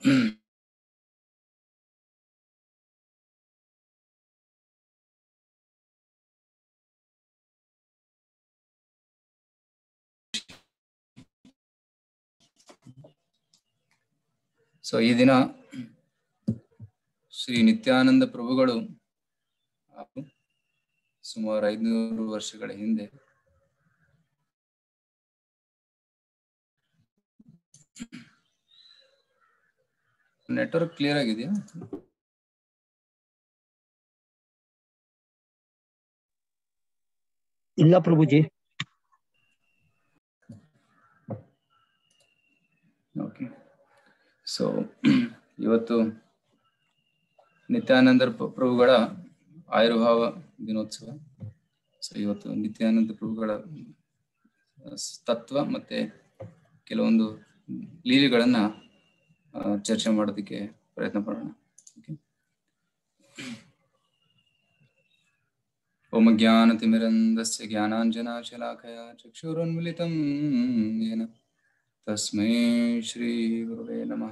So ಈ ದಿನ ಶ್ರೀ ನಿತ್ಯಾನಂದ ಪ್ರಭುಗಳು ಸುಮಾರು ಐದುನೂರು ವರ್ಷಗಳ ಹಿಂದೆ ನೆಟ್ವರ್ಕ್ ಕ್ಲಿಯರ್ ಆಗಿದೆಯಾ ಇಲ್ಲ ಪ್ರಭುಜಿ ಓಕೆ ಸೊ ಇವತ್ತು ನಿತ್ಯಾನಂದ ಪ್ರ- ಪ್ರಭುಗಳ ಆಯುರ್ಭಾವ ದಿನೋತ್ಸವ ಸೊ ಇವತ್ತು ನಿತ್ಯಾನಂದ ಪ್ರಭುಗಳ ಸ್- ತತ್ವ ಮತ್ತೆ ಕೆಲವೊಂದು ಲೀಲೆಗಳನ್ನ ಆ, ಚರ್ಚೆ ಮಾಡೋದಕ್ಕೆ ಪ್ರಯತ್ನ ಪಡೋಣ ಓಕೆ ಓಂ ಜ್ಞಾನತಿಮಿರಂದಸ್ಯ ಜ್ಞಾನಾಂಜನಾಶಲಾಕಯ ಚಕ್ಷುರುನ್ಮಿಲಿತಂ येन तस्मै श्रीगुरुवे नमः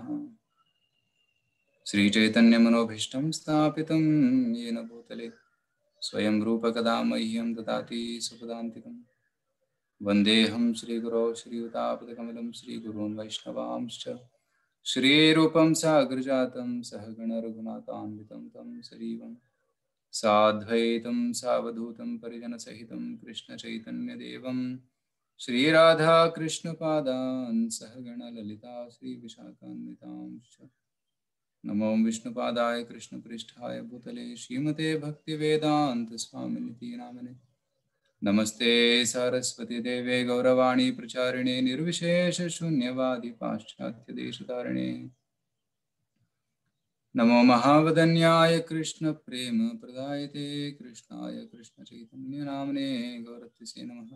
श्रीचैतन्यमनोभीष्टं स्थापितं येन भूतले स्वयं रूपकदा मह्यं ददाति सुपदान्तिकम् वन्देऽहं श्रीगुरौ श्रीयुतापदकमलं श्रीगुरून् वैष्णवांश्च श्रीरूपं साग्रजातं सहगणरघुनाथान्वितं तं सजीवं साद्वैतं सावधूतं परिजनसहितं कृष्णचैतन्यदेवं श्रीराधाकृष्णपादान् सहगणललिता श्रीविशाखान्वितांश्च नमो विष्णुपादाय कृष्णपृष्ठाय भूतले श्रीमते भक्तिवेदान्तस्वामिनिति नामने नमस्ते सरस्वती देवे गौरवाणी प्रचारिणे निर्विशेषशून्यवादि पाश्चात्यदेशतारिणे नमो महावदन्याय कृष्णप्रेम प्रदायते कृष्णाय कृष्णचैतन्यनाम्ने गौरत्वसे नमः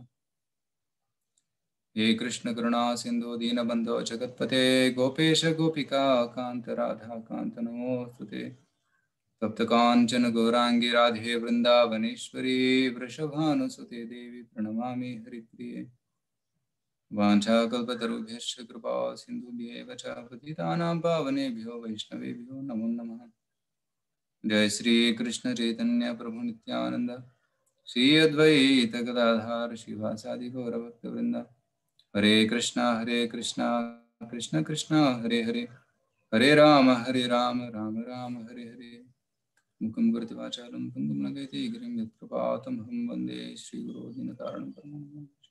हे कृष्ण करुणा सिन्धु दीनबन्धो जगत्पते गोपेश गोपिका कान्त राधा कान्त नमोऽस्तुते तप्त काञ्चन गौराङ्गी राधे वृन्दावनेश्वरी वृषभानुसुते देवी प्रणमामि हरिप्रिये वाञ्छाकल्पतरुभ्यश्च कृपा सिन्धुभ्येव च पतितानां पावनेभ्यो वैष्णवेभ्यो नमो नमः जय श्री कृष्ण चैतन्य प्रभु नित्यानंद श्री अद्वैत गदाधार शिवासादि गौरभक्तवृंद हरे कृष्णा हरे कृष्णा कृष्ण कृष्णा हरे हरे हरे राम हरे राम राम राम हरे हरे मुखं गुरुति वाचालं कुन्दं लगयति गिरिं यत्कृपातमहं वन्दे श्रीगुरो दिनकारणं परमं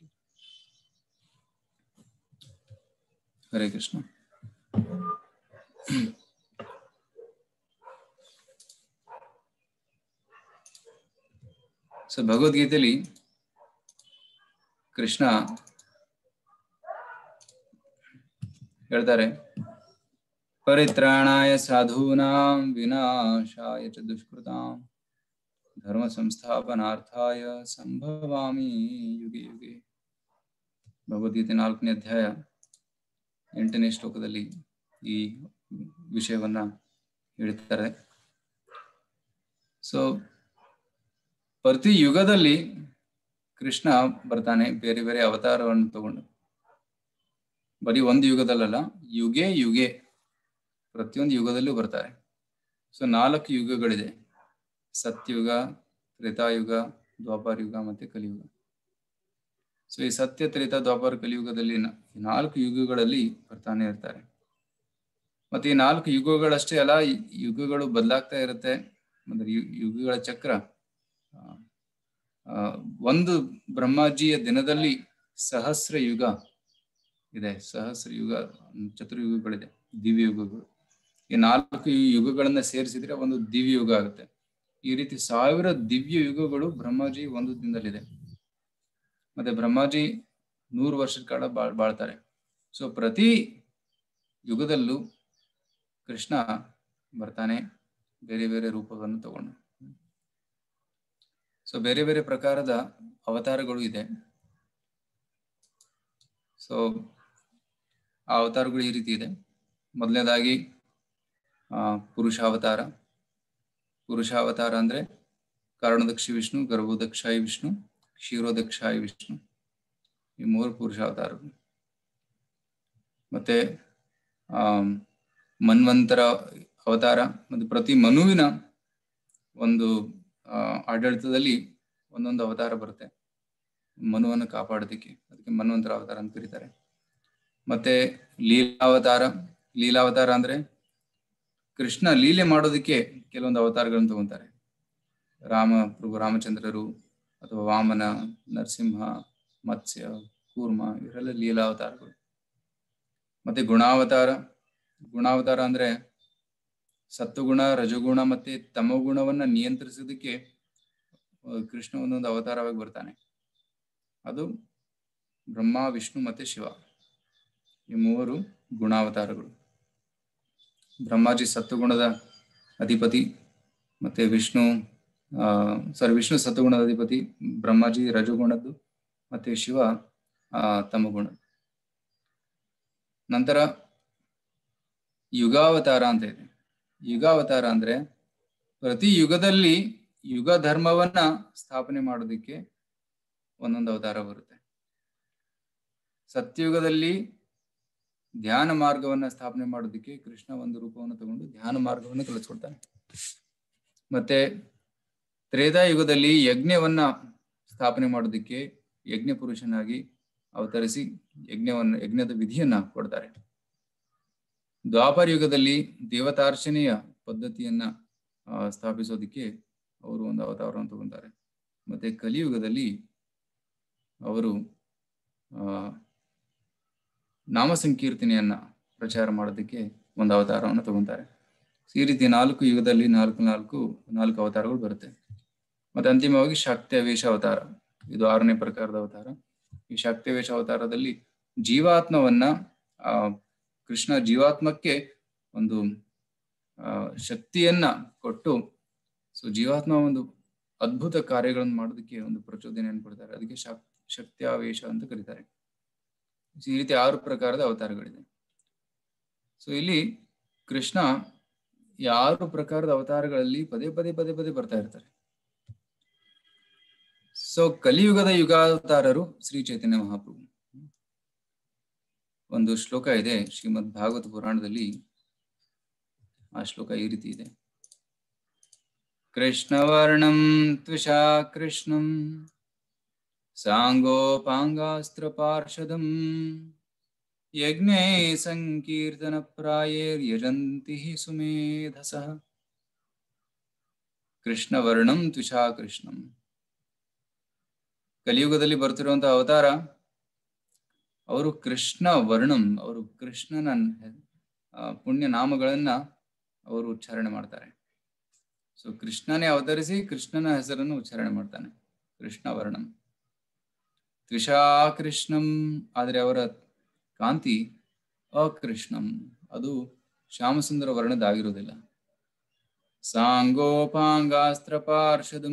हरे कृष्ण ಸೊ ಭಗವದ್ಗೀತೆಯಲ್ಲಿ ಕೃಷ್ಣ ಹೇಳ್ತಾರೆ ಪರಿತ್ರಾಣಾಯ ಸಾಧೂನಾಂ ವಿನಾಶಾಯ ಚ ದುಷ್ಕೃತಾಂ ಧರ್ಮ ಸಂಸ್ಥಾಪನಾರ್ಥಾಯ ಸಂಭವಾಮಿ ಯುಗೆ ಯುಗೆ ಭಗವದ್ಗೀತೆ ನಾಲ್ಕನೇ ಅಧ್ಯಾಯ ಎಂಟನೇ ಶ್ಲೋಕದಲ್ಲಿ ಈ ವಿಷಯವನ್ನ ಹೇಳ್ತಾರೆ ಸೊ ಪ್ರತಿ ಯುಗದಲ್ಲಿ ಕೃಷ್ಣ ಬರ್ತಾನೆ ಬೇರೆ ಬೇರೆ ಅವತಾರವನ್ನು ತಗೊಂಡು ಬರೀ ಒಂದು ಯುಗದಲ್ಲಲ್ಲ ಯುಗೆ ಯುಗೆ ಪ್ರತಿಯೊಂದು ಯುಗದಲ್ಲೂ ಬರ್ತಾರೆ ಸೊ ನಾಲ್ಕು ಯುಗಗಳಿದೆ ಸತ್ಯುಗ ತ್ರೇತಾಯುಗ ದ್ವಾಪರ ಯುಗ ಮತ್ತೆ ಕಲಿಯುಗ ಸೊ ಈ ಸತ್ಯ ತ್ರೇತ ದ್ವಾಪರ ಕಲಿಯುಗದಲ್ಲಿ ನ- ಈ ನಾಲ್ಕು ಯುಗಗಳಲ್ಲಿ ಬರ್ತಾನೆ ಇರ್ತಾರೆ ಮತ್ತೆ ಈ ನಾಲ್ಕು ಯುಗಗಳಷ್ಟೇ ಅಲ್ಲ ಈ ಯುಗಗಳು ಬದಲಾಗ್ತಾ ಇರುತ್ತೆ ಅಂದ್ರೆ ಯು- ಯುಗಗಳ ಚಕ್ರ ಆ, ಆ, ಒಂದು ಬ್ರಹ್ಮಾಜಿಯ ದಿನದಲ್ಲಿ ಸಹಸ್ರ ಯುಗ ಇದೆ ಸಹಸ್ರ ಯುಗ ಮ್, ಚತುರ್ಯುಗಗಳಿದೆ ದಿವ್ಯ ಯುಗಗಳು ಈ ನಾಲ್ಕು ಯುಗಗಳನ್ನ ಸೇರಿಸಿದ್ರೆ ಒಂದು ದಿವ್ಯ ಯುಗ ಆಗುತ್ತೆ ಈ ರೀತಿ ಸಾವಿರ ದಿವ್ಯ ಯುಗಗಳು ಬ್ರಹ್ಮಾಜಿ ಒಂದು ದಿನದಲ್ಲಿದೆ ಮತ್ತೆ ಬ್ರಹ್ಮಾಜಿ ನೂರು ವರ್ಷದ ಕಾಲ ಬಾಳ್ ಬಾಳ್ತಾರೆ ಸೊ ಪ್ರತಿ ಯುಗದಲ್ಲೂ ಕೃಷ್ಣ ಬರ್ತಾನೆ ಬೇರೆ ಬೇರೆ ರೂಪವನ್ನು ತಗೊಂಡು ಸೊ ಬೇರೆ ಬೇರೆ ಪ್ರಕಾರದ ಅವತಾರಗಳು ಇದೆ ಸೊ ಆ ಅವತಾರಗಳು ಈ ರೀತಿ ಇದೆ ಮೊದಲನೇದಾಗಿ ಆ ಪುರುಷಾವತಾರ ಪುರುಷಾವತಾರ ಅಂದ್ರೆ ಕಾರಣದಕ್ಷಿ ವಿಷ್ಣು ಗರ್ಭೋದಕ್ಷಾಯಿ ವಿಷ್ಣು ಕ್ಷೀರೋದಕ್ಷಾಯಿ ವಿಷ್ಣು ಈ ಮೂರು ಪುರುಷಾವತಾರಗಳು ಮತ್ತೆ ಆಮ್, ಮನ್ವಂತರ ಅವತಾರ ಮತ್ತು ಪ್ರತಿ ಮನುವಿನ ಒಂದು ಆ, ಆಡಳಿತದಲ್ಲಿ ಒಂದೊಂದು ಅವತಾರ ಬರುತ್ತೆ ಮನುವನ್ನು ಕಾಪಾಡೋದಕ್ಕೆ ಅದಕ್ಕೆ ಮನ್ವಂತರ ಅವತಾರ ಅಂತ ಕರೀತಾರೆ ಮತ್ತೆ ಲೀಲಾವತಾರ ಲೀಲಾವತಾರ ಅಂದ್ರೆ ಕೃಷ್ಣ ಲೀಲೆ ಮಾಡೋದಕ್ಕೆ ಕೆಲವೊಂದು ಅವತಾರಗಳನ್ನು ತಗೊಂತಾರೆ ರಾಮ ಪ್ರಭು ರಾಮಚಂದ್ರರು ಅಥವಾ ವಾಮನ ನರಸಿಂಹ ಮತ್ಸ್ಯ ಕೂರ್ಮ ಇವರೆಲ್ಲ ಲೀಲಾವತಾರಗಳು ಮತ್ತೆ ಗುಣಾವತಾರ ಗುಣಾವತಾರ ಅಂದ್ರೆ ಸತ್ವಗುಣ ರಜಗುಣ ಮತ್ತೆ ತಮಗುಣವನ್ನ ನಿಯಂತ್ರಿಸೋದಕ್ಕೆ ಆ, ಕೃಷ್ಣ ಒಂದೊಂದು ಅವತಾರವಾಗಿ ಬರ್ತಾನೆ ಅದು ಬ್ರಹ್ಮ ವಿಷ್ಣು ಮತ್ತೆ ಶಿವ ಈ ಮೂವರು ಗುಣಾವತಾರಗಳು ಬ್ರಹ್ಮಾಜಿ ಸತ್ವಗುಣದ ಅಧಿಪತಿ ಮತ್ತೆ ವಿಷ್ಣು ಆ ಸಾರಿ ವಿಷ್ಣು ಸತ್ವಗುಣದ ಅಧಿಪತಿ ಬ್ರಹ್ಮಾಜಿ ರಜಗುಣದ್ದು ಮತ್ತೆ ಶಿವ ಆ ತಮಗುಣ ನಂತರ ಯುಗಾವತಾರ ಅಂತ ಇದೆ ಯುಗಾವತಾರ ಅಂದ್ರೆ ಪ್ರತಿ ಯುಗದಲ್ಲಿ ಯುಗ ಧರ್ಮವನ್ನ ಸ್ಥಾಪನೆ ಮಾಡೋದಕ್ಕೆ ಒಂದೊಂದು ಅವತಾರ ಬರುತ್ತೆ ಸತ್ಯಯುಗದಲ್ಲಿ ಧ್ಯಾನ ಮಾರ್ಗವನ್ನ ಸ್ಥಾಪನೆ ಮಾಡೋದಕ್ಕೆ ಕೃಷ್ಣ ಒಂದು ರೂಪವನ್ನು ತಗೊಂಡು ಧ್ಯಾನ ಮಾರ್ಗವನ್ನು ಕಲಿಸ್ಕೊಡ್ತಾನೆ ಮತ್ತೆ ತ್ರೇತಾಯುಗದಲ್ಲಿ ಯಜ್ಞವನ್ನ ಸ್ಥಾಪನೆ ಮಾಡೋದಕ್ಕೆ ಯಜ್ಞ ಪುರುಷನಾಗಿ ಅವತರಿಸಿ ಯಜ್ಞವನ್ನ ಯಜ್ಞದ ವಿಧಿಯನ್ನ ಕೊಡ್ತಾರೆ ದ್ವಾಪರ ಯುಗದಲ್ಲಿ ದೇವತಾರ್ಚನೆಯ ಪದ್ಧತಿಯನ್ನ ಆ, ಸ್ಥಾಪಿಸೋದಕ್ಕೆ ಅವರು ಒಂದು ಅವತಾರವನ್ನು ತಗೊಂತಾರೆ ಮತ್ತೆ ಕಲಿಯುಗದಲ್ಲಿ ಅವರು ಆ ನಾಮ ಸಂಕೀರ್ತನೆಯನ್ನ ಪ್ರಚಾರ ಮಾಡೋದಕ್ಕೆ ಒಂದು ಅವತಾರವನ್ನು ತಗೊಂತಾರೆ ಈ ರೀತಿ ನಾಲ್ಕು ಯುಗದಲ್ಲಿ ನಾಲ್ಕು ನಾಲ್ಕು ನಾಲ್ಕು ಅವತಾರಗಳು ಬರುತ್ತೆ ಮತ್ತೆ ಅಂತಿಮವಾಗಿ ಶಾಕ್ತ್ಯವೇಶ ಅವತಾರ ಇದು ಆರನೇ ಪ್ರಕಾರದ ಅವತಾರ ಈ ಶಾಕ್ತ್ಯವೇಶ ಅವತಾರದಲ್ಲಿ ಜೀವಾತ್ಮವನ್ನ ಆ ಕೃಷ್ಣ ಜೀವಾತ್ಮಕ್ಕೆ ಒಂದು ಆ ಶಕ್ತಿಯನ್ನ ಕೊಟ್ಟು ಸೊ ಜೀವಾತ್ಮ ಒಂದು ಅದ್ಭುತ ಕಾರ್ಯಗಳನ್ನು ಮಾಡೋದಕ್ಕೆ ಒಂದು ಪ್ರಚೋದನೆಯನ್ನು ಕೊಡ್ತಾರೆ ಅದಕ್ಕೆ ಶಾಕ್ ಶಕ್ತ್ಯಾವೇಶ ಅಂತ ಕರೀತಾರೆ ಈ ರೀತಿ ಆರು ಪ್ರಕಾರದ ಅವತಾರಗಳಿದೆ ಸೊ ಇಲ್ಲಿ ಕೃಷ್ಣ ಈ ಆರು ಪ್ರಕಾರದ ಅವತಾರಗಳಲ್ಲಿ ಪದೇ ಪದೇ ಪದೇ ಪದೇ ಬರ್ತಾ ಇರ್ತಾರೆ ಸೊ ಕಲಿಯುಗದ ಯುಗಾವತಾರರು ಶ್ರೀ ಚೈತನ್ಯ ಮಹಾಪ್ರಭು ಒಂದು ಶ್ಲೋಕ ಇದೆ ಶ್ರೀಮದ್ ಭಾಗವತ ಪುರಾಣದಲ್ಲಿ ಆ ಶ್ಲೋಕ ಈ ರೀತಿ ಇದೆ ಕೃಷ್ಣವರ್ಣಂ ತ್ವಿಷಾ ಕೃಷ್ಣಂ ಸಾಂಗೋಪಾಂಗಾಸ್ತ್ರ ಪಾರ್ಷದಂ ಯಜ್ಞೇ ಸಂಕೀರ್ತನ ಪ್ರಾಯೇರ್ಯಜಂತಿ ಸುಮೇಧಸಃ ಕೃಷ್ಣವರ್ಣಂ ತ್ವಿಷಾ ಕೃಷ್ಣಂ ಕಲಿಯುಗದಲ್ಲಿ ಬರ್ತಿರುವಂತಹ ಅವತಾರ ಅವರು ಕೃಷ್ಣ ವರ್ಣಂ ಅವರು ಕೃಷ್ಣನ ಆ, ಪುಣ್ಯ ನಾಮಗಳನ್ನ ಅವರು ಉಚ್ಚಾರಣೆ ಮಾಡ್ತಾರೆ ಸೊ ಕೃಷ್ಣನೇ ಅವತರಿಸಿ ಕೃಷ್ಣನ ಹೆಸರನ್ನು ಉಚ್ಚಾರಣೆ ಮಾಡ್ತಾನೆ ಕೃಷ್ಣ ವರ್ಣಂ ತ್ರಿಷಾ ಕೃಷ್ಣಂ ಆದ್ರೆ ಅವರ ಕಾಂತಿ ಅಕೃಷ್ಣಂ ಅದು ಶ್ಯಾಮಸುಂದರ ವರ್ಣದಾಗಿರುವುದಿಲ್ಲ ಸಾಂಗೋಪಾಂಗಾಸ್ತ್ರ ಪಾರ್ಷದಂ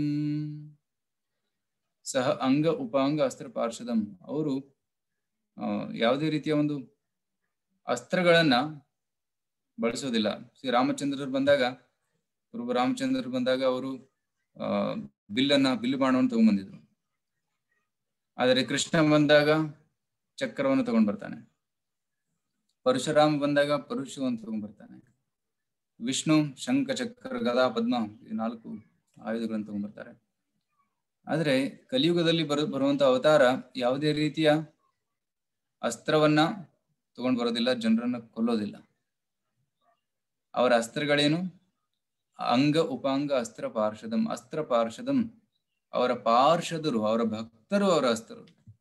ಸಹ ಅಂಗ ಉಪಾಂಗ ಅಸ್ತ್ರ ಪಾರ್ಷದಂ ಅವರು ಆ, ಯಾವುದೇ ರೀತಿಯ ಒಂದು ಅಸ್ತ್ರಗಳನ್ನ ಬಳಸೋದಿಲ್ಲ ಶ್ರೀ ರಾಮಚಂದ್ರರು ಬಂದಾಗ ಪ್ರಭು ರಾಮಚಂದ್ರರು ಬಂದಾಗ ಅವರು ಆ ಬಿಲ್ಲನ್ನ ಬಿಲ್ಲು ಬಾಣವನ್ನು ತಗೊಂಡ್ಬಂದಿದ್ರು ಆದರೆ ಕೃಷ್ಣ ಬಂದಾಗ ಚಕ್ರವನ್ನು ತಗೊಂಡ್ ಬರ್ತಾನೆ ಪರಶುರಾಮ ಬಂದಾಗ ಪರಶುವನ್ನು ತಗೊಂಡ್ ಬರ್ತಾನೆ ವಿಷ್ಣು ಶಂಖ ಚಕ್ರ ಗದಾ ಪದ್ಮ ಈ ನಾಲ್ಕು ಆಯುಧಗಳನ್ನು ತಗೊಂಡ್ ಬರ್ತಾರೆ ಆದ್ರೆ ಕಲಿಯುಗದಲ್ಲಿ ಬರು ಬರುವಂತ ಅವತಾರ ಯಾವುದೇ ರೀತಿಯ ಅಸ್ತ್ರವನ್ನ ತಗೊಂಡ್ ಬರೋದಿಲ್ಲ ಜನರನ್ನ ಕೊಲ್ಲೋದಿಲ್ಲ ಅವರ ಅಸ್ತ್ರಗಳೇನು ಅಂಗ ಉಪಾಂಗ ಅಸ್ತ್ರ ಪಾರ್ಷದಂ ಅಸ್ತ್ರ ಪಾರ್ಷದಂ ಅವರ ಪಾರ್ಷದರು ಅವರ ಭಕ್ತರು ಅವರ ಅಸ್ತ್ರರು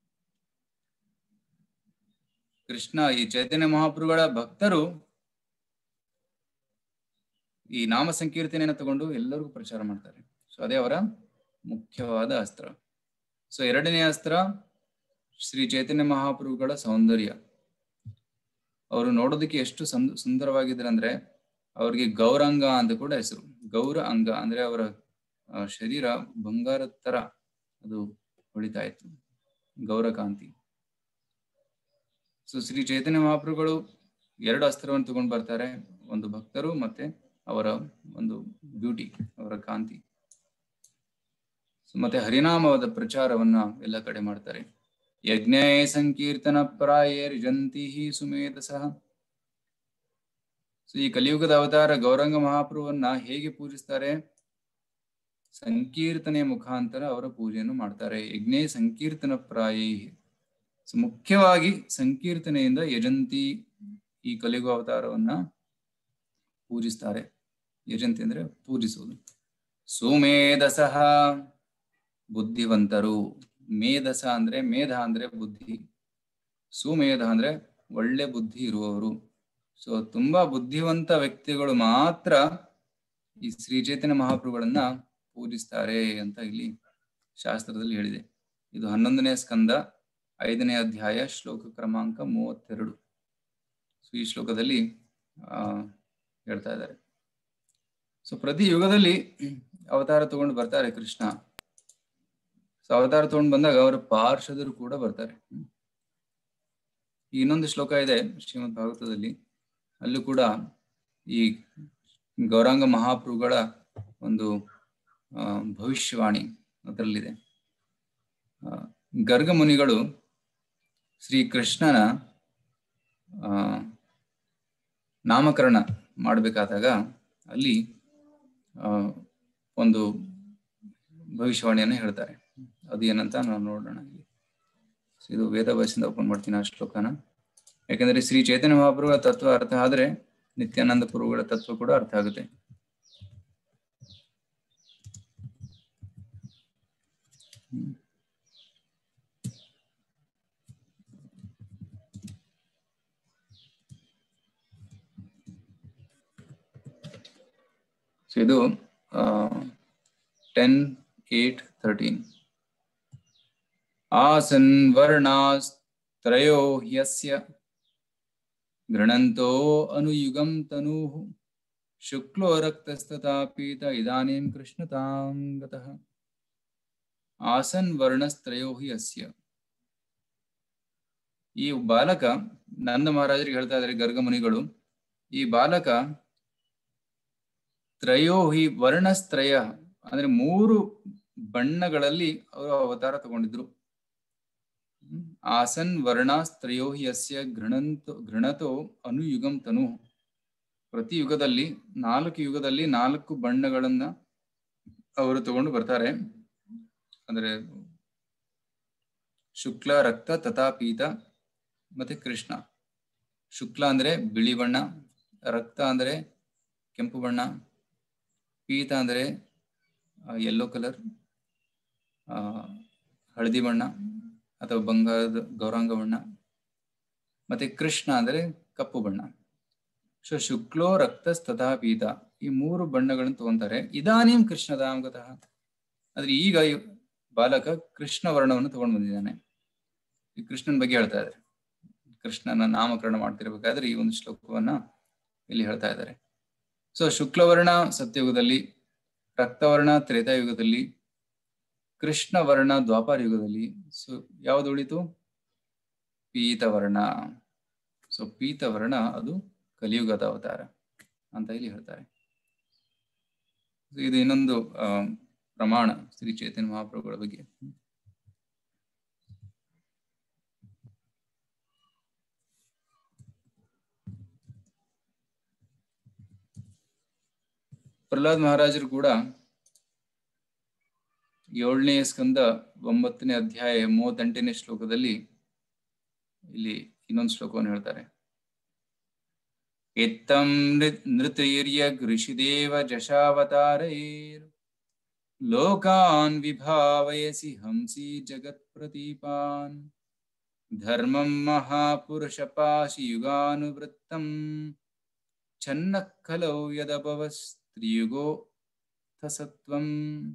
ಕೃಷ್ಣ ಈ ಚೈತನ್ಯ ಮಹಾಪ್ರಭುಗಳ ಭಕ್ತರು ಈ ನಾಮ ಸಂಕೀರ್ತನೆಯನ್ನು ತಗೊಂಡು ಎಲ್ಲರಿಗೂ ಪ್ರಚಾರ ಮಾಡ್ತಾರೆ ಸೊ ಅದೇ ಅವರ ಮುಖ್ಯವಾದ ಅಸ್ತ್ರ ಸೊ ಎರಡನೇ ಅಸ್ತ್ರ ಶ್ರೀ ಚೈತನ್ಯ ಮಹಾಪ್ರಭುಗಳ ಸೌಂದರ್ಯ ಅವರು ನೋಡೋದಕ್ಕೆ ಎಷ್ಟು ಸುಂದ ಸುಂದರವಾಗಿದ್ದಾರೆ ಅಂದ್ರೆ ಅವ್ರಿಗೆ ಗೌರಾಂಗ ಅಂತ ಕೂಡ ಹೆಸರು ಗೌರ ಅಂಗ ಅಂದ್ರೆ ಅವರ ಆ, ಶರೀರ ಬಂಗಾರದ ತರ ಅದು ಹೊಳಿತಾ ಇತ್ತು ಗೌರಕಾಂತಿ ಸೊ ಶ್ರೀ ಚೈತನ್ಯ ಮಹಾಪ್ರಭುಗಳು ಎರಡು ಅಸ್ತ್ರವನ್ನು ತಗೊಂಡು ಬರ್ತಾರೆ ಒಂದು ಭಕ್ತರು ಮತ್ತೆ ಅವರ ಒಂದು ಬ್ಯೂಟಿ ಅವರ ಕಾಂತಿ So, ಮತ್ತೆ ಹರಿನಾಮವಾದ ಪ್ರಚಾರವನ್ನ ಎಲ್ಲ ಕಡೆ ಮಾಡ್ತಾರೆ ಯಜ್ಞ ಸಂಕೀರ್ತನ ಪ್ರಾಯೇರ್ ಜಂತಿ ಸುಮೇಧ ಸಹ ಸೊ ಈ ಕಲಿಯುಗದ ಅವತಾರ ಗೌರಂಗ ಮಹಾಪ್ರಭುವನ್ನ ಹೇಗೆ ಪೂಜಿಸ್ತಾರೆ ಸಂಕೀರ್ತನೆಯ ಮುಖಾಂತರ ಅವರ ಪೂಜೆಯನ್ನು ಮಾಡ್ತಾರೆ ಯಜ್ಞೇ ಸಂಕೀರ್ತನ ಪ್ರಾಯಿ ಸೊ ಮುಖ್ಯವಾಗಿ ಸಂಕೀರ್ತನೆಯಿಂದ ಯಜಂತಿ ಈ ಕಲಿಯುಗ ಅವತಾರವನ್ನ ಪೂಜಿಸ್ತಾರೆ ಯಜಂತಿ ಅಂದ್ರೆ ಪೂಜಿಸುವುದು ಸುಮೇಧಸಃ ಬುದ್ಧಿವಂತರು ಮೇಧಸ ಅಂದ್ರೆ ಮೇಧ ಅಂದ್ರೆ ಬುದ್ಧಿ ಸುಮೇಧ ಅಂದ್ರೆ ಒಳ್ಳೆ ಬುದ್ಧಿ ಇರುವವರು ಸೊ ತುಂಬಾ ಬುದ್ಧಿವಂತ ವ್ಯಕ್ತಿಗಳು ಮಾತ್ರ ಈ ಶ್ರೀ ಚೈತನ್ಯ ಮಹಾಪ್ರಭುಗಳನ್ನ ಪೂಜಿಸ್ತಾರೆ ಅಂತ ಇಲ್ಲಿ ಶಾಸ್ತ್ರದಲ್ಲಿ ಹೇಳಿದೆ ಇದು ಹನ್ನೊಂದನೇ ಸ್ಕಂದ ಐದನೇ ಅಧ್ಯಾಯ ಶ್ಲೋಕ ಕ್ರಮಾಂಕ ಮೂವತ್ತೆರಡು ಸೊ ಈ ಶ್ಲೋಕದಲ್ಲಿ ಆ ಹೇಳ್ತಾ ಇದ್ದಾರೆ ಸೊ ಪ್ರತಿ ಯುಗದಲ್ಲಿ ಅವತಾರ ತಗೊಂಡು ಬರ್ತಾರೆ ಕೃಷ್ಣ ಸೊ ಅವತಾರ ತಗೊಂಡು ಬಂದಾಗ ಅವರ ಪಾರ್ಷದರು ಕೂಡ ಬರ್ತಾರೆ ಇನ್ನೊಂದು ಶ್ಲೋಕ ಇದೆ ಶ್ರೀಮದ್ ಭಾಗವತದಲ್ಲಿ ಅಲ್ಲೂ ಕೂಡ ಈ ಗೌರಾಂಗ ಮಹಾಪ್ರಭುಗಳ ಒಂದು ಭವಿಷ್ಯವಾಣಿ ಅದರಲ್ಲಿದೆ ಗರ್ಗ ಮುನಿಗಳು ಶ್ರೀ ಕೃಷ್ಣನ ನಾಮಕರಣ ಮಾಡಬೇಕಾದಾಗ ಅಲ್ಲಿ ಒಂದು ಭವಿಷ್ಯವಾಣಿಯನ್ನು ಹೇಳ್ತಾರೆ ಅದು ಏನಂತ ನಾವು ನೋಡೋಣ ಇಲ್ಲಿ ಇದು ವೇದ ಭಾಷೆಯಿಂದ ಓಪನ್ ಮಾಡ್ತೀನಿ ಆ ಶ್ಲೋಕನ ಯಾಕಂದ್ರೆ ಶ್ರೀ ಚೈತನ್ಯ ಮಹಾಪ್ರಭುಗಳ ತತ್ವ ಅರ್ಥ ಆದ್ರೆ ನಿತ್ಯಾನಂದ ಪ್ರಭುಗಳ ತತ್ವ ಕೂಡ ಅರ್ಥ ಆಗುತ್ತೆ ಸೊ ಇದು ಟೆನ್ ಏಟ್ ಥರ್ಟೀನ್ ಆಸನ್ ವರ್ಣಾಸ್ತ್ರಯೋ ಹ್ಯಸ್ಯ ಗೃಣಂತೋ ಅನುಯುಗಂ ತನೂಃ ಶುಕ್ಲೋ ರಕ್ತಸ್ತಥಾ ಪೀತ ಇದಾನೀಂ ಕೃಷ್ಣತಾಂ ಗತಃ ಆಸನ್ ವರ್ಣಸ್ತ್ರಯೋ ಹಿ ಅಸ್ಯ ಈ ಬಾಲಕ ನಂದ ಮಹಾರಾಜರಿಗೆ ಹೇಳ್ತಾ ಇದ್ದಾರೆ ಗರ್ಗಮುನಿಗಳು ಈ ಬಾಲಕ ತ್ರಯೋ ಹಿ ವರ್ಣಸ್ತ್ರಯ ಅಂದ್ರೆ ಮೂರು ಬಣ್ಣಗಳಲ್ಲಿ ಅವರು ಅವತಾರ ತಗೊಂಡಿದ್ರು ಆಸನ್ ವರ್ಣಾಸ್ತ್ರಯೋ ಹಿ ಅಸ್ಯ ಘೃಣಂತ ಘೃಣತೋ ಅನುಯುಗಂ ತನು ಪ್ರತಿ ಯುಗದಲ್ಲಿ ನಾಲ್ಕು ಯುಗದಲ್ಲಿ ನಾಲ್ಕು ಬಣ್ಣಗಳನ್ನ ಅವರು ತಗೊಂಡು ಬರ್ತಾರೆ ಅಂದ್ರೆ ಶುಕ್ಲ ರಕ್ತ ತಥಾ ಪೀತ ಮತ್ತೆ ಕೃಷ್ಣ ಶುಕ್ಲ ಅಂದ್ರೆ ಬಿಳಿ ಬಣ್ಣ ರಕ್ತ ಅಂದ್ರೆ ಕೆಂಪು ಬಣ್ಣ ಪೀತ ಅಂದ್ರೆ ಯೆಲ್ಲೋ ಕಲರ್ ಹಳದಿ ಬಣ್ಣ ಅಥವಾ ಬಂಗಾರದ ಗೌರಾಂಗ ಬಣ್ಣ ಮತ್ತೆ ಕೃಷ್ಣ ಅಂದ್ರೆ ಕಪ್ಪು ಬಣ್ಣ ಸೊ ಶುಕ್ಲೋ ರಕ್ತಸ್ತಥಾ ಪೀತ ಈ ಮೂರು ಬಣ್ಣಗಳನ್ನು ತಗೊಂತಾರೆ ಇದಾನೀಂ ಕೃಷ್ಣದಾಂಗತಃ ಆದ್ರೆ ಈಗ ಬಾಲಕ ಕೃಷ್ಣ ವರ್ಣವನ್ನು ತಗೊಂಡು ಬಂದಿದ್ದಾನೆ ಈ ಕೃಷ್ಣನ ಬಗ್ಗೆ ಹೇಳ್ತಾ ಇದ್ದಾರೆ ಕೃಷ್ಣನ ನಾಮಕರಣ ಮಾಡ್ತಿರ್ಬೇಕಾದ್ರೆ ಈ ಒಂದು ಶ್ಲೋಕವನ್ನ ಇಲ್ಲಿ ಹೇಳ್ತಾ ಇದ್ದಾರೆ ಸೊ ಶುಕ್ಲವರ್ಣ ಸತ್ಯಯುಗದಲ್ಲಿ ರಕ್ತವರ್ಣ ತ್ರೇತಾಯುಗದಲ್ಲಿ ಕೃಷ್ಣ ವರ್ಣ ದ್ವಾಪಾರ ಯುಗದಲ್ಲಿ ಸೊ ಯಾವ್ದು ಉಳಿತು ಪೀತವರ್ಣ ಸೊ ಪೀತವರ್ಣ ಅದು ಕಲಿಯುಗದ ಅವತಾರ ಅಂತ ಇಲ್ಲಿ ಹೇಳ್ತಾರೆ ಇದು ಇನ್ನೊಂದು ಆ ಪ್ರಮಾಣ ಶ್ರೀ ಚೈತನ್ಯ ಮಹಾಪ್ರಭುಗಳ ಬಗ್ಗೆ ಪ್ರಹ್ಲಾದ್ ಮಹಾರಾಜರು ಕೂಡ ಏಳನೇ ಸ್ಕಂದ ಒಂಬತ್ತನೇ ಅಧ್ಯಾಯ ಮೂವತ್ತೆಂಟನೇ ಶ್ಲೋಕದಲ್ಲಿ ಇಲ್ಲಿ ಇನ್ನೊಂದು ಶ್ಲೋಕವನ್ನು ಹೇಳ್ತಾರೆ ಎತ್ತಂ ನೃತೈರ್ಯ ಋಷಿದೇವ ಜಶಾವತಾರೈರ್ ಲೋಕಾನ್ ವಿಭಾವಯಸಿ ಹಂಸಿ ಜಗತ್ ಪ್ರತೀಪಾನ್ ಧರ್ಮಂ ಮಹಾಪುರುಷ ಪಾಶಿ ಯುಗಾನುವೃತ್ತಂ ಛನ್ನ ಖಲೌ ಯದಭವ ಸ್ತ್ರೀಯುಗೋ ಸತ್ವಂ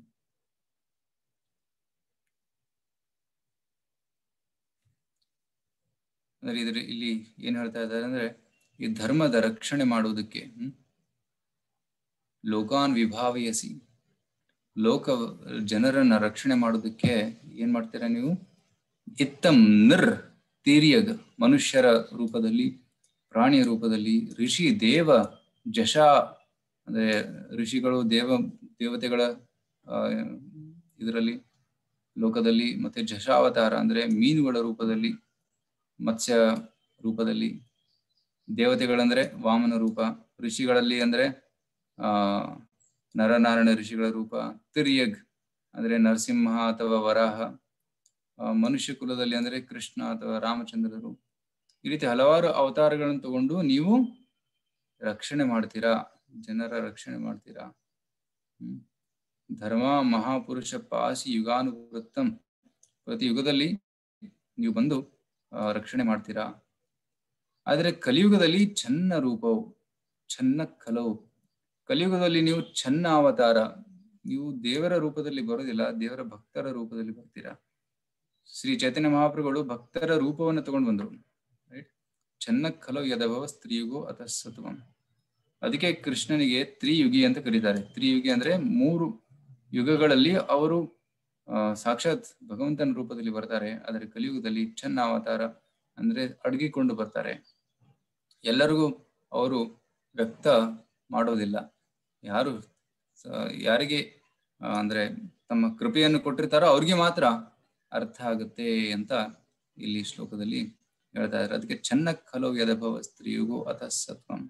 ಅಂದ್ರೆ ಇದ್ರ ಇಲ್ಲಿ ಏನ್ ಹೇಳ್ತಾ ಇದ್ದಾರೆ ಅಂದ್ರೆ ಈ ಧರ್ಮದ ರಕ್ಷಣೆ ಮಾಡುವುದಕ್ಕೆ ಹ್ಮ್ ಲೋಕಾನ್ ವಿಭಾವಯಸಿ ಲೋಕ ಜನರನ್ನ ರಕ್ಷಣೆ ಮಾಡೋದಕ್ಕೆ ಏನ್ ಮಾಡ್ತೀರಾ ನೀವು ಇತ್ತಂ ನಿರ್ ತೀರ್ಯಗ್ ಮನುಷ್ಯರ ರೂಪದಲ್ಲಿ ಪ್ರಾಣಿಯ ರೂಪದಲ್ಲಿ ಋಷಿ ದೇವ ಜಶ ಅಂದ್ರೆ ಋಷಿಗಳು ದೇವ ದೇವತೆಗಳ ಇದರಲ್ಲಿ ಲೋಕದಲ್ಲಿ ಮತ್ತೆ ಜಶಾವತಾರ ಅಂದ್ರೆ ಮೀನುಗಳ ರೂಪದಲ್ಲಿ ಮತ್ಸ್ಯ ರೂಪದಲ್ಲಿ ದೇವತೆಗಳಂದ್ರೆ ವಾಮನ ರೂಪ ಋಷಿಗಳಲ್ಲಿ ಅಂದ್ರೆ ಆ ನರನಾರಾಯಣ ಋಷಿಗಳ ರೂಪ ತಿರ್ಯಗ್ ಅಂದ್ರೆ ನರಸಿಂಹ ಅಥವಾ ವರಾಹ ಆ, ಮನುಷ್ಯ ಕುಲದಲ್ಲಿ ಅಂದ್ರೆ ಕೃಷ್ಣ ಅಥವಾ ರಾಮಚಂದ್ರರು ಈ ರೀತಿ ಹಲವಾರು ಅವತಾರಗಳನ್ನು ತಗೊಂಡು ನೀವು ರಕ್ಷಣೆ ಮಾಡ್ತೀರಾ ಜನರ ರಕ್ಷಣೆ ಮಾಡ್ತೀರಾ ಹ್ಮ್ ಧರ್ಮ ಮಹಾಪುರುಷ ಪಾಸಿ ಯುಗಾನುವೃತ್ತಂ ಪ್ರತಿ ಯುಗದಲ್ಲಿ ನೀವು ಬಂದು ಆ, ರಕ್ಷಣೆ ಮಾಡ್ತೀರಾ ಆದ್ರೆ ಕಲಿಯುಗದಲ್ಲಿ ಚನ್ನ ರೂಪವು ಚನ್ನ ಕಲವು ಕಲಿಯುಗದಲ್ಲಿ ನೀವು ಚನ್ನ ಅವತಾರ ನೀವು ದೇವರ ರೂಪದಲ್ಲಿ ಬರೋದಿಲ್ಲ ದೇವರ ಭಕ್ತರ ರೂಪದಲ್ಲಿ ಬರ್ತೀರಾ ಶ್ರೀ ಚೈತನ್ಯ ಮಹಾಪ್ರಭುಗಳು ಭಕ್ತರ ರೂಪವನ್ನು ತಗೊಂಡು ಬಂದರು ರೈಟ್ ಚನ್ನ ಕಲವು ಯದಭವ ಸ್ತ್ರೀಯುಗೋ ಅಥ ಸತ್ವಂ ಅದಕ್ಕೆ ಕೃಷ್ಣನಿಗೆ ತ್ರಿಯುಗಿ ಅಂತ ಕರೀತಾರೆ ತ್ರಿಯುಗಿ ಅಂದ್ರೆ ಮೂರು ಯುಗಗಳಲ್ಲಿ ಅವರು ಆ, ಸಾಕ್ಷಾತ್ ಭಗವಂತನ ರೂಪದಲ್ಲಿ ಬರ್ತಾರೆ ಆದರೆ ಕಲಿಯುಗದಲ್ಲಿ ಚನ್ನ ಅವತಾರ ಅಂದ್ರೆ ಅಡಗಿಕೊಂಡು ಬರ್ತಾರೆ ಎಲ್ಲರಿಗೂ ಅವರು ವ್ಯಕ್ತ ಮಾಡೋದಿಲ್ಲ ಯಾರು ಸ- ಯಾರಿಗೆ ಆ, ಅಂದ್ರೆ ತಮ್ಮ ಕೃಪೆಯನ್ನು ಕೊಟ್ಟಿರ್ತಾರೋ ಅವ್ರಿಗೆ ಮಾತ್ರ ಅರ್ಥ ಆಗುತ್ತೆ ಅಂತ ಇಲ್ಲಿ ಶ್ಲೋಕದಲ್ಲಿ ಹೇಳ್ತಾ ಇದ್ದಾರೆ ಅದಕ್ಕೆ ಚೆನ್ನ ಖಲೋ ಯದಭವ ಸ್ತ್ರೀಯುಗೋ ಅಥ ಸತ್ವಂ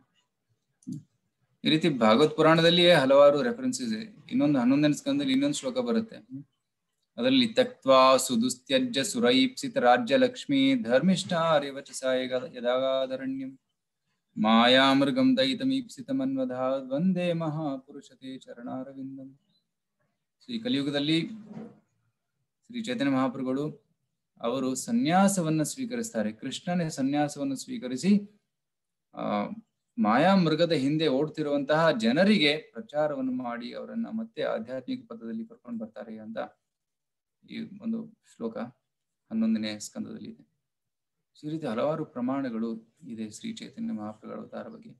ಈ ರೀತಿ ಭಾಗವತ್ ಪುರಾಣದಲ್ಲಿಯೇ ಹಲವಾರು ರೆಫರೆನ್ಸಸ್ ಇದೆ ಇನ್ನೊಂದು ಹನ್ನೊಂದನೇ ಸ್ಕಂದಲ್ಲಿ ಇನ್ನೊಂದು ಶ್ಲೋಕ ಬರುತ್ತೆ ಅದರಲ್ಲಿ ತಕ್ವಾ ಸುದುಸ್ತ್ಯಜ್ಯ ಸುರೈಪ್ಸಿತ ರಾಜ್ಯ ಲಕ್ಷ್ಮೀ ಧರ್ಮಿಷ್ಠಾರ್ಯವಚ ಯದಾಗಾದರಣ್ಯಂ ಮಾಯಾಮೃಗಂ ದಯಿತಮೀಪ್ಸಿತಮನ್ವಧ ವಂದೇ ಮಹಾಪುರುಷತೆ ಚರಣಾರವಿಂದಂ ಶ್ರೀ ಕಲಿಯುಗದಲ್ಲಿ ಶ್ರೀ ಚೈತನ್ಯ ಮಹಾಪ್ರಭುಗಳು ಅವರು ಸನ್ಯಾಸವನ್ನ ಸ್ವೀಕರಿಸ್ತಾರೆ ಕೃಷ್ಣನೇ ಸನ್ಯಾಸವನ್ನು ಸ್ವೀಕರಿಸಿ ಆ ಮಾಯಾ ಮೃಗದ ಹಿಂದೆ ಓಡ್ತಿರುವಂತಹ ಜನರಿಗೆ ಪ್ರಚಾರವನ್ನು ಮಾಡಿ ಅವರನ್ನ ಮತ್ತೆ ಆಧ್ಯಾತ್ಮಿಕ ಪದದಲ್ಲಿ ಕರ್ಕೊಂಡು ಬರ್ತಾರೆ ಅಂತ ಈ ಒಂದು ಶ್ಲೋಕ ಹನ್ನೊಂದನೇ ಸ್ಕಂದದಲ್ಲಿ ಇದೆ ಈ ರೀತಿ ಹಲವಾರು ಪ್ರಮಾಣಗಳು ಇದೆ ಶ್ರೀ ಚೈತನ್ಯ ಮಹಾಪ್ರಭುಗಳ ಅವತಾರ ಬಗ್ಗೆ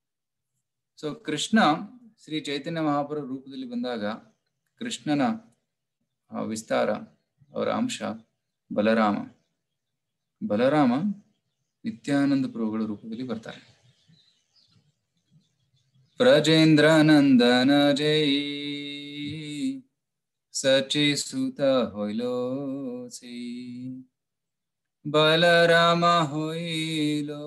ಸೊ ಕೃಷ್ಣ ಶ್ರೀ ಚೈತನ್ಯ ಮಹಾಪ್ರಭು ರೂಪದಲ್ಲಿ ಬಂದಾಗ ಕೃಷ್ಣನ ಆ, ವಿಸ್ತಾರ ಅವರ ಅಂಶ ಬಲರಾಮ ಬಲರಾಮ ನಿತ್ಯಾನಂದ ಪ್ರಭುಗಳ ರೂಪದಲ್ಲಿ ಬರ್ತಾರೆ ಪ್ರಜೇಂದ್ರ ನಂದನ ಜೈ ಸಚಿ ಸುತ ಹೊಯ್ಲೋ ಸೈ ಬಲರಾಮ ಹೊಯ್ಲೋ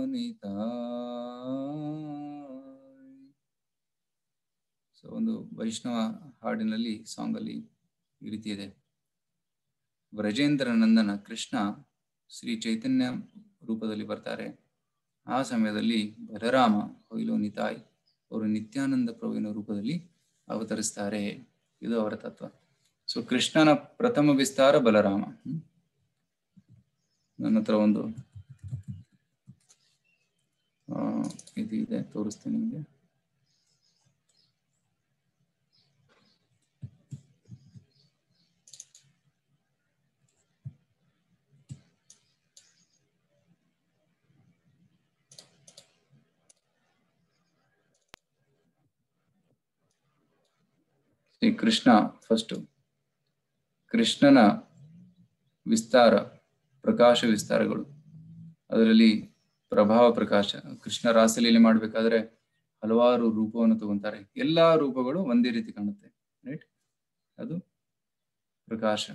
ನಿತಾಯ್ ಸೊ ಒಂದು ವೈಷ್ಣವ ಹಾಡಿನಲ್ಲಿ ಸಾಂಗ್ ಅಲ್ಲಿ ಈ ರೀತಿ ಇದೆ ವ್ರಜೇಂದ್ರ ನಂದನ ಕೃಷ್ಣ ಶ್ರೀ ಚೈತನ್ಯ ರೂಪದಲ್ಲಿ ಬರ್ತಾರೆ ಆ ಸಮಯದಲ್ಲಿ ಬಲರಾಮ ಹೊಯ್ಲು ನಿತಾಯ್ ಅವರು ನಿತ್ಯಾನಂದ ಪ್ರಭುವಿನ ರೂಪದಲ್ಲಿ ಅವತರಿಸ್ತಾರೆ ಇದು ಅವರ ತತ್ವ ಸೊ ಕೃಷ್ಣನ ಪ್ರಥಮ ವಿಸ್ತಾರ ಬಲರಾಮ ಹ್ಮ್. ನನ್ನ ಹತ್ರ ಒಂದು ಆ, ಇದು ಇದೆ ತೋರಿಸ್ತೀನಿ ನಿಮಗೆ ಶ್ರೀ ಕೃಷ್ಣ ಫಸ್ಟ್ ಕೃಷ್ಣನ ವಿಸ್ತಾರ ಪ್ರಕಾಶ ವಿಸ್ತಾರಗಳು ಅದರಲ್ಲಿ ಪ್ರಭಾವ ಪ್ರಕಾಶ ಕೃಷ್ಣ ರಾಸಲೀಲೆ ಮಾಡ್ಬೇಕಾದ್ರೆ ಹಲವಾರು ರೂಪವನ್ನು ತಗೊಂತಾರೆ ಎಲ್ಲಾ ರೂಪಗಳು ಒಂದೇ ರೀತಿ ಕಾಣುತ್ತೆ ರೈಟ್ ಅದು ಪ್ರಕಾಶ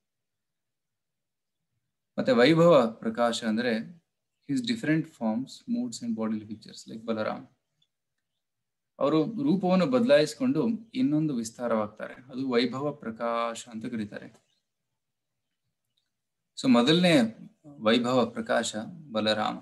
ಮತ್ತೆ ವೈಭವ ಪ್ರಕಾಶ ಅಂದ್ರೆ his different forms moods and body pictures like Balaram ಅವರು ರೂಪವನ್ನು ಬದಲಾಯಿಸಿಕೊಂಡು ಇನ್ನೊಂದು ವಿಸ್ತಾರವಾಗ್ತಾರೆ ಅದು ವೈಭವ ಪ್ರಕಾಶ ಅಂತ ಕರೀತಾರೆ ಸೊ ಮೊದಲನೇ ವೈಭವ ಪ್ರಕಾಶ ಬಲರಾಮ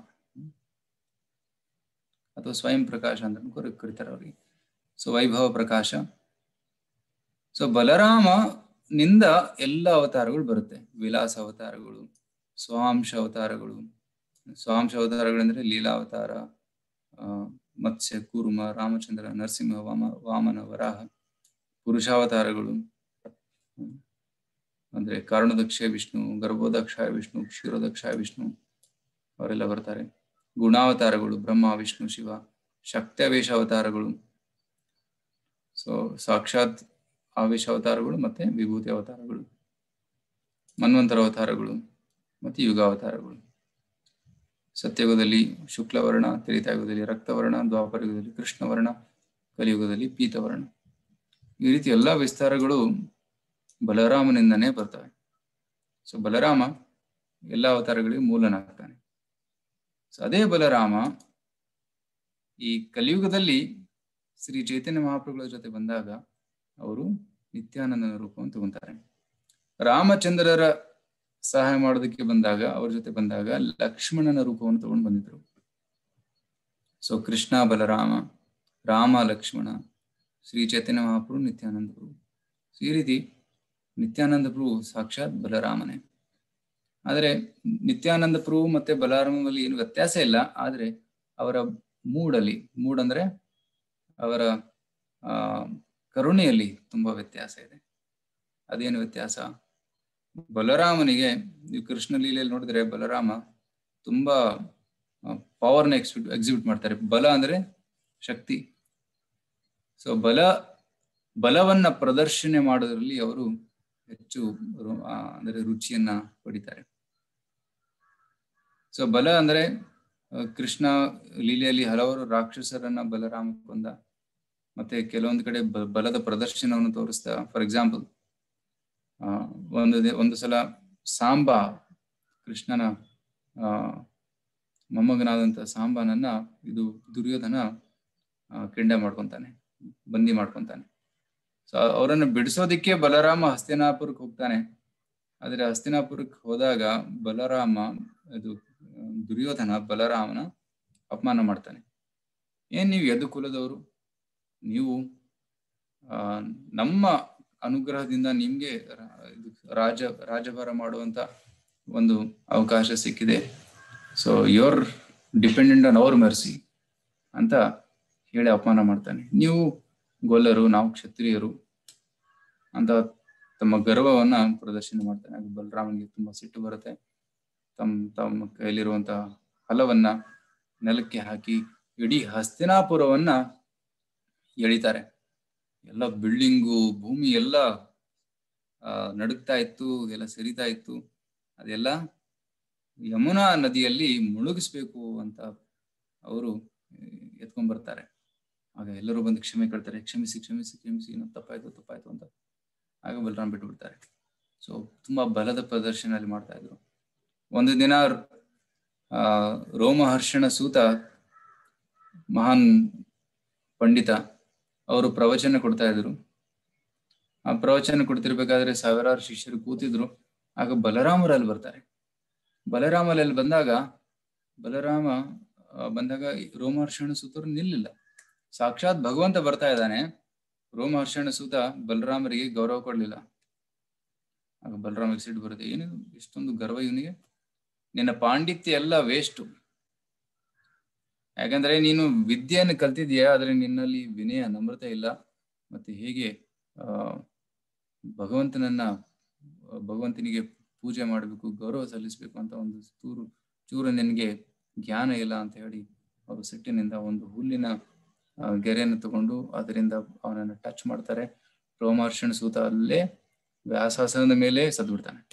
ಅಥವಾ ಸ್ವಯಂ ಪ್ರಕಾಶ ಅಂತ ಕರಿ- ಕರೀತಾರೆ ಅವ್ರಿಗೆ ಸೊ ವೈಭವ ಪ್ರಕಾಶ ಸೊ ಬಲರಾಮ ನಿಂದ ಎಲ್ಲ ಅವತಾರಗಳು ಬರುತ್ತೆ ವಿಲಾಸ ಅವತಾರಗಳು ಸ್ವಾಂಶ ಅವತಾರಗಳು ಸ್ವಾಂಶ ಅವತಾರಗಳೆಂದ್ರೆ ಲೀಲಾವತಾರ ಆ, ಮತ್ಸ್ಯ ಕೂರ್ಮ ರಾಮಚಂದ್ರ ನರಸಿಂಹ ವಾಮ ವಾಮನ ವರಾಹ ಪುರುಷಾವತಾರಗಳು ಹ್ಮ್. ಅಂದ್ರೆ ಕಾರಣದಕ್ಷ ವಿಷ್ಣು ಗರ್ಭೋದಕ್ಷಾಯ ವಿಷ್ಣು ಕ್ಷೀರೋದಕ್ಷಾಯ ವಿಷ್ಣು ಅವರೆಲ್ಲ ಬರ್ತಾರೆ ಗುಣಾವತಾರಗಳು ಬ್ರಹ್ಮ ವಿಷ್ಣು ಶಿವ ಶಕ್ತ್ಯಾವೇಶ ಅವತಾರಗಳು ಸೊ ಸಾಕ್ಷಾತ್ ಆವೇಶ ಅವತಾರಗಳು ಮತ್ತೆ ವಿಭೂತಿ ಅವತಾರಗಳು ಮನ್ವಂತರ ಅವತಾರಗಳು ಮತ್ತೆ ಯುಗಾವತಾರಗಳು ಸತ್ಯಯುಗದಲ್ಲಿ ಶುಕ್ಲವರ್ಣ ತ್ರೇತಾಯುಗದಲ್ಲಿ ರಕ್ತವರ್ಣ ದ್ವಾಪರಯುಗದಲ್ಲಿ ಕೃಷ್ಣವರ್ಣ ಕಲಿಯುಗದಲ್ಲಿ ಪೀತವರ್ಣ ಈ ರೀತಿ ಎಲ್ಲಾ ವಿಸ್ತಾರಗಳು ಬಲರಾಮನಿಂದನೇ ಬರ್ತವೆ ಸೊ ಬಲರಾಮ ಎಲ್ಲ ಅವತಾರಗಳಿಗೆ ಮೂಲನಾಗ್ತಾನೆ ಸೊ ಅದೇ ಬಲರಾಮ ಈ ಕಲಿಯುಗದಲ್ಲಿ ಶ್ರೀ ಚೈತನ್ಯ ಮಹಾಪ್ರಭುಗಳ ಜೊತೆ ಬಂದಾಗ ಅವರು ನಿತ್ಯಾನಂದನ ರೂಪವನ್ನು ತಗೊಂತಾರೆ ರಾಮಚಂದ್ರರ ಸಹಾಯ ಮಾಡೋದಕ್ಕೆ ಬಂದಾಗ ಅವ್ರ ಜೊತೆ ಬಂದಾಗ ಲಕ್ಷ್ಮಣನ ರೂಪವನ್ನು ತಗೊಂಡು ಬಂದಿದ್ರು ಸೊ ಕೃಷ್ಣ ಬಲರಾಮ ರಾಮ ಲಕ್ಷ್ಮಣ ಶ್ರೀ ಚೈತನ್ಯ ಮಹಾಪ್ರಭು ನಿತ್ಯಾನಂದ ಪ್ರಭು ಸೊ ಈ ರೀತಿ ನಿತ್ಯಾನಂದ ಪ್ರಭು ಸಾಕ್ಷಾತ್ ಬಲರಾಮನೇ ಆದರೆ ನಿತ್ಯಾನಂದ ಪ್ರಭು ಮತ್ತೆ ಬಲರಾಮನಲ್ಲಿ ಏನು ವ್ಯತ್ಯಾಸ ಇಲ್ಲ ಆದ್ರೆ ಅವರ ಮೂಡಲ್ಲಿ ಮೂಡ್ ಅಂದ್ರೆ ಅವರ ಆ ಕರುಣೆಯಲ್ಲಿ ತುಂಬಾ ವ್ಯತ್ಯಾಸ ಇದೆ ಅದೇನು ವ್ಯತ್ಯಾಸ ಬಲರಾಮನಿಗೆ ನೀವು ಕೃಷ್ಣ ಲೀಲೆಯಲ್ಲಿ ನೋಡಿದ್ರೆ ಬಲರಾಮ ತುಂಬಾ ಪವರ್ನ ಎಕ್ಸಿಬಿಟ್ ಎಕ್ಸಿಬಿಟ್ ಮಾಡ್ತಾರೆ ಬಲ ಅಂದ್ರೆ ಶಕ್ತಿ ಸೊ ಬಲ ಬಲವನ್ನ ಪ್ರದರ್ಶನ ಮಾಡೋದ್ರಲ್ಲಿ ಅವರು ಹೆಚ್ಚು ಅಂದ್ರೆ ರುಚಿಯನ್ನ ಪಡಿತಾರೆ ಸೊ ಬಲ ಅಂದ್ರೆ ಕೃಷ್ಣ ಲೀಲೆಯಲ್ಲಿ ಹಲವಾರು ರಾಕ್ಷಸರನ್ನ ಬಲರಾಮ ಕೊಂದ ಮತ್ತೆ ಕೆಲವೊಂದು ಕಡೆ ಬಲದ ಪ್ರದರ್ಶನವನ್ನು ತೋರಿಸ್ತಾ ಫಾರ್ ಎಕ್ಸಾಂಪಲ್ ಒಂದು ಒಂದು ಸಲ ಸಾಂಬ ಕೃಷ್ಣನ ಆ ಮೊಮ್ಮಗನಾದಂತ ಸಾಂಬನನ್ನ ಇದು ದುರ್ಯೋಧನ ಕೆಂಡ ಮಾಡ್ಕೊಂತಾನೆ ಬಂದಿ ಮಾಡ್ಕೊಂತಾನೆ ಸೊ ಅವರನ್ನು ಬಿಡಿಸೋದಿಕ್ಕೆ ಬಲರಾಮ ಹಸ್ತಿನಾಪುರಕ್ಕೆ ಹೋಗ್ತಾನೆ ಆದ್ರೆ ಹಸ್ತಿನಾಪುರಕ್ಕೆ ಹೋದಾಗ ಬಲರಾಮ ಇದು ದುರ್ಯೋಧನ ಬಲರಾಮನ ಅಪಮಾನ ಮಾಡ್ತಾನೆ ಏನ್ ನೀವು ಯದು ಕುಲದವರು ನೀವು ಆ ನಮ್ಮ ಅನುಗ್ರಹದಿಂದ ನಿಮ್ಗೆ ರಾಜ ರಾಜಭಾರ ಮಾಡುವಂತ ಒಂದು ಅವಕಾಶ ಸಿಕ್ಕಿದೆ so your dependent on our mercy ಅಂತ ಹೇಳಿ ಅಪಮಾನ ಮಾಡ್ತಾನೆ ನೀವು ಗೊಲ್ಲರು ನಾವು ಕ್ಷತ್ರಿಯರು ಅಂತ ತಮ್ಮ ಗರ್ವವನ್ನ ಪ್ರದರ್ಶನ ಮಾಡ್ತಾನೆ ಅದು ಬಲರಾಮನಿಗೆ ತುಂಬಾ ಸಿಟ್ಟು ಬರುತ್ತೆ ತಮ್ಮ ತಮ್ಮ ಕೈಲಿರುವಂತಹ ಹಲವನ್ನ ನೆಲಕ್ಕೆ ಹಾಕಿ ಇಡೀ ಹಸ್ತಿನಾಪುರವನ್ನ ಎಳಿತಾರೆ ಎಲ್ಲ ಬಿಲ್ಡಿಂಗು ಭೂಮಿ ಎಲ್ಲ ನಡುಗ್ತಾ ಇತ್ತು ಎಲ್ಲ ಸರಿತಾ ಇತ್ತು ಅದೆಲ್ಲ ಯಮುನಾ ನದಿಯಲ್ಲಿ ಮುಳುಗಿಸ್ಬೇಕು ಅಂತ ಅವರು ಎತ್ಕೊಂಡ್ ಬರ್ತಾರೆ ಆಗ ಎಲ್ಲರೂ ಬಂದು ಕ್ಷಮೆ ಕೇಳ್ತಾರೆ ಕ್ಷಮಿಸಿ ಕ್ಷಮಿಸಿ ಕ್ಷಮಿಸಿ ಏನೋ ತಪ್ಪಾಯ್ತು ತಪ್ಪಾಯ್ತು ಅಂತ ಆಗ ಬಲರಾಮ್ ಬಿಟ್ಟು ಬಿಡ್ತಾರೆ ಸೊ ತುಂಬಾ ಬಲದ ಪ್ರದರ್ಶನ ಅಲ್ಲಿ ಮಾಡ್ತಾ ಇದ್ರು ಒಂದು ದಿನ ಆ ರೋಮಹರ್ಷಣ ಸೂತ ಮಹಾನ್ ಪಂಡಿತ ಅವರು ಪ್ರವಚನ ಕೊಡ್ತಾ ಇದ್ರು ಆ ಪ್ರವಚನ ಕೊಡ್ತಿರ್ಬೇಕಾದ್ರೆ ಸಾವಿರಾರು ಶಿಷ್ಯರು ಕೂತಿದ್ರು ಆಗ ಬಲರಾಮರು ಅಲ್ಲಿ ಬರ್ತಾರೆ ಬಲರಾಮಲ್ಲಿ ಅಲ್ಲಿ ಬಂದಾಗ ಬಲರಾಮ ಬಂದಾಗ ರೋಮಹರ್ಷಣ ಸೂತರು ನಿಲ್ಲಿಲ್ಲ ಸಾಕ್ಷಾತ್ ಭಗವಂತ ಬರ್ತಾ ಇದ್ದಾನೆ ರೋಮಹರ್ಷಣ ಸೂತ ಬಲರಾಮರಿಗೆ ಗೌರವ ಕೊಡ್ಲಿಲ್ಲ ಆಗ ಬಲರಾಮ ಸಿಟ್ಟು ಬರುತ್ತೆ ಏನು ಇಷ್ಟೊಂದು ಗರ್ವ ಇವನಿಗೆ ನಿನ್ನ ಪಾಂಡಿತ್ಯ ಎಲ್ಲ ವೇಸ್ಟು ಯಾಕಂದ್ರೆ ನೀನು ವಿದ್ಯೆಯನ್ನು ಕಲ್ತಿದ್ಯಾ ಆದ್ರೆ ನಿನ್ನಲ್ಲಿ ವಿನಯ ನಮ್ರತೆ ಇಲ್ಲ ಮತ್ತೆ ಹೇಗೆ ಆ ಭಗವಂತನನ್ನ ಭಗವಂತನಿಗೆ ಪೂಜೆ ಮಾಡಬೇಕು ಗೌರವ ಸಲ್ಲಿಸ್ಬೇಕು ಅಂತ ಒಂದು ಚೂರು ಚೂರು ನಿನಗೆ ಜ್ಞಾನ ಇಲ್ಲ ಅಂತ ಹೇಳಿ ಅವರು ಸಿಟ್ಟಿನಿಂದ ಒಂದು ಹುಲ್ಲಿನ ಗೆರೆಯನ್ನು ತಗೊಂಡು ಅದರಿಂದ ಅವನನ್ನು ಟಚ್ ಮಾಡ್ತಾರೆ ರೋಮಾರ್ಷಣ ಸೂತ ಅಲ್ಲೇ ವ್ಯಾಸಾಸನದ ಮೇಲೆ ಸದ್ದು ಬಿಡ್ತಾನೆ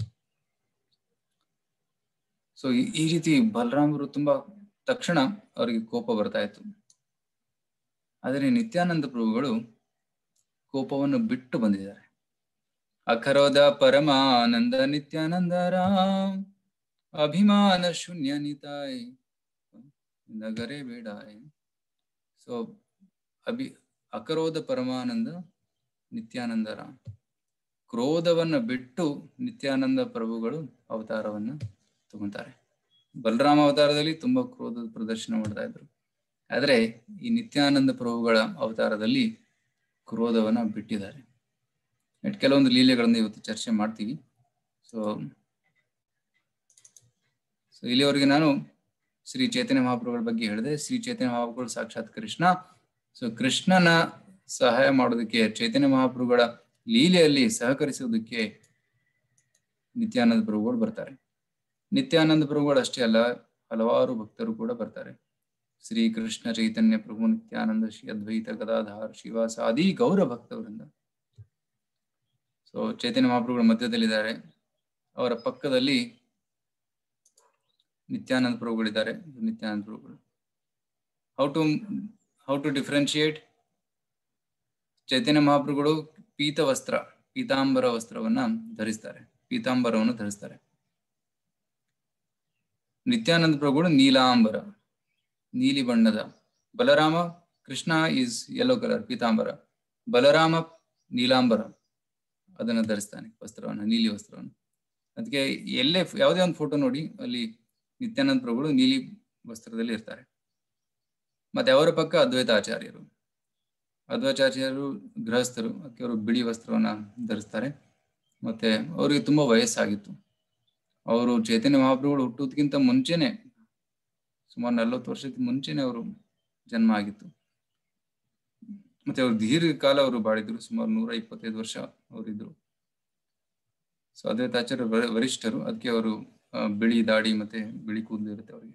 ಸೊ ಈ ರೀತಿ ಬಲರಾಮರು ತುಂಬಾ ತಕ್ಷಣ ಅವರಿಗೆ ಕೋಪ ಬರ್ತಾ ಇತ್ತು ಆದರೆ ನಿತ್ಯಾನಂದ ಪ್ರಭುಗಳು ಕೋಪವನ್ನು ಬಿಟ್ಟು ಬಂದಿದ್ದಾರೆ ಅಖರೋದ ಪರಮಾನಂದ ನಿತ್ಯಾನಂದ ರಾಮ್ ಅಭಿಮಾನ ಶೂನ್ಯ ನಿತಾಯ್ ನಗರೇ ಬೇಡಾಯ್ ಸೊ ಅಭಿ ಅಕರೋಧ ಪರಮಾನಂದ ನಿತ್ಯಾನಂದ ರಾಮ್ ಕ್ರೋಧವನ್ನ ಬಿಟ್ಟು ನಿತ್ಯಾನಂದ ಪ್ರಭುಗಳು ಅವತಾರವನ್ನ ತಗೊಂತಾರೆ ಬಲರಾಮ ಅವತಾರದಲ್ಲಿ ತುಂಬಾ ಕ್ರೋಧದ ಪ್ರದರ್ಶನ ಮಾಡ್ತಾ ಇದ್ರು ಆದ್ರೆ ಈ ನಿತ್ಯಾನಂದ ಪ್ರಭುಗಳ ಅವತಾರದಲ್ಲಿ ಕ್ರೋಧವನ್ನ ಬಿಟ್ಟಿದ್ದಾರೆ ಕೆಲವೊಂದು ಲೀಲೆಗಳನ್ನು ಇವತ್ತು ಚರ್ಚೆ ಮಾಡ್ತೀವಿ ಸೊ ಸೊ ಇಲ್ಲಿವರೆಗೆ ನಾನು ಶ್ರೀ ಚೈತನ್ಯ ಮಹಾಪ್ರಭುಗಳ ಬಗ್ಗೆ ಹೇಳಿದೆ ಶ್ರೀ ಚೈತನ್ಯ ಮಹಾಪ್ರಭುಗಳು ಸಾಕ್ಷಾತ್ ಕೃಷ್ಣ ಸೊ ಕೃಷ್ಣನ ಸಹಾಯ ಮಾಡೋದಕ್ಕೆ ಚೈತನ್ಯ ಮಹಾಪ್ರಭುಗಳ ಲೀಲೆಯಲ್ಲಿ ಸಹಕರಿಸೋದಕ್ಕೆ ನಿತ್ಯಾನಂದ ಪ್ರಭುಗಳು ಬರ್ತಾರೆ ನಿತ್ಯಾನಂದ ಪ್ರಭುಗಳು ಅಷ್ಟೇ ಅಲ್ಲ ಹಲವಾರು ಭಕ್ತರು ಕೂಡ ಬರ್ತಾರೆ ಶ್ರೀ ಕೃಷ್ಣ ಚೈತನ್ಯ ಪ್ರಭು ನಿತ್ಯಾನಂದ ಶ್ರೀ ಅದ್ವೈತ ಗದಾಧಾರ್ ಶಿವಾಸ ಆದಿ ಗೌರ ಭಕ್ತವರಿಂದ ಸೊ ಚೈತನ್ಯ ಮಹಾಪ್ರಭುಗಳ ಮಧ್ಯದಲ್ಲಿದ್ದಾರೆ ಅವರ ಪಕ್ಕದಲ್ಲಿ ನಿತ್ಯಾನಂದ ಪ್ರಭುಗಳಿದ್ದಾರೆ ನಿತ್ಯಾನಂದ ಪ್ರಭುಗಳು how to how to differentiate Chaitanya ಮಹಾಪ್ರಭುಗಳು ಪೀತ ವಸ್ತ್ರ ಪೀತಾಂಬರ ವಸ್ತ್ರವನ್ನ ಧರಿಸ್ತಾರೆ ಪೀತಾಂಬರವನ್ನು ಧರಿಸ್ತಾರೆ ನಿತ್ಯಾನಂದ ಪ್ರಭುಗಳು ನೀಲಾಂಬರ ನೀಲಿ ಬಣ್ಣದ Balarama Krishna is yellow colour ಪೀತಾಂಬರ ಬಲರಾಮ ನೀಲಾಂಬರ ಅದನ್ನ ಧರಿಸ್ತಾನೆ ವಸ್ತ್ರವನ್ನು ನೀಲಿ ವಸ್ತ್ರವನ್ನು ಅದಕ್ಕೆ ಎಲ್ಲೇ ಯಾವುದೇ ಒಂದು ಫೋಟೋ ನೋಡಿ ಅಲ್ಲಿ ನಿತ್ಯಾನಂದ ಪ್ರಭುಗಳು ನೀಲಿ ವಸ್ತ್ರದಲ್ಲಿ ಇರ್ತಾರೆ ಮತ್ತೆ ಅವರ ಪಕ್ಕ ಅದ್ವೈತ ಆಚಾರ್ಯರು ಅದ್ವೈತಾಚಾರ್ಯರು ಗೃಹಸ್ಥರು ಅದಕ್ಕೆ ಅವರು ಬಿಳಿ ವಸ್ತ್ರವನ್ನ ಧರಿಸ್ತಾರೆ ಮತ್ತೆ ಅವರಿಗೆ ತುಂಬಾ ವಯಸ್ಸಾಗಿತ್ತು ಅವರು ಚೈತನ್ಯ ಮಹಾಪ್ರಭುಗಳು ಹುಟ್ಟೋದಕ್ಕಿಂತ ಮುಂಚೆನೆ ಸುಮಾರು ನಲವತ್ತು ವರ್ಷಕ್ಕೆ ಮುಂಚೆನೆ ಅವರು ಜನ್ಮ ಆಗಿತ್ತು ಮತ್ತೆ ಅವರು ದೀರ್ಘಕಾಲ ಅವರು ಬಾಳಿದ್ರು ಸುಮಾರು ನೂರ ಇಪ್ಪತ್ತೈದು ವರ್ಷ ಅವರಿದ್ರು ಸೊ ಅದ್ವೈತಾಚಾರ್ಯ ವರಿಷ್ಠರು ಅದಕ್ಕೆ ಅವರು ಬಿಳಿ ದಾಡಿ ಮತ್ತೆ ಬಿಳಿ ಕೂದಲು ಇರುತ್ತೆ ಅವರಿಗೆ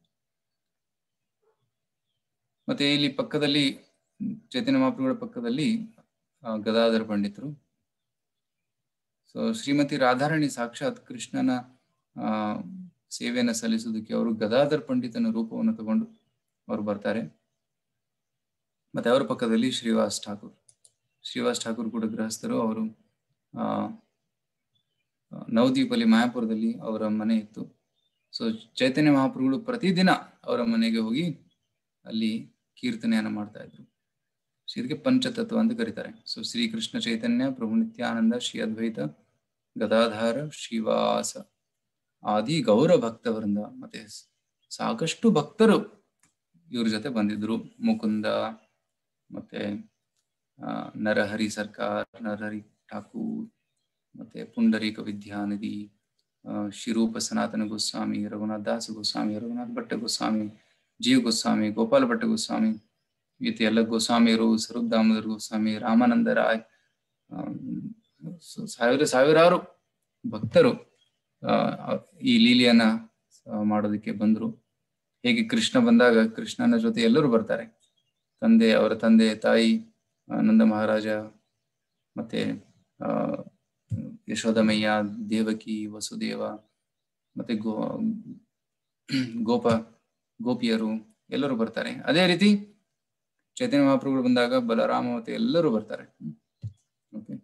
ಮತ್ತೆ ಇಲ್ಲಿ ಪಕ್ಕದಲ್ಲಿ ಚೈತನ್ಯ ಮಹಾಪ್ರಭುಗಳ ಪಕ್ಕದಲ್ಲಿ ಗದಾಧರ ಪಂಡಿತರು ಸೊ ಶ್ರೀಮತಿ ರಾಧಾರಾಣಿ ಸಾಕ್ಷಾತ್ ಕೃಷ್ಣನ ಆ ಸೇವೆಯನ್ನ ಸಲ್ಲಿಸೋದಕ್ಕೆ ಅವರು ಗದಾಧರ್ ಪಂಡಿತನ ರೂಪವನ್ನು ತಗೊಂಡು ಅವರು ಬರ್ತಾರೆ ಮತ್ತೆ ಅವರ ಪಕ್ಕದಲ್ಲಿ ಶ್ರೀವಾಸ್ ಠಾಕೂರ್ ಶ್ರೀವಾಸ್ ಠಾಕೂರ್ ಕೂಡ ಗೃಹಸ್ಥರು ಅವರು ಆ ನವದ್ವೀಪಲ್ಲಿ ಮಾಯಾಪುರದಲ್ಲಿ ಅವರ ಮನೆ ಇತ್ತು ಸೊ ಚೈತನ್ಯ ಮಹಾಪ್ರಭುಗಳು ಪ್ರತಿದಿನ ಅವರ ಮನೆಗೆ ಹೋಗಿ ಅಲ್ಲಿ ಕೀರ್ತನೆಯನ್ನ ಮಾಡ್ತಾ ಇದ್ರು ಸೊ ಇದಕ್ಕೆ ಪಂಚತತ್ವ ಅಂತ ಕರೀತಾರೆ ಸೊ ಶ್ರೀಕೃಷ್ಣ ಚೈತನ್ಯ ಪ್ರಭು ನಿತ್ಯಾನಂದ ಶ್ರೀ ಅದ್ವೈತ ಗದಾಧಾರ ಶ್ರೀವಾಸ ಆದಿ ಗೌರ ಭಕ್ತವರಿಂದ ಮತ್ತೆ ಸಾಕಷ್ಟು ಭಕ್ತರು ಇವ್ರ ಜೊತೆ ಬಂದಿದ್ರು ಮುಕುಂದ ಮತ್ತೆ ನರಹರಿ ಸರ್ಕಾರ್ ನರಹರಿ ಠಾಕೂರ್ ಮತ್ತೆ ಪುಂಡರೀಕ ವಿದ್ಯಾನಿಧಿ ಶಿರೂಪ ಸನಾತನ ಗೋಸ್ವಾಮಿ ರಘುನಾಥ್ ದಾಸ ಗೋಸ್ವಾಮಿ ರಘುನಾಥ್ ಭಟ್ಟ ಗೋಸ್ವಾಮಿ ಜೀವ ಗೋಸ್ವಾಮಿ ಗೋಪಾಲ ಭಟ್ಟ ಗೋಸ್ವಾಮಿ ಈತ ಎಲ್ಲ ಗೋಸ್ವಾಮಿಯರು ಸ್ವರೂಪ್ ದಾಮೋದರ್ ಗೋಸ್ವಾಮಿ ರಾಮಾನಂದ ರಾಯ್ ಸಾವಿರ ಸಾವಿರಾರು ಭಕ್ತರು ಈ ಲೀಲೆಯನ್ನ ಮಾಡೋದಕ್ಕೆ ಬಂದ್ರು ಹೇಗೆ ಕೃಷ್ಣ ಬಂದಾಗ ಕೃಷ್ಣನ ಜೊತೆ ಎಲ್ಲರೂ ಬರ್ತಾರೆ ತಂದೆ ಅವರ ತಂದೆ ತಾಯಿ ನಂದ ಮಹಾರಾಜ ಮತ್ತೆ ಆ ಯಶೋಧಮಯ್ಯ ದೇವಕಿ ವಸುದೇವ ಮತ್ತೆ ಗೋ ಗೋಪ ಗೋಪಿಯರು ಎಲ್ಲರೂ ಬರ್ತಾರೆ ಅದೇ ರೀತಿ ಚೈತನ್ಯ ಮಹಾಪ್ರಭುಗಳು ಬಂದಾಗ ಬಲರಾಮ ಮತ್ತೆ ಎಲ್ಲರೂ ಬರ್ತಾರೆ ಓಕೆ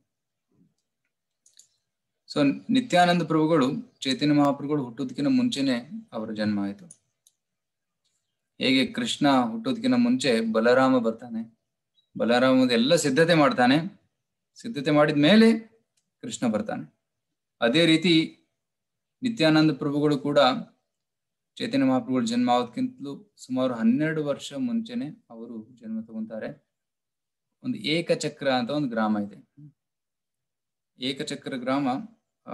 ಸೊ ನಿತ್ಯಾನಂದ ಪ್ರಭುಗಳು ಚೈತನ್ಯ ಮಹಾಪ್ರಭುಗಳು ಹುಟ್ಟೋದಕ್ಕಿಂತ ಮುಂಚೆನೆ ಅವರ ಜನ್ಮ ಆಯಿತು ಹೇಗೆ ಕೃಷ್ಣ ಹುಟ್ಟೋದಕ್ಕಿಂತ ಮುಂಚೆ ಬಲರಾಮ ಬರ್ತಾನೆ ಬಲರಾಮ ಎಲ್ಲ ಸಿದ್ಧತೆ ಮಾಡ್ತಾನೆ ಸಿದ್ಧತೆ ಮಾಡಿದ ಮೇಲೆ ಕೃಷ್ಣ ಬರ್ತಾನೆ ಅದೇ ರೀತಿ ನಿತ್ಯಾನಂದ ಪ್ರಭುಗಳು ಕೂಡ ಚೈತನ್ಯ ಮಹಾಪ್ರಭುಗಳ ಜನ್ಮ ಆಗೋದಕ್ಕಿಂತಲೂ ಸುಮಾರು ಹನ್ನೆರಡು ವರ್ಷ ಮುಂಚೆನೆ ಅವರು ಜನ್ಮ ತಗೊಂತಾರೆ ಒಂದು ಏಕಚಕ್ರ ಅಂತ ಒಂದು ಗ್ರಾಮ ಇದೆ ಏಕಚಕ್ರ ಗ್ರಾಮ ಆ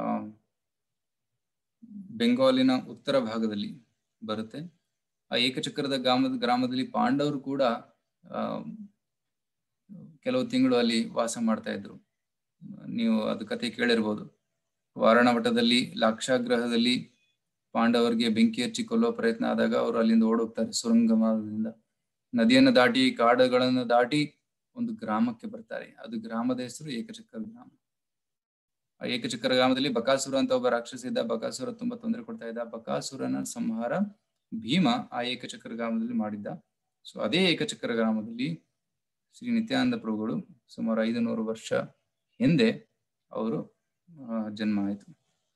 ಬೆಂಗಾಲಿನ ಉತ್ತರ ಭಾಗದಲ್ಲಿ ಬರುತ್ತೆ ಆ ಏಕಚಕ್ರದ ಗ್ರಾಮದ ಗ್ರಾಮದಲ್ಲಿ ಪಾಂಡವರು ಕೂಡ ಆ ಕೆಲವು ತಿಂಗಳು ಅಲ್ಲಿ ವಾಸ ಮಾಡ್ತಾ ಇದ್ರು ನೀವು ಅದು ಕತೆ ಕೇಳಿರ್ಬೋದು ವಾರಣವಟದಲ್ಲಿ ಲಾಕ್ಷಾಗ್ರಹದಲ್ಲಿ ಪಾಂಡವರಿಗೆ ಬೆಂಕಿ ಹಚ್ಚಿ ಕೊಲ್ಲೋ ಪ್ರಯತ್ನ ಆದಾಗ ಅವರು ಅಲ್ಲಿಂದ ಓಡೋಗ್ತಾರೆ ಸುರಂಗ ಮಾರ್ಗದಿಂದ ನದಿಯನ್ನು ದಾಟಿ ಕಾಡುಗಳನ್ನು ದಾಟಿ ಒಂದು ಗ್ರಾಮಕ್ಕೆ ಬರ್ತಾರೆ ಅದು ಗ್ರಾಮದ ಹೆಸರು ಏಕಚಕ್ರ ಗ್ರಾಮ ಆ ಏಕಚಕ್ರ ಗ್ರಾಮದಲ್ಲಿ ಬಕಾಸುರ ಅಂತ ಒಬ್ಬ ರಾಕ್ಷಸ ಇದ್ದ ಬಕಾಸುರ ತುಂಬಾ ತೊಂದರೆ ಕೊಡ್ತಾ ಇದ್ದ ಬಕಾಸುರನ ಸಂಹಾರ ಭೀಮ ಆ ಏಕಚಕ್ರ ಗ್ರಾಮದಲ್ಲಿ ಮಾಡಿದ್ದ ಸೊ ಅದೇ ಏಕಚಕ್ರ ಗ್ರಾಮದಲ್ಲಿ ಶ್ರೀ ನಿತ್ಯಾನಂದ ಪ್ರಭುಗಳು ಸುಮಾರು ಐದು ನೂರು ವರ್ಷ ಹಿಂದೆ ಅವರು ಜನ್ಮ ಆಯಿತು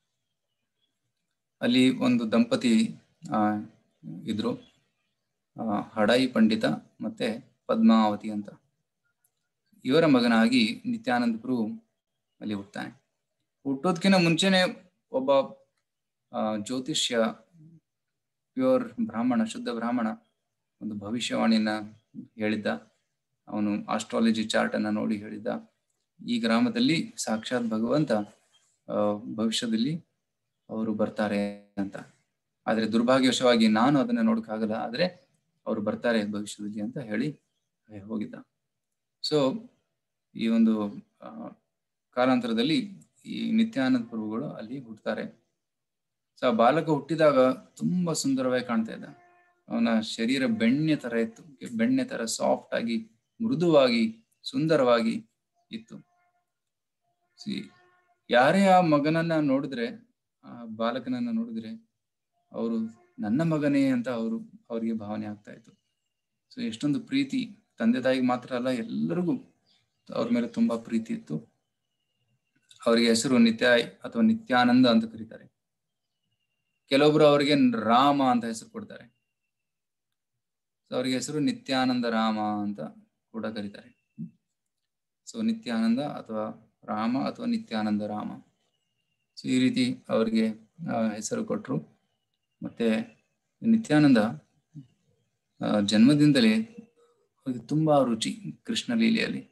ಅಲ್ಲಿ ಒಂದು ದಂಪತಿ ಆ ಇದ್ರು ಆ ಹಡಾಯಿ ಪಂಡಿತ ಮತ್ತೆ ಪದ್ಮಾವತಿ ಅಂತ ಇವರ ಮಗನಾಗಿ ನಿತ್ಯಾನಂದ ಪ್ರಭು ಅಲ್ಲಿ ಹುಟ್ತಾನೆ ಹುಟ್ಟೋದ್ಕಿಂತ ಮುಂಚೆನೆ ಒಬ್ಬ ಜ್ಯೋತಿಷ್ಯ ಪ್ಯೂರ್ ಬ್ರಾಹ್ಮಣ ಶುದ್ಧ ಬ್ರಾಹ್ಮಣ ಒಂದು ಭವಿಷ್ಯವಾಣಿಯನ್ನ ಹೇಳಿದ್ದ ಅವನು ಆಸ್ಟ್ರಾಲಜಿ ಚಾರ್ಟ್ ಅನ್ನ ನೋಡಿ ಹೇಳಿದ್ದ ಈ ಗ್ರಾಮದಲ್ಲಿ ಸಾಕ್ಷಾತ್ ಭಗವಂತ ಭವಿಷ್ಯದಲ್ಲಿ ಅವರು ಬರ್ತಾರೆ ಅಂತ ಆದ್ರೆ ದುರ್ಭಾಗ್ಯವಶವಾಗಿ ನಾನು ಅದನ್ನ ನೋಡಕ್ಕಾಗಲ್ಲ ಆದ್ರೆ ಅವರು ಬರ್ತಾರೆ ಭವಿಷ್ಯದಲ್ಲಿ ಅಂತ ಹೇಳಿ ಹೋಗಿದ್ದ ಸೊ ಈ ಒಂದು ಕಾಲಾಂತರದಲ್ಲಿ ಈ ನಿತ್ಯಾನಂದ ಪ್ರಭುಗಳು ಅಲ್ಲಿ ಹುಟ್ಟುತ್ತಾರೆ ಸೊ ಆ ಬಾಲಕ ಹುಟ್ಟಿದಾಗ ತುಂಬಾ ಸುಂದರವಾಗಿ ಕಾಣ್ತಾ ಇದ್ದ ಅವನ ಶರೀರ ಬೆಣ್ಣೆ ತರ ಇತ್ತು ಬೆಣ್ಣೆ ತರ ಸಾಫ್ಟ್ ಆಗಿ ಮೃದುವಾಗಿ ಸುಂದರವಾಗಿ ಇತ್ತು ಸಿ ಯಾರೇ ಆ ಮಗನನ್ನ ನೋಡಿದ್ರೆ ಆ ಬಾಲಕನನ್ನ ನೋಡಿದ್ರೆ ಅವರು ನನ್ನ ಮಗನೇ ಅಂತ ಅವರು ಅವರಿಗೆ ಭಾವನೆ ಆಗ್ತಾ ಇತ್ತು ಸೊ ಎಷ್ಟೊಂದು ಪ್ರೀತಿ ತಂದೆ ತಾಯಿಗೆ ಮಾತ್ರ ಅಲ್ಲ ಎಲ್ಲರಿಗೂ ಅವ್ರ ಮೇಲೆ ತುಂಬಾ ಪ್ರೀತಿ ಇತ್ತು ಅವರಿಗೆ ಹೆಸರು ನಿತ್ಯ ಅಥವಾ ನಿತ್ಯಾನಂದ ಅಂತ ಕರೀತಾರೆ ಕೆಲವೊಬ್ರು ಅವರಿಗೆ ರಾಮ ಅಂತ ಹೆಸರು ಕೊಡ್ತಾರೆ ಸೊ ಅವರಿಗೆ ಹೆಸರು ನಿತ್ಯಾನಂದ ರಾಮ ಅಂತ ಕೂಡ ಕರೀತಾರೆ ಸೊ ನಿತ್ಯಾನಂದ ಅಥವಾ ರಾಮ ಅಥವಾ ನಿತ್ಯಾನಂದ ರಾಮ ಸೊ ಈ ರೀತಿ ಅವರಿಗೆ ಆ, ಹೆಸರು ಕೊಟ್ಟರು ಮತ್ತೆ ನಿತ್ಯಾನಂದ ಆ, ಜನ್ಮದಿಂದಲೇ ಅವರಿಗೆ ತುಂಬಾ ರುಚಿ ಕೃಷ್ಣ ಲೀಲೆಯಲ್ಲಿ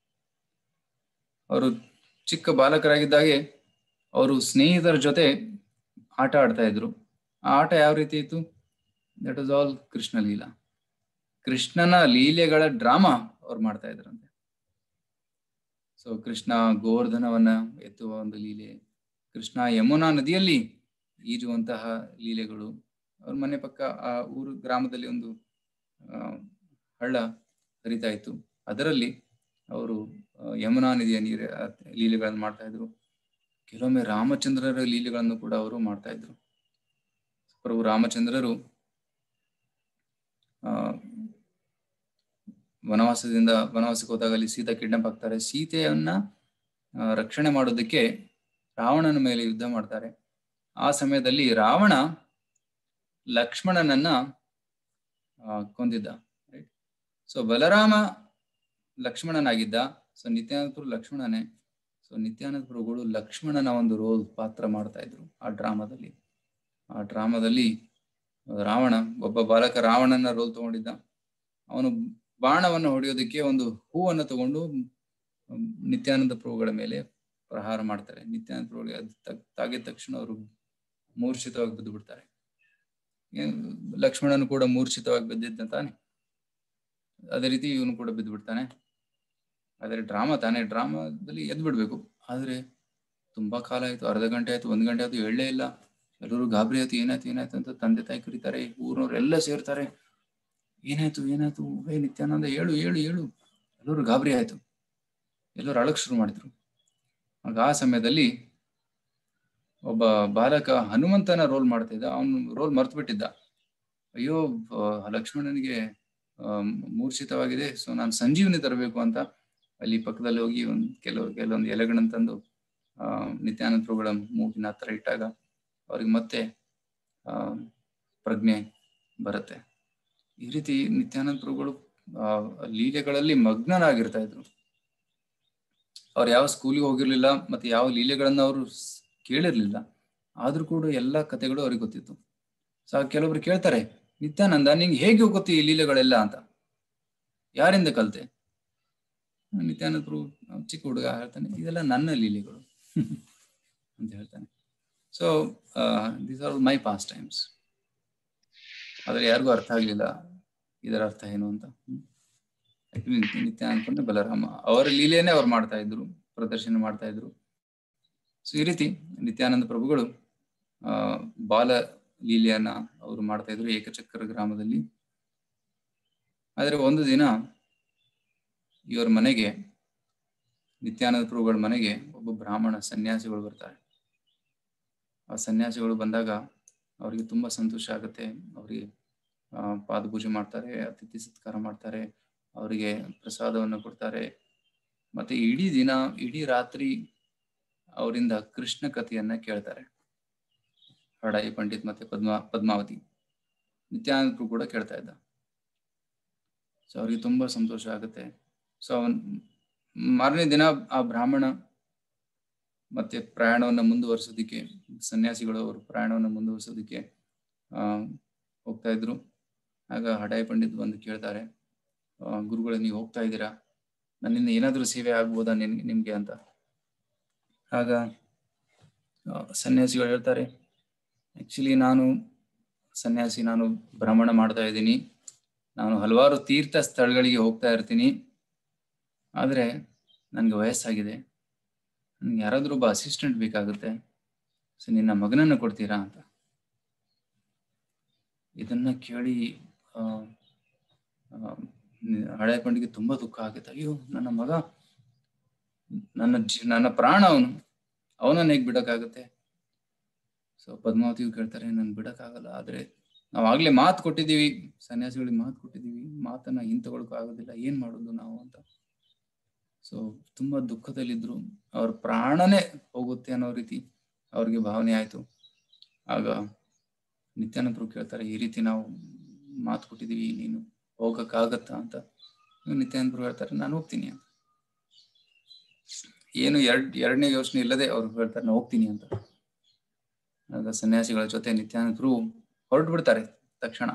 ಅವರು ಚಿಕ್ಕ ಬಾಲಕರಾಗಿದ್ದಾಗೆ ಅವರು ಸ್ನೇಹಿತರ ಜೊತೆ ಆಟ ಆಡ್ತಾ ಇದ್ರು ಆ ಆಟ ಯಾವ ರೀತಿ ಇತ್ತು that was all Krishna leela ಕೃಷ್ಣನ ಲೀಲೆಗಳ ಡ್ರಾಮಾ ಅವ್ರು ಮಾಡ್ತಾ ಇದ್ರಂತೆ ಸೊ ಕೃಷ್ಣ ಗೋವರ್ಧನವನ್ನ ಎತ್ತುವ ಒಂದು ಲೀಲೆ ಕೃಷ್ಣ ಯಮುನಾ ನದಿಯಲ್ಲಿ ಈಜುವಂತಹ ಲೀಲೆಗಳು ಅವ್ರ ಮನೆ ಪಕ್ಕ ಆ ಊರು ಗ್ರಾಮದಲ್ಲಿ ಒಂದು ಆ, ಹಳ್ಳ ಹರಿತಾ ಇತ್ತು ಅದರಲ್ಲಿ ಅವರು ಆ, ಯಮುನಾ ನದಿಯ ನೀರ ಆ, ಲೀಲೆಗಳನ್ನು ಮಾಡ್ತಾ ಇದ್ರು ಕೆಲವೊಮ್ಮೆ ರಾಮಚಂದ್ರರ ಲೀಲೆಗಳನ್ನು ಕೂಡ ಅವರು ಮಾಡ್ತಾ ಇದ್ರು ಪ್ರಭು ರಾಮಚಂದ್ರರು ಆ ವನವಾಸದಿಂದ ವನವಾಸಕ್ಕೆ ಹೋದಾಗ ಅಲ್ಲಿ ಸೀತಾ ಕಿಡ್ನಾಪ್ ಆಗ್ತಾರೆ ಸೀತೆಯನ್ನ ಆ, ರಕ್ಷಣೆ ಮಾಡೋದಕ್ಕೆ ರಾವಣನ ಮೇಲೆ ಯುದ್ಧ ಮಾಡ್ತಾರೆ ಆ ಸಮಯದಲ್ಲಿ ರಾವಣ ಲಕ್ಷ್ಮಣನನ್ನ ಆ, ಕೊಂದಿದ್ದ ರೈಟ್ ಸೊ ಬಲರಾಮ ಲಕ್ಷ್ಮಣನಾಗಿದ್ದ ಸೊ ನಿತ್ಯಾನಂದ ಪ್ರಭು ಲಕ್ಷ್ಮಣನೇ ಸೊ ನಿತ್ಯಾನಂದ ಪ್ರಭುಗಳು ಲಕ್ಷ್ಮಣನ ಒಂದು ರೋಲ್ ಪಾತ್ರ ಮಾಡ್ತಾ ಇದ್ರು ಆ ಡ್ರಾಮಾದಲ್ಲಿ ಆ ಡ್ರಾಮಾದಲ್ಲಿ ರಾವಣ ಒಬ್ಬ ಬಾಲಕ ರಾವಣನ ರೋಲ್ ತಗೊಂಡಿದ್ದ ಅವನು ಬಾಣವನ್ನು ಹೊಡೆಯೋದಕ್ಕೆ ಒಂದು ಹೂವನ್ನು ತಗೊಂಡು ಮ್, ನಿತ್ಯಾನಂದ ಪ್ರಭುಗಳ ಮೇಲೆ ಪ್ರಹಾರ ಮಾಡ್ತಾರೆ ನಿತ್ಯಾನಂದ ಪ್ರಭುಗಳಿಗೆ ಅದು ತಗ್- ತಾಗಿದ ತಕ್ಷಣ ಅವರು ಮೂರ್ಛಿತವಾಗಿ ಬಿದ್ದು ಬಿಡ್ತಾರೆ ಏನ್ ಲಕ್ಷ್ಮಣನು ಕೂಡ ಮೂರ್ಛಿತವಾಗಿ ಬಿದ್ದಿದ್ದ ತಾನೆ ಅದೇ ರೀತಿ ಇವನು ಕೂಡ ಬಿದ್ದು ಬಿಡ್ತಾನೆ ಆದರೆ ಡ್ರಾಮಾ ತಾನೇ ಡ್ರಾಮಾದಲ್ಲಿ ಎದ್ದು ಬಿಡ್ಬೇಕು ಆದ್ರೆ ತುಂಬಾ ಕಾಲ ಆಯ್ತು ಅರ್ಧ ಗಂಟೆ ಆಯ್ತು ಒಂದ್ ಗಂಟೆ ಆಯ್ತು ಎಳ್ಳೇ ಇಲ್ಲ ಎಲ್ಲರೂ ಗಾಬರಿ ಆಯ್ತು ಏನಾಯ್ತು ಏನಾಯ್ತು ಅಂತ ತಂದೆ ತಾಯಿ ಕರೀತಾರೆ ಊರಿನವ್ರೆಲ್ಲ ಸೇರ್ತಾರೆ ಏನಾಯ್ತು ಏನಾಯ್ತು ಹೇ ನಿತ್ಯಾನಂದ ಹೇಳು ಹೇಳು ಹೇಳು ಎಲ್ಲರೂ ಗಾಬರಿ ಆಯ್ತು ಎಲ್ಲರೂ ಅಳಕ್ ಶುರು ಮಾಡಿದ್ರು ಆಗ ಆ ಸಮಯದಲ್ಲಿ ಒಬ್ಬ ಬಾಲಕ ಹನುಮಂತನ ರೋಲ್ ಮಾಡ್ತಾ ಇದ್ದ ಅವನು ರೋಲ್ ಮರ್ತು ಬಿಟ್ಟಿದ್ದ ಅಯ್ಯೋ ಆ, ಲಕ್ಷ್ಮಣನಿಗೆ ಆ, ಮೂರ್ಛಿತವಾಗಿದೆ ಸೊ ನಾನು ಸಂಜೀವನಿ ತರಬೇಕು ಅಂತ ಅಲ್ಲಿ ಪಕ್ಕದಲ್ಲಿ ಹೋಗಿ ಒಂದು ಕೆಲವು ಕೆಲವೊಂದು ಎಲೆಗಳನ್ನ ತಂದು ಆ ನಿತ್ಯಾನಂದ ಪ್ರಭುಗಳ ಮೂಗಿನ ಹತ್ರ ಇಟ್ಟಾಗ ಅವ್ರಿಗೆ ಮತ್ತೆ ಆ ಪ್ರಜ್ಞೆ ಬರುತ್ತೆ ಈ ರೀತಿ ನಿತ್ಯಾನಂದ ಪ್ರಭುಗಳು ಆ ಲೀಲೆಗಳಲ್ಲಿ ಮಗ್ನರಾಗಿರ್ತಾ ಇದ್ರು ಅವ್ರು ಯಾವ ಸ್ಕೂಲಿಗೆ ಹೋಗಿರ್ಲಿಲ್ಲ ಮತ್ತೆ ಯಾವ ಲೀಲೆಗಳನ್ನ ಅವರು ಕೇಳಿರ್ಲಿಲ್ಲ ಆದ್ರೂ ಕೂಡ ಎಲ್ಲಾ ಕಥೆಗಳು ಅವ್ರಿಗೆ ಗೊತ್ತಿತ್ತು ಸೊ ಕೆಲವೊಬ್ರು ಕೇಳ್ತಾರೆ ನಿತ್ಯಾನಂದ ನಿಂಗೆ ಹೇಗೆ ಗೊತ್ತಿ ಈ ಲೀಲೆಗಳೆಲ್ಲ ಅಂತ ಯಾರಿಂದ ಕಲ್ತೆ ನಿತ್ಯಾನಂದ ಪ್ರಭು ಚಿಕ್ಕ ಹುಡುಗ ಹೇಳ್ತಾನೆ ಇದೆಲ್ಲ ನನ್ನ ಲೀಲೆಗಳು ಅಂತ ಹೇಳ್ತಾನೆ so these are my pastimes ಆದ್ರೆ ಯಾರಿಗೂ ಅರ್ಥ ಆಗ್ಲಿಲ್ಲ ಇದರ ಅರ್ಥ ಏನು ಅಂತ Actually ನಿತ್ಯ- ನಿತ್ಯ ಅನ್ಕೊಂಡೆ ಬಲರಾಮ ಅವರ ಲೀಲೆಯನ್ನೇ ಅವ್ರು ಮಾಡ್ತಾ ಇದ್ರು ಪ್ರದರ್ಶನ ಮಾಡ್ತಾ ಇದ್ರು ಸೊ ಈ ರೀತಿ ನಿತ್ಯಾನಂದ ಪ್ರಭುಗಳು ಆ ಬಾಲ ಲೀಲೆಯನ್ನ ಅವರು ಮಾಡ್ತಾ ಇದ್ರು ಏಕಚಕ್ರ ಗ್ರಾಮದಲ್ಲಿ ಆದ್ರೆ ಒಂದು ದಿನ ಇವರ ಮನೆಗೆ ನಿತ್ಯಾನಂದ ಪ್ರಭುಗಳ ಮನೆಗೆ ಒಬ್ಬ ಬ್ರಾಹ್ಮಣ ಸನ್ಯಾಸಿಗಳು ಬರ್ತಾರೆ ಆ ಸನ್ಯಾಸಿಗಳು ಬಂದಾಗ ಅವರಿಗೆ ತುಂಬಾ ಸಂತೋಷ ಆಗುತ್ತೆ ಅವರಿಗೆ ಆ ಪಾದ ಪೂಜೆ ಮಾಡ್ತಾರೆ ಅತಿಥಿ ಸತ್ಕಾರ ಮಾಡ್ತಾರೆ ಅವರಿಗೆ ಪ್ರಸಾದವನ್ನು ಕೊಡ್ತಾರೆ ಮತ್ತೆ ಇಡೀ ದಿನ ಇಡೀ ರಾತ್ರಿ ಅವರಿಂದ ಕೃಷ್ಣ ಕಥೆಯನ್ನ ಕೇಳ್ತಾರೆ ಹಡಾಯಿ ಪಂಡಿತ್ ಮತ್ತೆ ಪದ್ಮಾ ಪದ್ಮಾವತಿ ನಿತ್ಯಾನಂದ ಪ್ರಭು ಕೂಡ ಕೇಳ್ತಾ ಇದ್ದ ಸೊ ಅವ್ರಿಗೆ ತುಂಬಾ ಸಂತೋಷ ಆಗುತ್ತೆ ಸೊ ಅವನ್ ಮಾರನೇ ದಿನ ಆ ಬ್ರಾಹ್ಮಣ ಮತ್ತೆ ಪ್ರಯಾಣವನ್ನ ಮುಂದುವರಿಸೋದಿಕ್ಕೆ ಸನ್ಯಾಸಿಗಳು ಅವರು ಪ್ರಯಾಣವನ್ನ ಮುಂದುವರಿಸೋದಿಕ್ಕೆ ಆ ಹೋಗ್ತಾ ಇದ್ರು ಆಗ ಹಡಾಯಿ ಪಂಡಿತ್ ಬಂದು ಕೇಳ್ತಾರೆ ಆ, ಗುರುಗಳೇ ನೀವು ಹೋಗ್ತಾ ಇದ್ದೀರಾ ನನ್ನಿಂದ ಏನಾದ್ರೂ ಸೇವೆ ಆಗ್ಬೋದಾ ನಿನ್ ನಿಮ್ಗೆ ಅಂತ ಆಗ ಆ, ಸನ್ಯಾಸಿಗಳು ಹೇಳ್ತಾರೆ ಆಕ್ಚುಲಿ ನಾನು ಸನ್ಯಾಸಿ ನಾನು ಭ್ರಮಣ ಮಾಡ್ತಾ ಇದ್ದೀನಿ ನಾನು ಹಲವಾರು ತೀರ್ಥ ಸ್ಥಳಗಳಿಗೆ ಹೋಗ್ತಾ ಇರ್ತೀನಿ ಆದ್ರೆ ನನ್ಗೆ ವಯಸ್ಸಾಗಿದೆ ನನ್ಗೆ ಯಾರಾದ್ರೂ ಒಬ್ಬ ಅಸಿಸ್ಟೆಂಟ್ ಬೇಕಾಗುತ್ತೆ ಸೊ ನಿನ್ನ ಮಗನನ್ನ ಕೊಡ್ತೀರಾ ಅಂತ ಇದನ್ನ ಕೇಳಿ ಆ, ಆ, ಹಳೆ ಪಂಡಿಗೆ ತುಂಬಾ ದುಃಖ ಆಗುತ್ತೆ ಅಯ್ಯೋ ನನ್ನ ಮಗ ನನ್ನ ಜೀ ನನ್ನ ಪ್ರಾಣ ಅವನು ಅವನನ್ನ ಹೇಗ್ ಬಿಡಕ್ಕಾಗುತ್ತೆ ಸೊ ಪದ್ಮಾವತಿಯು ಕೇಳ್ತಾರೆ ನನ್ ಬಿಡಕ್ಕಾಗಲ್ಲ ಆದ್ರೆ ನಾವ್ ಆಗ್ಲೇ ಮಾತು ಕೊಟ್ಟಿದೀವಿ ಸನ್ಯಾಸಿಗಳಿಗೆ ಮಾತು ಕೊಟ್ಟಿದೀವಿ ಮಾತನ್ನ ಹಿಂತಗೊಳಕ್ ಆಗೋದಿಲ್ಲ ಏನ್ ಮಾಡೋದು ನಾವು ಅಂತ ಸೊ ತುಂಬಾ ದುಃಖದಲ್ಲಿದ್ರು ಅವ್ರ ಪ್ರಾಣನೇ ಹೋಗುತ್ತೆ ಅನ್ನೋ ರೀತಿ ಅವ್ರಿಗೆ ಭಾವನೆ ಆಯ್ತು ಆಗ ನಿತ್ಯಾನಂದರು ಕೇಳ್ತಾರೆ ಈ ರೀತಿ ನಾವು ಮಾತು ಕೊಟ್ಟಿದೀವಿ ನೀನು ಹೋಗಕ್ಕಾಗತ್ತಾ ಅಂತ ನಿತ್ಯಾನಂದ ಪ್ರಭು ಹೇಳ್ತಾರೆ ನಾನು ಹೋಗ್ತೀನಿ ಅಂತ ಏನು ಎರಡ್ ಎರಡನೇ ಯೋಚನೆ ಇಲ್ಲದೆ ಅವ್ರು ಹೇಳ್ತಾರೆ ನಾನು ಹೋಗ್ತೀನಿ ಅಂತ ಆಗ ಸನ್ಯಾಸಿಗಳ ಜೊತೆ ನಿತ್ಯಾನಂದ ಪ್ರಭು ಹೊರಟು ಬಿಡ್ತಾರೆ ತಕ್ಷಣ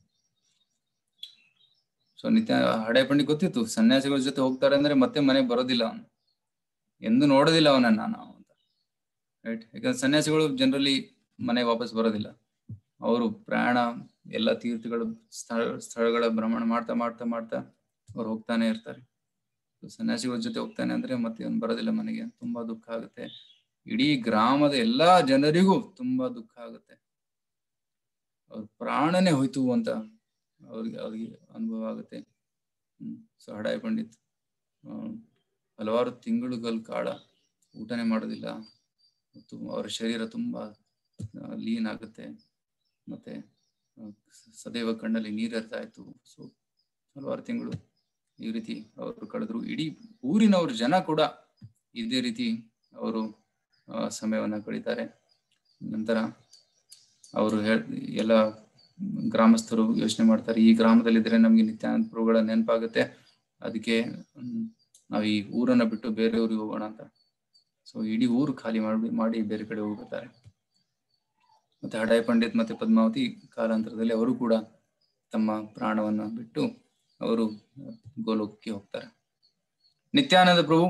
ಸೊ ನಿತ್ಯ ಹಡೆ ಪಂಡಿ ಗೊತ್ತಿತ್ತು ಸನ್ಯಾಸಿಗಳ ಜೊತೆ ಹೋಗ್ತಾರೆ ಅಂದ್ರೆ ಮತ್ತೆ ಮನೆಗೆ ಬರೋದಿಲ್ಲ ಅವನು ಎಂದು ನೋಡೋದಿಲ್ಲ ಅವನನ್ನ ನಾವು ಅಂತ ರೈಟ್ ಯಾಕಂದ್ರೆ ಸನ್ಯಾಸಿಗಳು ಜನರಲಿ ಮನೆಗೆ ವಾಪಸ್ ಬರೋದಿಲ್ಲ ಅವರು ಪ್ರಯಾಣ ಎಲ್ಲ ತೀರ್ಥಗಳು ಸ್ಥಳ ಸ್ಥಳಗಳ ಭ್ರಮಣ ಮಾಡ್ತಾ ಮಾಡ್ತಾ ಮಾಡ್ತಾ ಅವ್ರು ಹೋಗ್ತಾನೆ ಇರ್ತಾರೆ ಸನ್ಯಾಸಿಗಳ ಜೊತೆ ಹೋಗ್ತಾನೆ ಅಂದ್ರೆ ಮತ್ತೆ ಅವ್ನು ಬರೋದಿಲ್ಲ ಮನೆಗೆ ತುಂಬಾ ದುಃಖ ಆಗುತ್ತೆ ಇಡೀ ಗ್ರಾಮದ ಎಲ್ಲಾ ಜನರಿಗೂ ತುಂಬಾ ದುಃಖ ಆಗುತ್ತೆ ಅವ್ರ ಪ್ರಾಣನೇ ಹೋಯ್ತು ಅಂತ ಅವ್ರಿಗೆ ಅವ್ರಿಗೆ ಅನುಭವ ಆಗುತ್ತೆ ಹ್ಮ್ ಸೊ ಹಡಾಯ್ ಪಂಡಿತ್ ಹಲವಾರು ತಿಂಗಳುಗಳ ಕಾಲ ಊಟನೇ ಮಾಡೋದಿಲ್ಲ ಮತ್ತು ಅವರ ಶರೀರ ತುಂಬಾ ಲೀನ್ ಆಗುತ್ತೆ ಮತ್ತೆ ಸದೈವ ಕಣ್ಣಲ್ಲಿ ನೀರಿರ್ತಾ ಇತ್ತು ಸೊ ಹಲವಾರು ತಿಂಗಳು ಈ ರೀತಿ ಅವರು ಕಳೆದ್ರು ಇಡೀ ಊರಿನವ್ರ ಜನ ಕೂಡ ಇದೇ ರೀತಿ ಅವರು ಸಮಯವನ್ನ ಕಳೀತಾರೆ ನಂತರ ಅವರು ಹೇಳ್ ಎಲ್ಲ ಗ್ರಾಮಸ್ಥರು ಯೋಚನೆ ಮಾಡ್ತಾರೆ ಈ ಗ್ರಾಮದಲ್ಲಿದ್ರೆ ನಮ್ಗೆ ನಿತ್ಯಾನಂದ ಪ್ರಭುಗಳ ನೆನಪಾಗುತ್ತೆ ಅದಕ್ಕೆ ನಾವು ಈ ಊರನ್ನ ಬಿಟ್ಟು ಬೇರೆ ಊರಿಗೆ ಹೋಗೋಣ ಅಂತ ಸೊ ಇಡೀ ಊರು ಖಾಲಿ ಮಾಡಿ ಮಾಡಿ ಬೇರೆ ಕಡೆ ಹೋಗುತ್ತಾರೆ ಮತ್ತೆ ಹಡಾಯ್ ಪಂಡಿತ್ ಮತ್ತೆ ಪದ್ಮಾವತಿ ಕಾಲಾಂತರದಲ್ಲಿ ಅವರು ಕೂಡ ತಮ್ಮ ಪ್ರಾಣವನ್ನ ಬಿಟ್ಟು ಅವರು ಗೋಲೋಕಕ್ಕೆ ಹೋಗ್ತಾರೆ ನಿತ್ಯಾನಂದ ಪ್ರಭು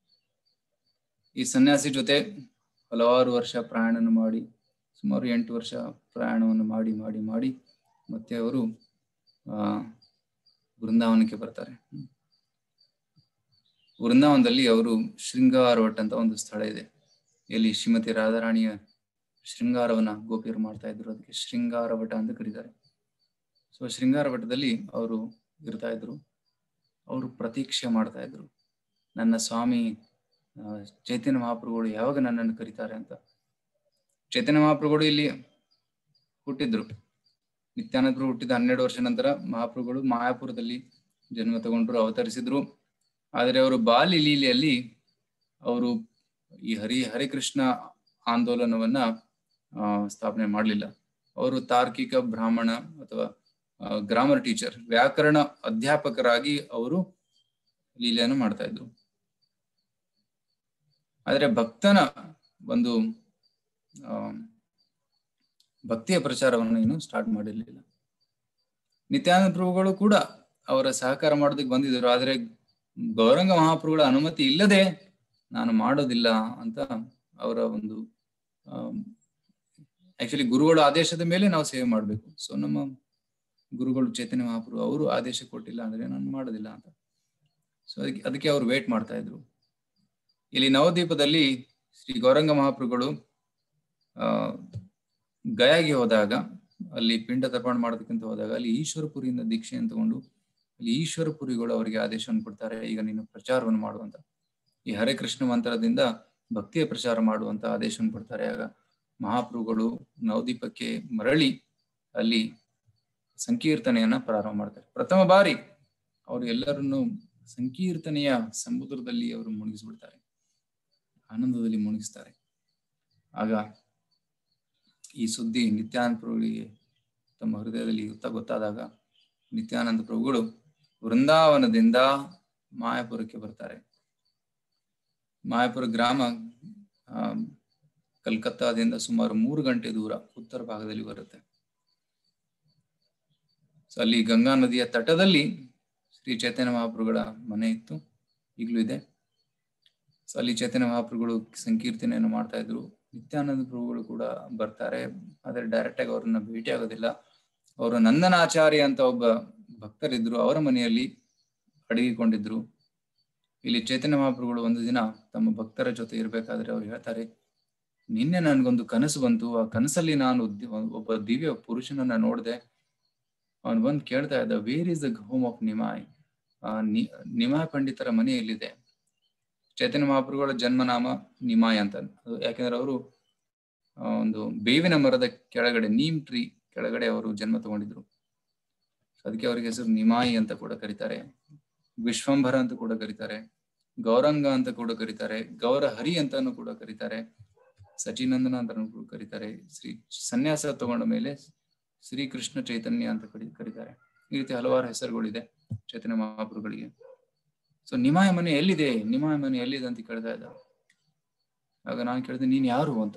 ಈ ಸನ್ಯಾಸಿ ಜೊತೆ ಹಲವಾರು ವರ್ಷ ಪ್ರಯಾಣ ಮಾಡಿ ಸುಮಾರು ಎಂಟು ವರ್ಷ ಪ್ರಯಾಣವನ್ನು ಮಾಡಿ ಮಾಡಿ ಮಾಡಿ ಮತ್ತೆ ಅವರು ಆ ವೃಂದಾವನಕ್ಕೆ ಬರ್ತಾರೆ ವೃಂದಾವನದಲ್ಲಿ ಅವರು ಶೃಂಗಾರವಟ್ ಅಂತ ಒಂದು ಸ್ಥಳ ಇದೆ ಎಲ್ಲಿ ಶ್ರೀಮತಿ ರಾಧಾರಾಣಿಯ ಶೃಂಗಾರವನ್ನ ಗೋಪಿಯರು ಮಾಡ್ತಾ ಇದ್ರು ಅದಕ್ಕೆ ಶೃಂಗಾರವಟ ಅಂತ ಕರೀತಾರೆ ಸೊ ಶೃಂಗಾರವಟದಲ್ಲಿ ಅವರು ಇರ್ತಾ ಇದ್ರು ಅವರು ಪ್ರತೀಕ್ಷೆ ಮಾಡ್ತಾ ಇದ್ರು ನನ್ನ ಸ್ವಾಮಿ ಚೈತನ್ಯ ಮಹಾಪ್ರಭುಗಳು ಯಾವಾಗ ನನ್ನನ್ನು ಕರೀತಾರೆ ಅಂತ ಚೈತನ್ಯ ಮಹಾಪ್ರಭುಗಳು ಇಲ್ಲಿ ಹುಟ್ಟಿದ್ರು ನಿತ್ಯಾನಂದರು ಹುಟ್ಟಿದ ಹನ್ನೆರಡು ವರ್ಷ ನಂತರ ಮಹಾಪ್ರಭುಗಳು ಮಾಯಾಪುರದಲ್ಲಿ ಜನ್ಮ ತಗೊಂಡ್ರು ಅವತರಿಸಿದ್ರು ಆದರೆ ಅವರು ಬಾಲಿ ಲೀಲೆಯಲ್ಲಿ ಅವರು ಈ ಹರಿ ಹರಿಕೃಷ್ಣ ಆಂದೋಲನವನ್ನ ಸ್ಥಾಪನೆ ಮಾಡಲಿಲ್ಲ ಅವರು ತಾರ್ಕಿಕ ಬ್ರಾಹ್ಮಣ ಅಥವಾ ಗ್ರಾಮರ್ ಟೀಚರ್ ವ್ಯಾಕರಣ ಅಧ್ಯಾಪಕರಾಗಿ ಅವರು ಲೀಲೆಯನ್ನು ಮಾಡ್ತಾ ಇದ್ರು ಆದರೆ ಭಕ್ತನ ಒಂದು ಆ ಭಕ್ತಿಯ ಪ್ರಚಾರವನ್ನು ಇನ್ನು ಸ್ಟಾರ್ಟ್ ಮಾಡಿರ್ಲಿಲ್ಲ ನಿತ್ಯಾನಂದ ಪ್ರಭುಗಳು ಕೂಡ ಅವರ ಸಹಕಾರ ಮಾಡೋದಕ್ಕೆ ಬಂದಿದ್ರು ಆದ್ರೆ ಗೌರಂಗ ಮಹಾಪ್ರಭುಗಳ ಅನುಮತಿ ಇಲ್ಲದೆ ನಾನು ಮಾಡೋದಿಲ್ಲ ಅಂತ ಅವರ ಒಂದು ಆಕ್ಚುಲಿ ಗುರುಗಳ ಆದೇಶದ ಮೇಲೆ ನಾವು ಸೇವೆ ಮಾಡಬೇಕು ಸೊ ನಮ್ಮ ಗುರುಗಳು ಚೈತನ್ಯ ಮಹಾಪ್ರಭು ಅವರು ಆದೇಶ ಕೊಟ್ಟಿಲ್ಲ ಅಂದ್ರೆ ನಾನು ಮಾಡೋದಿಲ್ಲ ಅಂತ ಸೊ ಅದಕ್ಕೆ ಅದಕ್ಕೆ ಅವರು ವೇಟ್ ಮಾಡ್ತಾ ಇದ್ರು ಇಲ್ಲಿ ನವದ್ವೀಪದಲ್ಲಿ ಶ್ರೀ ಗೌರಂಗ ಮಹಾಪ್ರಭುಗಳು ಆ ಗಯಾಗೆ ಹೋದಾಗ ಅಲ್ಲಿ ಪಿಂಡ ತರ್ಪಣ ಮಾಡೋದಕ್ಕಿಂತ ಹೋದಾಗ ಅಲ್ಲಿ ಈಶ್ವರಪುರಿಯಿಂದ ದೀಕ್ಷೆಯನ್ನು ತಗೊಂಡು ಅಲ್ಲಿ ಈಶ್ವರಪುರಿಗಳು ಅವರಿಗೆ ಆದೇಶವನ್ನು ಕೊಡ್ತಾರೆ ಈಗ ನೀನು ಪ್ರಚಾರವನ್ನು ಮಾಡುವಂತ ಈ ಹರೇ ಕೃಷ್ಣ ಮಂತ್ರದಿಂದ ಭಕ್ತಿಯ ಪ್ರಚಾರ ಮಾಡುವಂತ ಆದೇಶವನ್ನು ಕೊಡ್ತಾರೆ ಆಗ ಮಹಾಪ್ರಭುಗಳು ನವದೀಪಕ್ಕೆ ಮರಳಿ ಅಲ್ಲಿ ಸಂಕೀರ್ತನೆಯನ್ನ ಪ್ರಾರಂಭ ಮಾಡ್ತಾರೆ ಪ್ರಥಮ ಬಾರಿ ಅವರು ಎಲ್ಲರನ್ನು ಸಂಕೀರ್ತನೆಯ ಸಮುದ್ರದಲ್ಲಿ ಅವರು ಮುಳುಗಿಸ್ಬಿಡ್ತಾರೆ ಆನಂದದಲ್ಲಿ ಮುಳುಗಿಸ್ತಾರೆ ಆಗ ಈ ಸುದ್ದಿ ನಿತ್ಯಾನಂದ ಪ್ರಭುಗಳಿಗೆ ತಮ್ಮ ಹೃದಯದಲ್ಲಿ ಗೊತ್ತಾದಾಗ ನಿತ್ಯಾನಂದ ಪ್ರಭುಗಳು ವೃಂದಾವನದಿಂದ ಮಾಯಾಪುರಕ್ಕೆ ಬರ್ತಾರೆ ಮಾಯಾಪುರ ಗ್ರಾಮ ಆ ಕಲ್ಕತ್ತಾದಿಂದ ಸುಮಾರು ಮೂರು ಗಂಟೆ ದೂರ ಉತ್ತರ ಭಾಗದಲ್ಲಿ ಬರುತ್ತೆ ಸೊ ಅಲ್ಲಿ ಗಂಗಾ ನದಿಯ ತಟದಲ್ಲಿ ಶ್ರೀ ಚೈತನ್ಯ ಮಹಾಪ್ರಭುಗಳ ಮನೆ ಇತ್ತು ಈಗಲೂ ಇದೆ ಸೊ ಅಲ್ಲಿ ಚೈತನ್ಯ ಮಹಾಪ್ರಭುಗಳು ಸಂಕೀರ್ತನೆಯನ್ನು ಮಾಡ್ತಾ ಇದ್ರು ನಿತ್ಯಾನಂದ ಪ್ರಭುಗಳು ಕೂಡ ಬರ್ತಾರೆ ಆದ್ರೆ ಡೈರೆಕ್ಟ್ ಆಗಿ ಅವ್ರನ್ನ ಭೇಟಿ ಆಗೋದಿಲ್ಲ ಅವರು ನಂದನಾಚಾರ್ಯ ಅಂತ ಒಬ್ಬ ಭಕ್ತರಿದ್ರು ಅವರ ಮನೆಯಲ್ಲಿ ಅಡಗಿಕೊಂಡಿದ್ರು ಇಲ್ಲಿ ಚೈತನ್ಯ ಮಹಾಪ್ರಭುಗಳು ಒಂದು ದಿನ ತಮ್ಮ ಭಕ್ತರ ಜೊತೆ ಇರ್ಬೇಕಾದ್ರೆ ಅವ್ರು ಹೇಳ್ತಾರೆ ನಿನ್ನೆ ನನ್ಗೊಂದು ಕನಸು ಬಂತು ಆ ಕನಸಲ್ಲಿ ನಾನು ಒಬ್ಬ ದಿವ್ಯ ಪುರುಷನನ್ನ ನೋಡಿದೆ ಅವನು ಬಂದು ಕೇಳ್ತಾ ಇದ್ದ where is the home of Nimai ಆ ನಿಮಾಯ್ ಪಂಡಿತರ ಮನೆ ಎಲ್ಲಿದೆ ಚೈತನ್ಯ ಮಹಾಪ್ರಭುಗಳ ಜನ್ಮನಾಮ ನಿಮಾಯ್ ಅಂತ ಯಾಕೆಂದ್ರೆ ಅವರು ಒಂದು ಬೇವಿನ ಮರದ ಕೆಳಗಡೆ ನೀಮ್ ಟ್ರೀ ಕೆಳಗಡೆ ಅವರು ಜನ್ಮ ತಗೊಂಡಿದ್ರು ಅದಕ್ಕೆ ಅವರಿಗೆ ಹೆಸರು ನಿಮಾಯಿ ಅಂತ ಕೂಡ ಕರೀತಾರೆ ವಿಶ್ವಂಭರ ಅಂತ ಕೂಡ ಕರೀತಾರೆ ಗೌರಂಗ ಅಂತ ಕೂಡ ಕರೀತಾರೆ ಗೌರ ಹರಿ ಅಂತಾನು ಕೂಡ ಕರೀತಾರೆ ಸಚಿನಂದನ ಅಂತಾನು ಕೂಡ ಕರೀತಾರೆ ಶ್ರೀ ಸನ್ಯಾಸ ತಗೊಂಡ ಮೇಲೆ ಶ್ರೀ ಕೃಷ್ಣ ಚೈತನ್ಯ ಅಂತ ಕರಿ ಕರೀತಾರೆ ಈ ರೀತಿ ಹಲವಾರು ಹೆಸರುಗಳಿದೆ ಚೈತನ್ಯ ಮಹಾಪ್ರಭುಗಳಿಗೆ ಸೊ ನಿಮಾಯ ಮನೆ ಎಲ್ಲಿದೆ ನಿಮಾಯ ಮನೆ ಎಲ್ಲಿದೆ ಅಂತ ಕೇಳ್ತಾ ಇದ್ದ ಆಗ ನಾನು ಕೇಳಿದೆ ನೀನ್ ಯಾರು ಅಂತ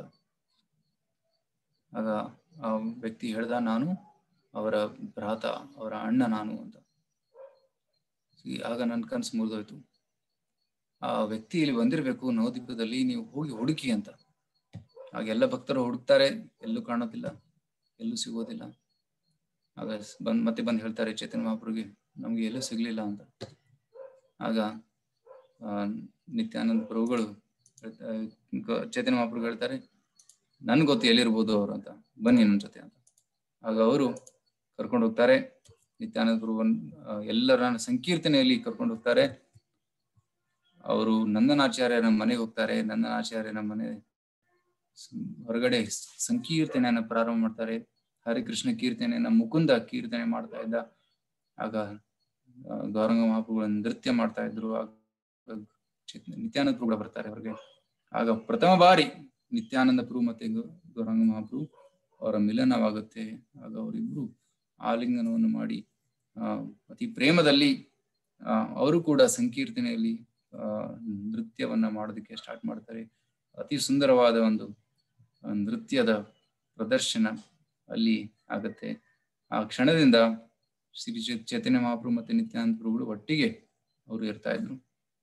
ಆಗ ಆ ವ್ಯಕ್ತಿ ಹೇಳ್ದ ನಾನು ಅವರ ಭ್ರಾತ ಅವರ ಅಣ್ಣ ನಾನು ಅಂತ ಈ- ಆಗ ನನ್ನ ಕನಸು ಮುರಿದೋಯ್ತು ಆ ವ್ಯಕ್ತಿ ಇಲ್ಲಿ ಬಂದಿರಬೇಕು ನವದ್ವೀಪದಲ್ಲಿ ನೀವು ಹೋಗಿ ಹುಡುಕಿ ಅಂತ ಆಗ ಎಲ್ಲ ಭಕ್ತರು ಹುಡುಕ್ತಾರೆ ಎಲ್ಲೂ ಕಾಣೋದಿಲ್ಲ ಎಲ್ಲೂ ಸಿಗೋದಿಲ್ಲ ಆಗ ಸ್- ಬಂದ್ ಮತ್ತೆ ಬಂದು ಹೇಳ್ತಾರೆ ಚೇತನ ಮಹಾಪ್ರಭುಗೆ ನಮ್ಗೆ ಎಲ್ಲೂ ಸಿಗ್ಲಿಲ್ಲ ಅಂತ ಆಗ ಆ, ನಿತ್ಯಾನಂದ ಪ್ರಭುಗಳು ಹೇಳ್ತಾ- ಗ- ಚೇತನ ಮಹಾಪ್ರಭು ಹೇಳ್ತಾರೆ ನನ್ಗೆ ಗೊತ್ತು ಎಲ್ಲಿರ್ಬೋದು ಅವರು ಅಂತ ಬನ್ನಿ ನನ್ನ ಜೊತೆ ಅಂತ ಆಗ ಅವರು ಕರ್ಕೊಂಡು ಹೋಗ್ತಾರೆ ನಿತ್ಯಾನಂದ ಪ್ರಭುವನ್ ಆ, ಎಲ್ಲರ ಸಂಕೀರ್ತನೆಯಲ್ಲಿ ಕರ್ಕೊಂಡು ಹೋಗ್ತಾರೆ ಅವರು ನಂದನಾಚಾರ್ಯರ ಮನೆಗೆ ಹೋಗ್ತಾರೆ ನಂದನಾಚಾರ್ಯರ ಮನೆ ಸ್- ಹೊರಗಡೆ ಸ್- ಸಂಕೀರ್ತನೆಯನ್ನ ಪ್ರಾರಂಭ ಮಾಡ್ತಾರೆ ಹರಿಕೃಷ್ಣ ಕೀರ್ತನೆಯನ್ನ ಮುಕುಂದ ಕೀರ್ತನೆ ಮಾಡ್ತಾ ಇದ್ದ ಆಗ ಆ, ಗೌರಂಗ ಮಹಾಪ್ರಭುಗಳು ನೃತ್ಯ ಮಾಡ್ತಾ ಇದ್ರು ಆಗ ಚಿತ್- ನಿತ್ಯಾನಂದ ಪ್ರಭುಗಳು ಬರ್ತಾರೆ ಅವ್ರಿಗೆ ಆಗ ಪ್ರಥಮ ಬಾರಿ ನಿತ್ಯಾನಂದ ಪ್ರಭು ಮತ್ತೆ ಗೌ- ಗೌರಂಗ ಮಹಾಪ್ರಭು ಅವರ ಮಿಲನವಾಗುತ್ತೆ ಆಗ ಅವರಿಬ್ರು ಆಲಿಂಗನವನ್ನು ಮಾಡಿ ಆ ಅತಿ ಪ್ರೇಮದಲ್ಲಿ ಆ ಅವರು ಕೂಡ ಸಂಕೀರ್ತನೆಯಲ್ಲಿ ಆ ನೃತ್ಯವನ್ನ ಮಾಡೋದಕ್ಕೆ ಸ್ಟಾರ್ಟ್ ಮಾಡ್ತಾರೆ ಅತಿ ಸುಂದರವಾದ ಒಂದು ಆ, ನೃತ್ಯದ ಪ್ರದರ್ಶನ ಅಲ್ಲಿ ಆಗತ್ತೆ ಆ ಕ್ಷಣದಿಂದ ಶ್ರೀ ಚೈ- ಚೈತನ್ಯ ಮಹಾಪ್ರಭು ಮತ್ತೆ ನಿತ್ಯಾನಂದ ಪ್ರಭುಗಳು ಒಟ್ಟಿಗೆ ಅವರು ಇರ್ತಾ ಇದ್ರು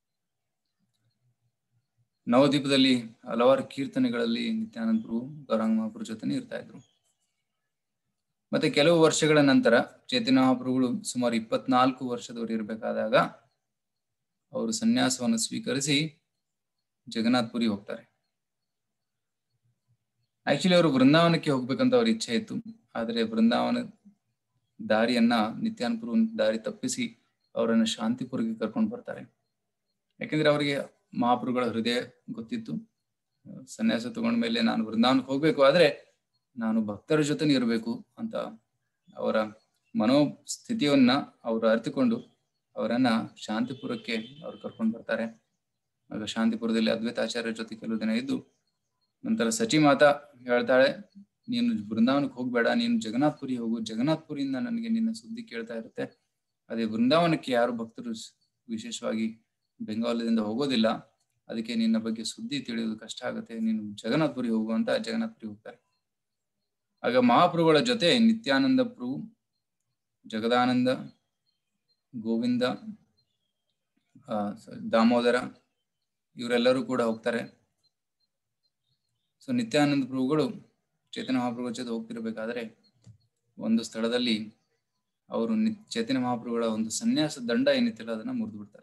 ನವದ್ವೀಪದಲ್ಲಿ ಹಲವಾರು ಕೀರ್ತನೆಗಳಲ್ಲಿ ನಿತ್ಯಾನಂದ ಪ್ರಭು ಗೌರಾಂಗ ಮಹಾಪ್ರಭು ಜೊತೆನೆ ಇರ್ತಾ ಇದ್ರು ಮತ್ತೆ ಕೆಲವು ವರ್ಷಗಳ ನಂತರ ಚೈತನ್ಯ ಮಹಾಪ್ರಭುಗಳು ಸುಮಾರು ಇಪ್ಪತ್ನಾಲ್ಕು ವರ್ಷದವರು ಇರಬೇಕಾದಾಗ ಅವರು ಸನ್ಯಾಸವನ್ನು ಸ್ವೀಕರಿಸಿ ಜಗನ್ನಾಥ್ಪುರಿ ಹೋಗ್ತಾರೆ ಆಕ್ಚುಲಿ ಅವರು ಬೃಂದಾವನಕ್ಕೆ ಹೋಗ್ಬೇಕಂತ ಅವ್ರ ಇಚ್ಛೆ ಇತ್ತು ಆದ್ರೆ ಬೃಂದಾವನ ದಾರಿಯನ್ನ ನಿತ್ಯಾನಪುರ ದಾರಿ ತಪ್ಪಿಸಿ ಅವರನ್ನ ಶಾಂತಿಪುರಕ್ಕೆ ಕರ್ಕೊಂಡು ಬರ್ತಾರೆ ಯಾಕೆಂದ್ರೆ ಅವರಿಗೆ ಮಹಾಪ್ರಭುಗಳ ಹೃದಯ ಗೊತ್ತಿತ್ತು ಸನ್ಯಾಸ ತಗೊಂಡ ಮೇಲೆ ನಾನು ಬೃಂದಾವನಕ್ಕೆ ಹೋಗ್ಬೇಕು ಆದ್ರೆ ನಾನು ಭಕ್ತರ ಜೊತೆ ಇರಬೇಕು ಅಂತ ಅವರ ಮನೋಸ್ಥಿತಿಯನ್ನ ಅವರು ಅರಿತುಕೊಂಡು ಅವರನ್ನ ಶಾಂತಿಪುರಕ್ಕೆ ಅವ್ರು ಕರ್ಕೊಂಡು ಬರ್ತಾರೆ ಆಗ ಶಾಂತಿಪುರದಲ್ಲಿ ಅದ್ವೈತಾಚಾರ್ಯರ ಜೊತೆ ಕೆಲವು ದಿನ ಇದ್ದು ನಂತರ ಸಚಿ ಮಾತಾ ಹೇಳ್ತಾಳೆ ನೀನು ಬೃಂದಾವನಕ್ಕೆ ಹೋಗ್ಬೇಡ ನೀನು ಜಗನ್ನಾಥ್ಪುರಿ ಹೋಗು ಜಗನ್ನಾಥ್ಪುರಿಯಿಂದ ನನಗೆ ನಿನ್ನ ಸುದ್ದಿ ಕೇಳ್ತಾ ಇರುತ್ತೆ ಅದೇ ಬೃಂದಾವನಕ್ಕೆ ಯಾರು ಭಕ್ತರು ಸ್- ವಿಶೇಷವಾಗಿ ಬೆಂಗಾಲದಿಂದ ಹೋಗೋದಿಲ್ಲ ಅದಕ್ಕೆ ನಿನ್ನ ಬಗ್ಗೆ ಸುದ್ದಿ ತಿಳಿಯೋದು ಕಷ್ಟ ಆಗುತ್ತೆ ನೀನು ಜಗನ್ನಾಥ್ಪುರಿ ಹೋಗು ಅಂತ ಜಗನ್ನಾಥ್ಪುರಿ ಹೋಗ್ತಾರೆ ಆಗ ಮಹಾಪ್ರಭುಗಳ ಜೊತೆ ನಿತ್ಯಾನಂದ ಪ್ರಭು ಜಗದಾನಂದ ಗೋವಿಂದ ಆ, ಸ- ದಾಮೋದರ ಇವರೆಲ್ಲರೂ ಕೂಡ ಹೋಗ್ತಾರೆ ಸೊ ನಿತ್ಯಾನಂದ ಪ್ರಭುಗಳು ಚೇತನ ಮಹಾಪ್ರಭುಗಳ ಜೊತೆ ಹೋಗ್ತಿರ್ಬೇಕಾದ್ರೆ ಒಂದು ಸ್ಥಳದಲ್ಲಿ ಅವರು ನಿ ಚೈತನ್ಯ ಮಹಾಪ್ರಭುಗಳ ಒಂದು ಸನ್ಯಾಸ ದಂಡ ಏನಿತ್ತಿಲ್ಲ ಅದನ್ನ ಮುರಿದು ಬಿಡ್ತಾರೆ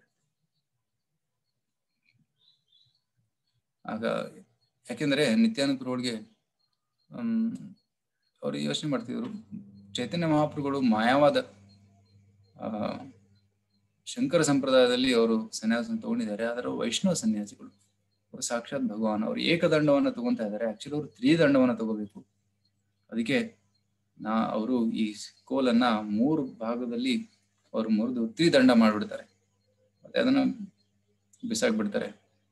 ಆಗ ಯಾಕೆಂದ್ರೆ ನಿತ್ಯಾನಂದ ಪ್ರಭುಗಳಿಗೆ ಹ್ಮ್ ಅವ್ರು ಯೋಚನೆ ಮಾಡ್ತಿದ್ರು ಚೈತನ್ಯ ಮಹಾಪ್ರಭುಗಳು ಮಾಯವಾದ ಆ ಶಂಕರ ಸಂಪ್ರದಾಯದಲ್ಲಿ ಅವರು ಸನ್ಯಾಸ ತಗೊಂಡಿದ್ದಾರೆ ಆದರೆ ವೈಷ್ಣವ ಸನ್ಯಾಸಿಗಳು ಅವರು ಸಾಕ್ಷಾತ್ ಭಗವಾನ್ ಅವರು ಏಕದಂಡವನ್ನ ತಗೊಂತಾ ಇದ್ದಾರೆ ಆಕ್ಚುಲಿ ಅವರು ತ್ರಿದಂಡವನ್ನ ತಗೋಬೇಕು ಅದಕ್ಕೆ ನಾ ಅವರು ಈ ಕೋಲನ್ನ ಮೂರು ಭಾಗದಲ್ಲಿ ಅವರು ಮುರಿದು ತ್ರಿದಂಡ ಮಾಡ್ಬಿಡ್ತಾರೆ ಮತ್ತೆ ಅದನ್ನ ಬಿಸಾಕ್ಬಿಡ್ತಾರೆ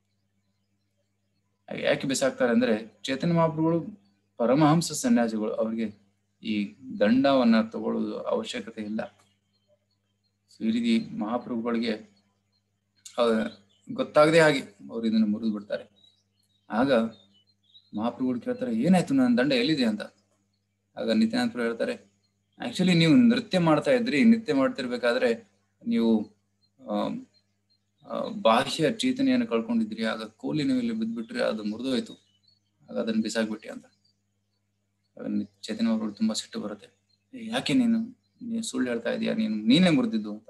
ಹಾಗೆ ಯಾಕೆ ಬಿಸಾಕ್ತಾರೆ ಅಂದ್ರೆ ಚೇತನ ಮಹಾಪ್ರಭುಗಳು ಪರಮಹಂಸ ಸನ್ಯಾಸಿಗಳು ಅವರಿಗೆ ಈ ದಂಡವನ್ನ ತಗೊಳ್ಳೋದು ಅವಶ್ಯಕತೆ ಇಲ್ಲ ಸೊ ಈ ರೀತಿ ಮಹಾಪ್ರಭುಗಳಿಗೆ ಅಹ್, ಗೊತ್ತಾಗದೆ ಹಾಗೆ ಅವ್ರು ಇದನ್ನ ಮುರಿದು ಬಿಡ್ತಾರೆ ಆಗ ಮಹಾಪ್ರಭುಗಳು ಕೇಳ್ತಾರೆ ಏನಾಯ್ತು ನನ್ನ ದಂಡ ಎಲ್ಲಿದೆ ಅಂತ ಆಗ ನಿತ್ಯಾನಂದ ಪ್ರಭು ಹೇಳ್ತಾರೆ ಆಕ್ಚುಲಿ ನೀವು ನೃತ್ಯ ಮಾಡ್ತಾ ಇದ್ರಿ ನೃತ್ಯ ಮಾಡ್ತಿರ್ಬೇಕಾದ್ರೆ ನೀವು ಆಮ್, ಆ, ಬಾಹ್ಯ ಚೇತನೆಯನ್ನು ಕಳ್ಕೊಂಡಿದ್ರಿ ಆಗ ಕೋಲಿನ ಮೇಲೆ ಬಿದ್ದ್ಬಿಟ್ರೆ ಅದು ಮುರಿದೋಯ್ತು ಆಗ ಅದನ್ನ ಬಿಸಾಕ್ಬಿಟ್ಟಿ ಅಂತ ಆಗ ನಿ- ಚೇತನ ಅವರು ತುಂಬಾ ಸಿಟ್ಟು ಬರುತ್ತೆ "ಏ, ಯಾಕೆ ನೀನು ನೀನು ಸುಳ್ಳು ಹೇಳ್ತಾ ಇದೀಯಾ ನೀನು ನೀನೇ ಮುರಿದಿದ್ದು ಅಂತ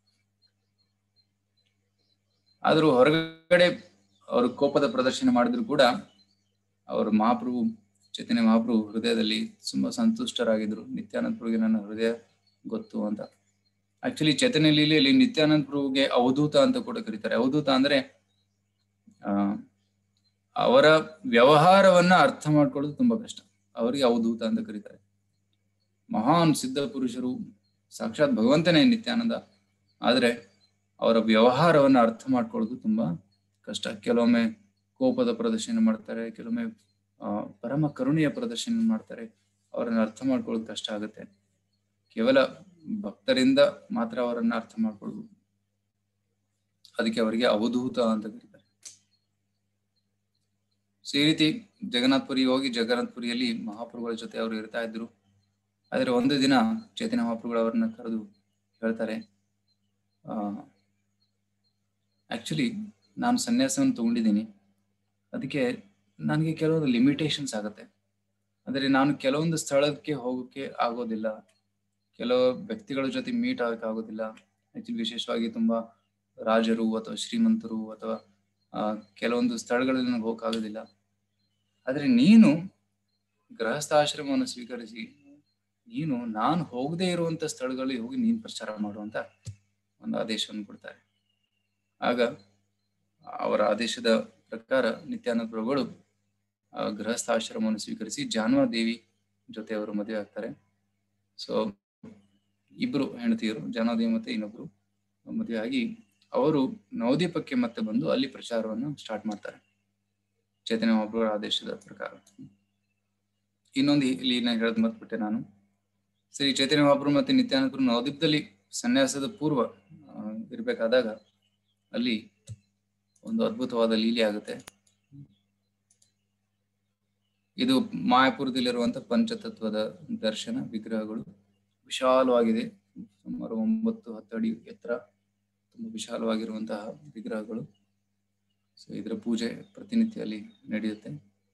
ಆದ್ರೂ ಹೊರಗಡೆ ಅವರು ಕೋಪದ ಪ್ರದರ್ಶನ ಮಾಡಿದ್ರು ಕೂಡ ಅವರು ಮಹಾಪ್ರಭು ಚೈತನ್ಯ ಮಹಾಪ್ರಭು ಹೃದಯದಲ್ಲಿ ತುಂಬಾ ಸಂತುಷ್ಟರಾಗಿದ್ರು ನಿತ್ಯಾನಂದ ಪ್ರಭುಗೆ ನನ್ನ ಹೃದಯ ಗೊತ್ತು ಅಂತ ಆಕ್ಚುಲಿ ಚೈತನ್ಯ ಲೀಲೆಯಲ್ಲಿ ನಿತ್ಯಾನಂದ ಪ್ರಭುಗೆ ಅವಧೂತ ಅಂತ ಕೂಡ ಕರೀತಾರೆ ಅವಧೂತ ಅಂದ್ರೆ ಆ ಅವರ ವ್ಯವಹಾರವನ್ನ ಅರ್ಥ ಮಾಡ್ಕೊಳ್ಳೋದು ತುಂಬಾ ಕಷ್ಟ ಅವರಿಗೆ ಅವಧೂತ ಅಂತ ಕರೀತಾರೆ ಮಹಾನ್ ಸಿದ್ಧ ಪುರುಷರು ಸಾಕ್ಷಾತ್ ಭಗವಂತನೇ ನಿತ್ಯಾನಂದ ಆದ್ರೆ ಅವರ ವ್ಯವಹಾರವನ್ನ ಅರ್ಥ ಮಾಡ್ಕೊಳ್ಳೋದು ತುಂಬಾ ಕಷ್ಟ ಕೆಲವೊಮ್ಮೆ ಕೋಪದ ಪ್ರದರ್ಶನ ಮಾಡ್ತಾರೆ ಕೆಲವೊಮ್ಮೆ ಆ ಪರಮ ಕರುಣೆಯ ಪ್ರದರ್ಶನ ಮಾಡ್ತಾರೆ ಅವರನ್ನ ಅರ್ಥ ಮಾಡ್ಕೊಳ್ಳೋದು ಕಷ್ಟ ಆಗುತ್ತೆ ಕೇವಲ ಭಕ್ತರಿಂದ ಮಾತ್ರ ಅವರನ್ನ ಅರ್ಥ ಮಾಡ್ಕೊಳ್ಬೋದು ಅದಕ್ಕೆ ಅವರಿಗೆ ಅವಧೂತ ಅಂತ ಕರೀತಾರೆ ಸೊ ಈ ರೀತಿ ಜಗನ್ನಾಥ್ಪುರಿ ಹೋಗಿ ಜಗನ್ನಾಥ್ಪುರಿಯಲ್ಲಿ ಮಹಾಪ್ರಭುಗಳ ಜೊತೆ ಅವರು ಇರ್ತಾ ಇದ್ರು ಆದ್ರೆ ಒಂದು ದಿನ ಚೈತನ್ಯ ಮಹಾಪ್ರಭುಗಳು ಅವರನ್ನ ಕರೆದು ಹೇಳ್ತಾರೆ ಆ ಆಕ್ಚುಲಿ ನಾನು ಸನ್ಯಾಸವನ್ನು ತಗೊಂಡಿದ್ದೀನಿ ಅದಕ್ಕೆ ನನಗೆ ಕೆಲವೊಂದು ಲಿಮಿಟೇಷನ್ಸ್ ಆಗುತ್ತೆ ಅಂದ್ರೆ ನಾನು ಕೆಲವೊಂದು ಸ್ಥಳಕ್ಕೆ ಹೋಗೋಕೆ ಆಗೋದಿಲ್ಲ ಕೆಲವು ವ್ಯಕ್ತಿಗಳ ಜೊತೆ ಮೀಟ್ ಆಗಕ್ಕೆ ಆಗೋದಿಲ್ಲ ಆಕ್ಚುಲಿ ವಿಶೇಷವಾಗಿ ತುಂಬಾ ರಾಜರು ಅಥವಾ ಶ್ರೀಮಂತರು ಅಥವಾ ಆ, ಕೆಲವೊಂದು ಸ್ಥಳಗಳಲ್ಲಿ ನನಗೆ ಹೋಗಕ್ಕಾಗೋದಿಲ್ಲ ಆದ್ರೆ ನೀನು ಗೃಹಸ್ಥಾಶ್ರಮವನ್ನು ಸ್ವೀಕರಿಸಿ ನೀನು ನಾನು ಹೋಗದೆ ಇರುವಂತ ಸ್ಥಳಗಳಿಗೆ ಹೋಗಿ ನೀನು ಪ್ರಚಾರ ಮಾಡುವಂತ ಒಂದು ಆದೇಶವನ್ನು ಕೊಡ್ತಾರೆ ಆಗ ಅವರ ಆದೇಶದ ಪ್ರಕಾರ ನಿತ್ಯಾನಂದ ಪ್ರಭುಗಳು ಆ, ಗೃಹಸ್ಥಾಶ್ರಮವನ್ನು ಸ್ವೀಕರಿಸಿ ಜಾನ್ವಾ ದೇವಿ ಜೊತೆ ಅವರು ಮದುವೆ ಆಗ್ತಾರೆ ಸೊ ಇಬ್ರು ಹೆಂಡತಿಯರು ಜಾನ್ವಾದೇವಿ ಮತ್ತೆ ಇನ್ನೊಬ್ರು ಮದುವೆ ಆಗಿ ಅವರು ನವದೀಪಕ್ಕೆ ಮತ್ತೆ ಬಂದು ಅಲ್ಲಿ ಪ್ರಚಾರವನ್ನು ಸ್ಟಾರ್ಟ್ ಮಾಡ್ತಾರೆ ಚೈತನ್ಯ ಮಹಾಪ್ರಭುಗಳ ಆದೇಶದ ಪ್ರಕಾರ ಇನ್ನೊಂದು ಇಲ್ಲಿ ನಾನು ಹೇಳದ್ ಮರ್ತ್ಬಿಟ್ಟೆ ನಾನು ಸರಿ ಚೈತನ್ಯ ಮಹಾಪ್ರಭು ಮತ್ತೆ ನಿತ್ಯಾನಂದರು ನವದೀಪದಲ್ಲಿ ಸನ್ಯಾಸದ ಪೂರ್ವ ಆ, ಇರ್ಬೇಕಾದಾಗ ಅಲ್ಲಿ ಒಂದು ಅದ್ಭುತವಾದ ಲೀಲೆ ಆಗುತ್ತೆ ಇದು ಮಾಯಾಪುರದಲ್ಲಿರುವಂತ ಪಂಚತತ್ವದ ದರ್ಶನ ವಿಗ್ರಹಗಳು ವಿಶಾಲವಾಗಿದೆ ಸುಮಾರು ಒಂಬತ್ತು ಹತ್ತು ಅಡಿ ಎತ್ತರ ತುಂಬಾ ವಿಶಾಲವಾಗಿರುವಂತಹ ವಿಗ್ರಹಗಳು ಸೊ ಇದರ ಪೂಜೆ ಪ್ರತಿನಿತ್ಯ ಅಲ್ಲಿ ನಡೆಯುತ್ತೆ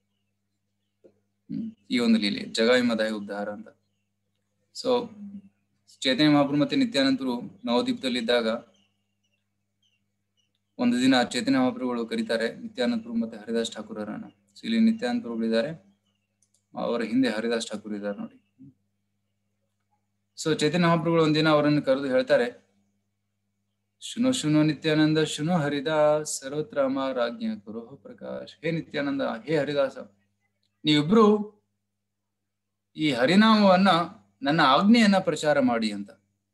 ಹ್ಮ್ ಈ ಒಂದು ಲೀಲೆ ಜಗಾಯಿಮದಾಯ ಉದ್ಧಾರ ಅಂತ ಸೊ ಚೈತನ್ಯ ಮಹಾಪ್ರಭು ಮತ್ತೆ ನಿತ್ಯಾನಂದರು ನವದೀಪದಲ್ಲಿದ್ದಾಗ ಒಂದು ದಿನ ಚೈತನ್ಯ ಮಹಾಪ್ರಭುಗಳು ಕರೀತಾರೆ ನಿತ್ಯಾನಂದರು ಮತ್ತೆ ಹರಿದಾಸ್ ಠಾಕೂರರನ್ನ ಸೊ ಇಲ್ಲಿ ನಿತ್ಯಾನಂದ ಪ್ರಭುಗಳಿದ್ದಾರೆ ಅವರ ಹಿಂದೆ ಹರಿದಾಸ್ ಠಾಕೂರ್ ಇದ್ದಾರೆ ನೋಡಿ ಸೊ ಚೈತನ್ಯ ಮಹಾಪ್ರಭುಗಳು ಒಂದಿನ ಅವರನ್ನು ಕರೆದು ಹೇಳ್ತಾರೆ ಶುನೋ ಶುನೋ ನಿತ್ಯಾನಂದ ಶುನೋ ಹರಿದಾಸ್ ಸರ್ವತ್ರ ರಾಜ್ಞ ಕುರುಹ ಪ್ರಕಾಶ್ ಹೇ ನಿತ್ಯಾನಂದ ಹೇ ಹರಿದಾಸ ನೀವಿಬ್ರು ಈ ಹರಿನಾಮವನ್ನ ನನ್ನ ಆಜ್ಞೆಯನ್ನ ಪ್ರಚಾರ ಮಾಡಿ ಅಂತ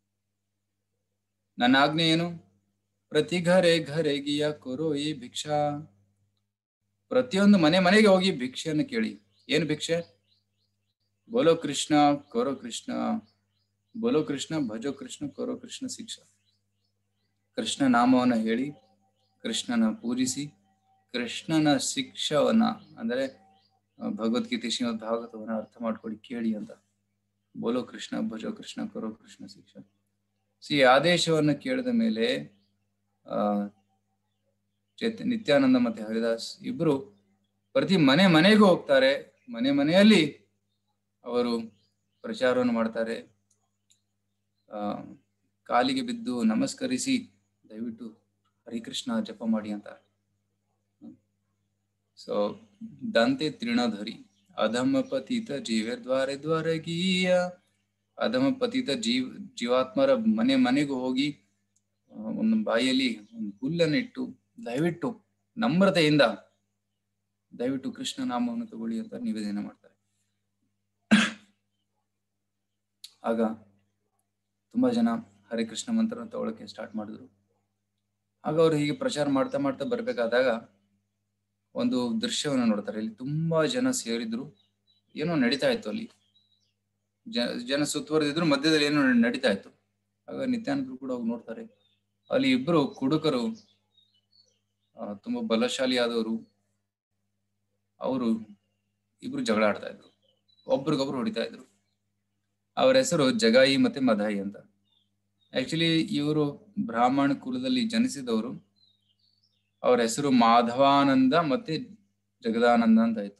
ನನ್ನ ಆಜ್ಞೆ ಏನು ಪ್ರತಿ ಘರೆ ಘರೆಗಿಯ ಕೊರೋ ಈ ಭಿಕ್ಷಾ ಪ್ರತಿಯೊಂದು ಮನೆ ಮನೆಗೆ ಹೋಗಿ ಭಿಕ್ಷೆಯನ್ನು ಕೇಳಿ ಏನು ಭಿಕ್ಷೆ ಬೋಲೋ ಕೃಷ್ಣ ಕೊರೋ ಕೃಷ್ಣ ಬೋಲೋ ಕೃಷ್ಣ ಭಜೋ ಕೃಷ್ಣ ಕೊರೋ ಕೃಷ್ಣ ಶಿಕ್ಷಾ ಕೃಷ್ಣ ನಾಮವನ್ನ ಹೇಳಿ ಕೃಷ್ಣನ ಪೂಜಿಸಿ ಕೃಷ್ಣನ ಶಿಕ್ಷವನ್ನ ಅಂದರೆ ಆ, ಭಗವದ್ಗೀತೆ ಶ್ರೀಮದ್ ಭಾಗವತವನ್ನ ಅರ್ಥ ಮಾಡ್ಕೊಳ್ಳಿ ಕೇಳಿ ಅಂತ ಬೋಲೋ ಕೃಷ್ಣ ಭಜೋ ಕೃಷ್ಣ ಕೊರೋ ಕೃಷ್ಣ ಶಿಕ್ಷಾ ಸಿ ಆದೇಶವನ್ನ ಕೇಳಿದ ಮೇಲೆ ಆ ಚೇತ ನಿತ್ಯಾನಂದ ಮತ್ತೆ ಹರಿದಾಸ್ ಇಬ್ರು ಪ್ರತಿ ಮನೆ ಮನೆಗೂ ಹೋಗ್ತಾರೆ ಮನೆ ಮನೆಯಲ್ಲಿ ಅವರು ಪ್ರಚಾರವನ್ನು ಮಾಡ್ತಾರೆ ಆ ಕಾಲಿಗೆ ಬಿದ್ದು ನಮಸ್ಕರಿಸಿ ದಯವಿಟ್ಟು ಹರಿಕೃಷ್ಣ ಜಪ ಮಾಡಿ ಅಂತ ಸೊ ದಂತೆ ತೃಣಧರಿ ಅಧಮ ಪತಿತ ಜೀವ ದ್ವಾರೆ ದ್ವಾರಗೀಯ ಅಧಮ ಪತಿತ ಜೀವ ಜೀವಾತ್ಮರ ಮನೆ ಮನೆಗೂ ಹೋಗಿ ಆ, ಒಂದು ಬಾಯಲ್ಲಿ ಒಂದು ಹುಲ್ಲನ್ನು ಇಟ್ಟು ದಯವಿಟ್ಟು ನಮ್ರತೆಯಿಂದ ದಯವಿಟ್ಟು ಕೃಷ್ಣ ನಾಮವನ್ನು ತಗೊಳ್ಳಿ ಅಂತ ನಿವೇದನೆ ಮಾಡ್ತಾರೆ ಆಗ ತುಂಬಾ ಜನ ಹರೇ ಕೃಷ್ಣ ಮಂತ್ರ ತಗೊಳಕ್ಕೆ ಸ್ಟಾರ್ಟ್ ಮಾಡಿದ್ರು ಆಗ ಅವರು ಹೀಗೆ ಪ್ರಚಾರ ಮಾಡ್ತಾ ಮಾಡ್ತಾ ಬರ್ಬೇಕಾದಾಗ ಒಂದು ದೃಶ್ಯವನ್ನು ನೋಡ್ತಾರೆ ಇಲ್ಲಿ ತುಂಬಾ ಜನ ಸೇರಿದ್ರು ಏನೋ ನಡೀತಾ ಇತ್ತು ಅಲ್ಲಿ ಜನ ಜನ ಸುತ್ತುವರೆದಿದ್ರು ಮಧ್ಯದಲ್ಲಿ ಏನೋ ನಡೀತಾ ಇತ್ತು ಆಗ ನಿತ್ಯಾನಂದರು ಕೂಡ ಹೋಗಿ ನೋಡ್ತಾರೆ ಅಲ್ಲಿ ಇಬ್ರು ಕುಡುಕರು ಆ, ತುಂಬಾ ಬಲಶಾಲಿ ಆದವರು ಅವರು ಇಬ್ರು ಜಗಳ ಆಡ್ತಾ ಇದ್ರು ಒಬ್ರಿಗೊಬ್ರು ಹೊಡಿತಾ ಇದ್ರು ಅವರ ಹೆಸರು ಜಗಾಯಿ ಮತ್ತೆ ಮದಾಯಿ ಅಂತ ಆಕ್ಚುಲಿ ಇವರು ಬ್ರಾಹ್ಮಣ ಕುಲದಲ್ಲಿ ಜನಿಸಿದವರು ಅವರ ಹೆಸರು ಮಾಧವಾನಂದ ಮತ್ತೆ ಜಗದಾನಂದ ಅಂತ ಆಯ್ತು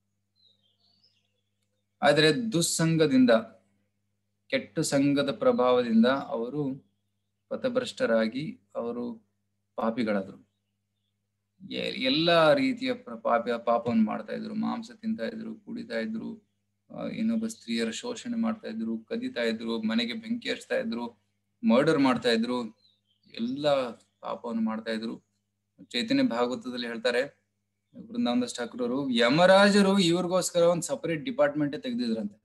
ಆದರೆ ದುಸ್ಸಂಗದಿಂದ ಕೆಟ್ಟ ಸಂಘದ ಪ್ರಭಾವದಿಂದ ಅವರು ಪಥಭ್ರಷ್ಟರಾಗಿ ಅವರು ಪಾಪಿಗಳಾದ್ರು ಎ- ಎಲ್ಲಾ ರೀತಿಯ ಪ್ರ- ಪಾಪ ಪಾಪವನ್ನು ಮಾಡ್ತಾ ಇದ್ರು ಮಾಂಸ ತಿಂತಾ ಇದ್ರು ಕುಡಿತಾ ಇದ್ರು ಆ, ಇನ್ನೊಬ್ಬ ಸ್ತ್ರೀಯರ ಶೋಷಣೆ ಮಾಡ್ತಾ ಇದ್ರು ಕದಿತಾ ಇದ್ರು ಮನೆಗೆ ಬೆಂಕಿ ಹಚ್ತಾ ಇದ್ರು ಮರ್ಡರ್ ಮಾಡ್ತಾ ಇದ್ರು ಎಲ್ಲ ಪಾಪವನ್ನು ಮಾಡ್ತಾ ಇದ್ರು ಚೈತನ್ಯ ಭಾಗವತದಲ್ಲಿ ಹೇಳ್ತಾರೆ ಬೃಂದಾವನದಾಸ್ ಠಾಕೂರವರು ಯಮರಾಜರು ಇವ್ರಿಗೋಸ್ಕರ ಒಂದು ಸಪರೇಟ್ ಡಿಪಾರ್ಟ್ಮೆಂಟ್ ತೆಗೆದಿದ್ರಂತೆ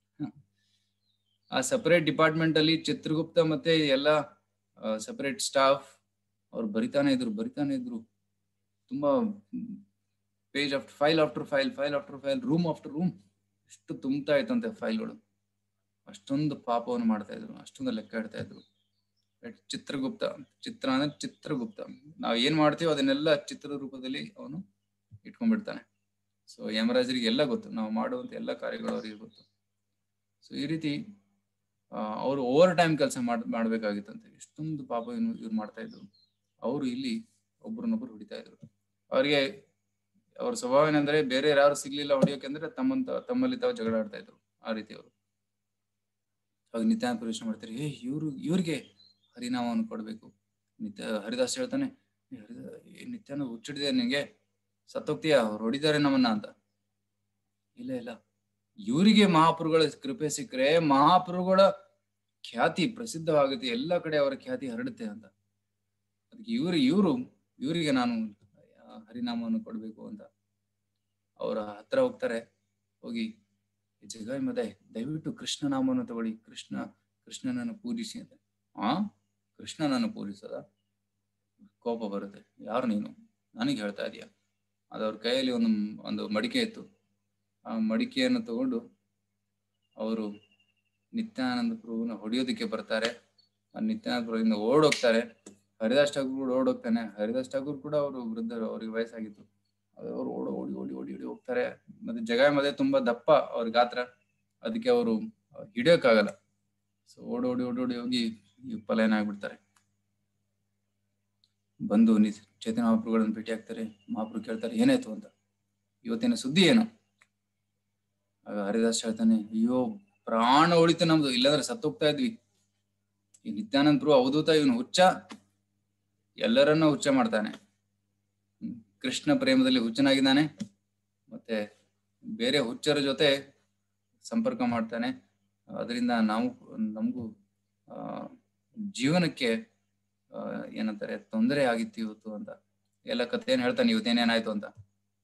ಆ ಸಪರೇಟ್ ಡಿಪಾರ್ಟ್ಮೆಂಟ್ ಅಲ್ಲಿ ಚಿತ್ರಗುಪ್ತ ಮತ್ತೆ ಎಲ್ಲ ಸಪರೇಟ್ ಸ್ಟಾಫ್ ಅವ್ರು ಬರಿತಾನೆ ಇದ್ರು ಬರಿತಾನೆ ಇದ್ರು ತುಂಬಾ page after file after file file after file room after room ಎಷ್ಟು ತುಂಬ್ತಾ ಇತ್ತಂತೆ ಫೈಲ್ಗಳು ಅಷ್ಟೊಂದು ಪಾಪವನ್ನು ಮಾಡ್ತಾ ಇದ್ರು ಅಷ್ಟೊಂದು ಲೆಕ್ಕ ಇಡ್ತಾ ಇದ್ರು Right? ಚಿತ್ರಗುಪ್ತ ಚಿತ್ರ ಅಂದ್ರೆ ಚಿತ್ರಗುಪ್ತ ನಾವ್ ಏನ್ ಮಾಡ್ತೀವೋ ಅದನ್ನೆಲ್ಲ ಚಿತ್ರದ ರೂಪದಲ್ಲಿ ಅವನು ಇಟ್ಕೊಂಡ್ಬಿಡ್ತಾನೆ ಸೊ ಯಮರಾಜರಿಗೆ ಎಲ್ಲ ಗೊತ್ತು ನಾವು ಮಾಡುವಂತ ಎಲ್ಲ ಕಾರ್ಯಗಳು ಅವರಿಗೆ ಗೊತ್ತು ಸೊ ಈ ರೀತಿ ಅವರು ಓವರ್ ಟೈಮ್ ಕೆಲಸ ಮಾಡ್ ಮಾಡ್ಬೇಕಾಗಿತ್ತಂತೆ ಎಷ್ಟೊಂದು ಪಾಪ ಇವ್ನು ಇವ್ರು ಮಾಡ್ತಾ ಇದ್ರು ಅವರು ಇಲ್ಲಿ ಒಬ್ರನ್ನೊಬ್ರು ಹೊಡಿತಾ ಇದ್ರು ಅವರಿಗೆ ಅವ್ರ ಸ್ವಭಾವ ಏನಂದ್ರೆ ಬೇರೆ ಯಾರು ಸಿಗ್ಲಿಲ್ಲ ಹೊಡಿಯೋಕೆ ಅಂದ್ರೆ ತಮ್ಮಂತ ತಮ್ಮಲ್ಲಿ ತಾವು ಜಗಳ ಆಡ್ತಾ ಇದ್ರು ಆ ರೀತಿ ಅವರು ಅವಾಗ ನಿತ್ಯಾನಂದ ಪ್ರವೇಶ ಮಾಡ್ತಾರೆ ಏ ಇವ್ರು ಇವ್ರಿಗೆ ಹರಿನಾಮವನ್ನು ಕೊಡ್ಬೇಕು ನಿತ್ಯ ಹರಿದಾಸ್ ಹೇಳ್ತಾನೆ "ಏ ಹರಿದ- ಏ ನಿತ್ಯಾನಂದ ಹುಚ್ಚಿಡಿದೆ ನಿಂಗೆ ಸತ್ತೋಗ್ತೀಯ ಅವ್ರು ಹೊಡಿತಾರೆ ನಮ್ಮನ್ನ ಅಂತ ಇಲ್ಲ ಇಲ್ಲ ಇವರಿಗೆ ಮಹಾಪುರುಗಳ ಕೃಪೆ ಸಿಕ್ಕರೆ ಮಹಾಪುರುಗಳ ಖ್ಯಾತಿ ಪ್ರಸಿದ್ಧವಾಗುತ್ತೆ ಎಲ್ಲ ಕಡೆ ಅವರ ಖ್ಯಾತಿ ಹರಡುತ್ತೆ ಅಂತ ಅದಕ್ಕೆ ಇವರು ಇವರು ಇವರಿಗೆ ನಾನು ಆ, ಹರಿನಾಮವನ್ನು ಕೊಡ್ಬೇಕು ಅಂತ ಅವರ ಹತ್ರ ಹೋಗ್ತಾರೆ ಹೋಗಿ ಜಗ ಮದೆ ದಯವಿಟ್ಟು ಕೃಷ್ಣ ನಾಮವನ್ನು ತಗೊಳ್ಳಿ ಕೃಷ್ಣ ಕೃಷ್ಣನನ್ನು ಪೂಜಿಸಿ ಅಂತ ಆ ಕೃಷ್ಣನನ್ನು ಪೂಜಿಸದ ಕೋಪ ಬರುತ್ತೆ ಯಾರು ನೀನು ನನಗೆ ಹೇಳ್ತಾ ಇದೀಯ ಅದು ಅವ್ರ ಕೈಯಲ್ಲಿ ಒಂದು ಒಂದು ಮಡಿಕೆ ಇತ್ತು ಆ ಮಡಿಕೆಯನ್ನು ತಗೊಂಡು ಅವರು ನಿತ್ಯಾನಂದ ಪ್ರಭುನ ಹೊಡೆಯೋದಕ್ಕೆ ಬರ್ತಾರೆ ಆ ನಿತ್ಯಾನಂದ ಪ್ರಭುವಿಂದ ಓಡೋಗ್ತಾರೆ ಹರಿದಾಸ್ ಠಾಕೂರ್ ಕೂಡ ಓಡೋಗ್ತಾನೆ ಹರಿದಾಸ್ ಠಾಕೂರ್ ಕೂಡ ಅವರು ವೃದ್ಧರು ಅವ್ರಿಗೆ ವಯಸ್ಸಾಗಿತ್ತು ಅವರು ಓಡಿ ಓಡಿ ಓಡಿ ಓಡಿ ಓಡಿ ಹೋಗ್ತಾರೆ ಮತ್ತೆ ಜಗ ಮದೆ ತುಂಬಾ ದಪ್ಪ ಅವ್ರ ಗಾತ್ರ ಅದಕ್ಕೆ ಅವರು ಹಿಡಿಯೋಕ್ಕಾಗಲ್ಲ ಸೊ ಓಡಿ ಓಡಿ ಓಡಿ ಓಡಿ ಹೋಗಿ ಈ ಪಲಾಯನ ಆಗ್ಬಿಡ್ತಾರೆ ಬಂದು ನಿ ಚೈತನ್ಯ ಮಹಾಪ್ರಭುಗಳನ್ನು ಭೇಟಿ ಆಗ್ತಾರೆ ಮಹಾಪ್ರಭು ಕೇಳ್ತಾರೆ ಏನಾಯ್ತು ಅಂತ ಇವತ್ತಿನ ಸುದ್ದಿ ಏನು ಆಗ ಹರಿದಾಸ್ ಹೇಳ್ತಾನೆ ಅಯ್ಯೋ ಪ್ರಾಣ ಉಳಿತು ನಮ್ದು ಇಲ್ಲಾಂದ್ರೆ ಸತ್ತೋಗ್ತಾ ಇದ್ವಿ ಈ ನಿತ್ಯಾನಂದ ಪ್ರಭು ಅವಧೂತ ಇವನು ಹುಚ್ಚ ಎಲ್ಲರನ್ನ ಹುಚ್ಚ ಮಾಡ್ತಾನೆ ಹ್ಮ್. ಕೃಷ್ಣ ಪ್ರೇಮದಲ್ಲಿ ಹುಚ್ಚನಾಗಿದ್ದಾನೆ ಮತ್ತೆ ಬೇರೆ ಹುಚ್ಚರ ಜೊತೆ ಸಂಪರ್ಕ ಮಾಡ್ತಾನೆ ಅದರಿಂದ ನಾವು ನಮಗೂ ಆ ಜೀವನಕ್ಕೆ ಆ ಏನಂತಾರೆ ತೊಂದರೆ ಆಗಿತ್ತು ಇವತ್ತು ಅಂತ ಎಲ್ಲ ಕಥೆಯನ್ನು ಹೇಳ್ತಾನೆ ಇವತ್ತೇನೇನಾಯ್ತು ಅಂತ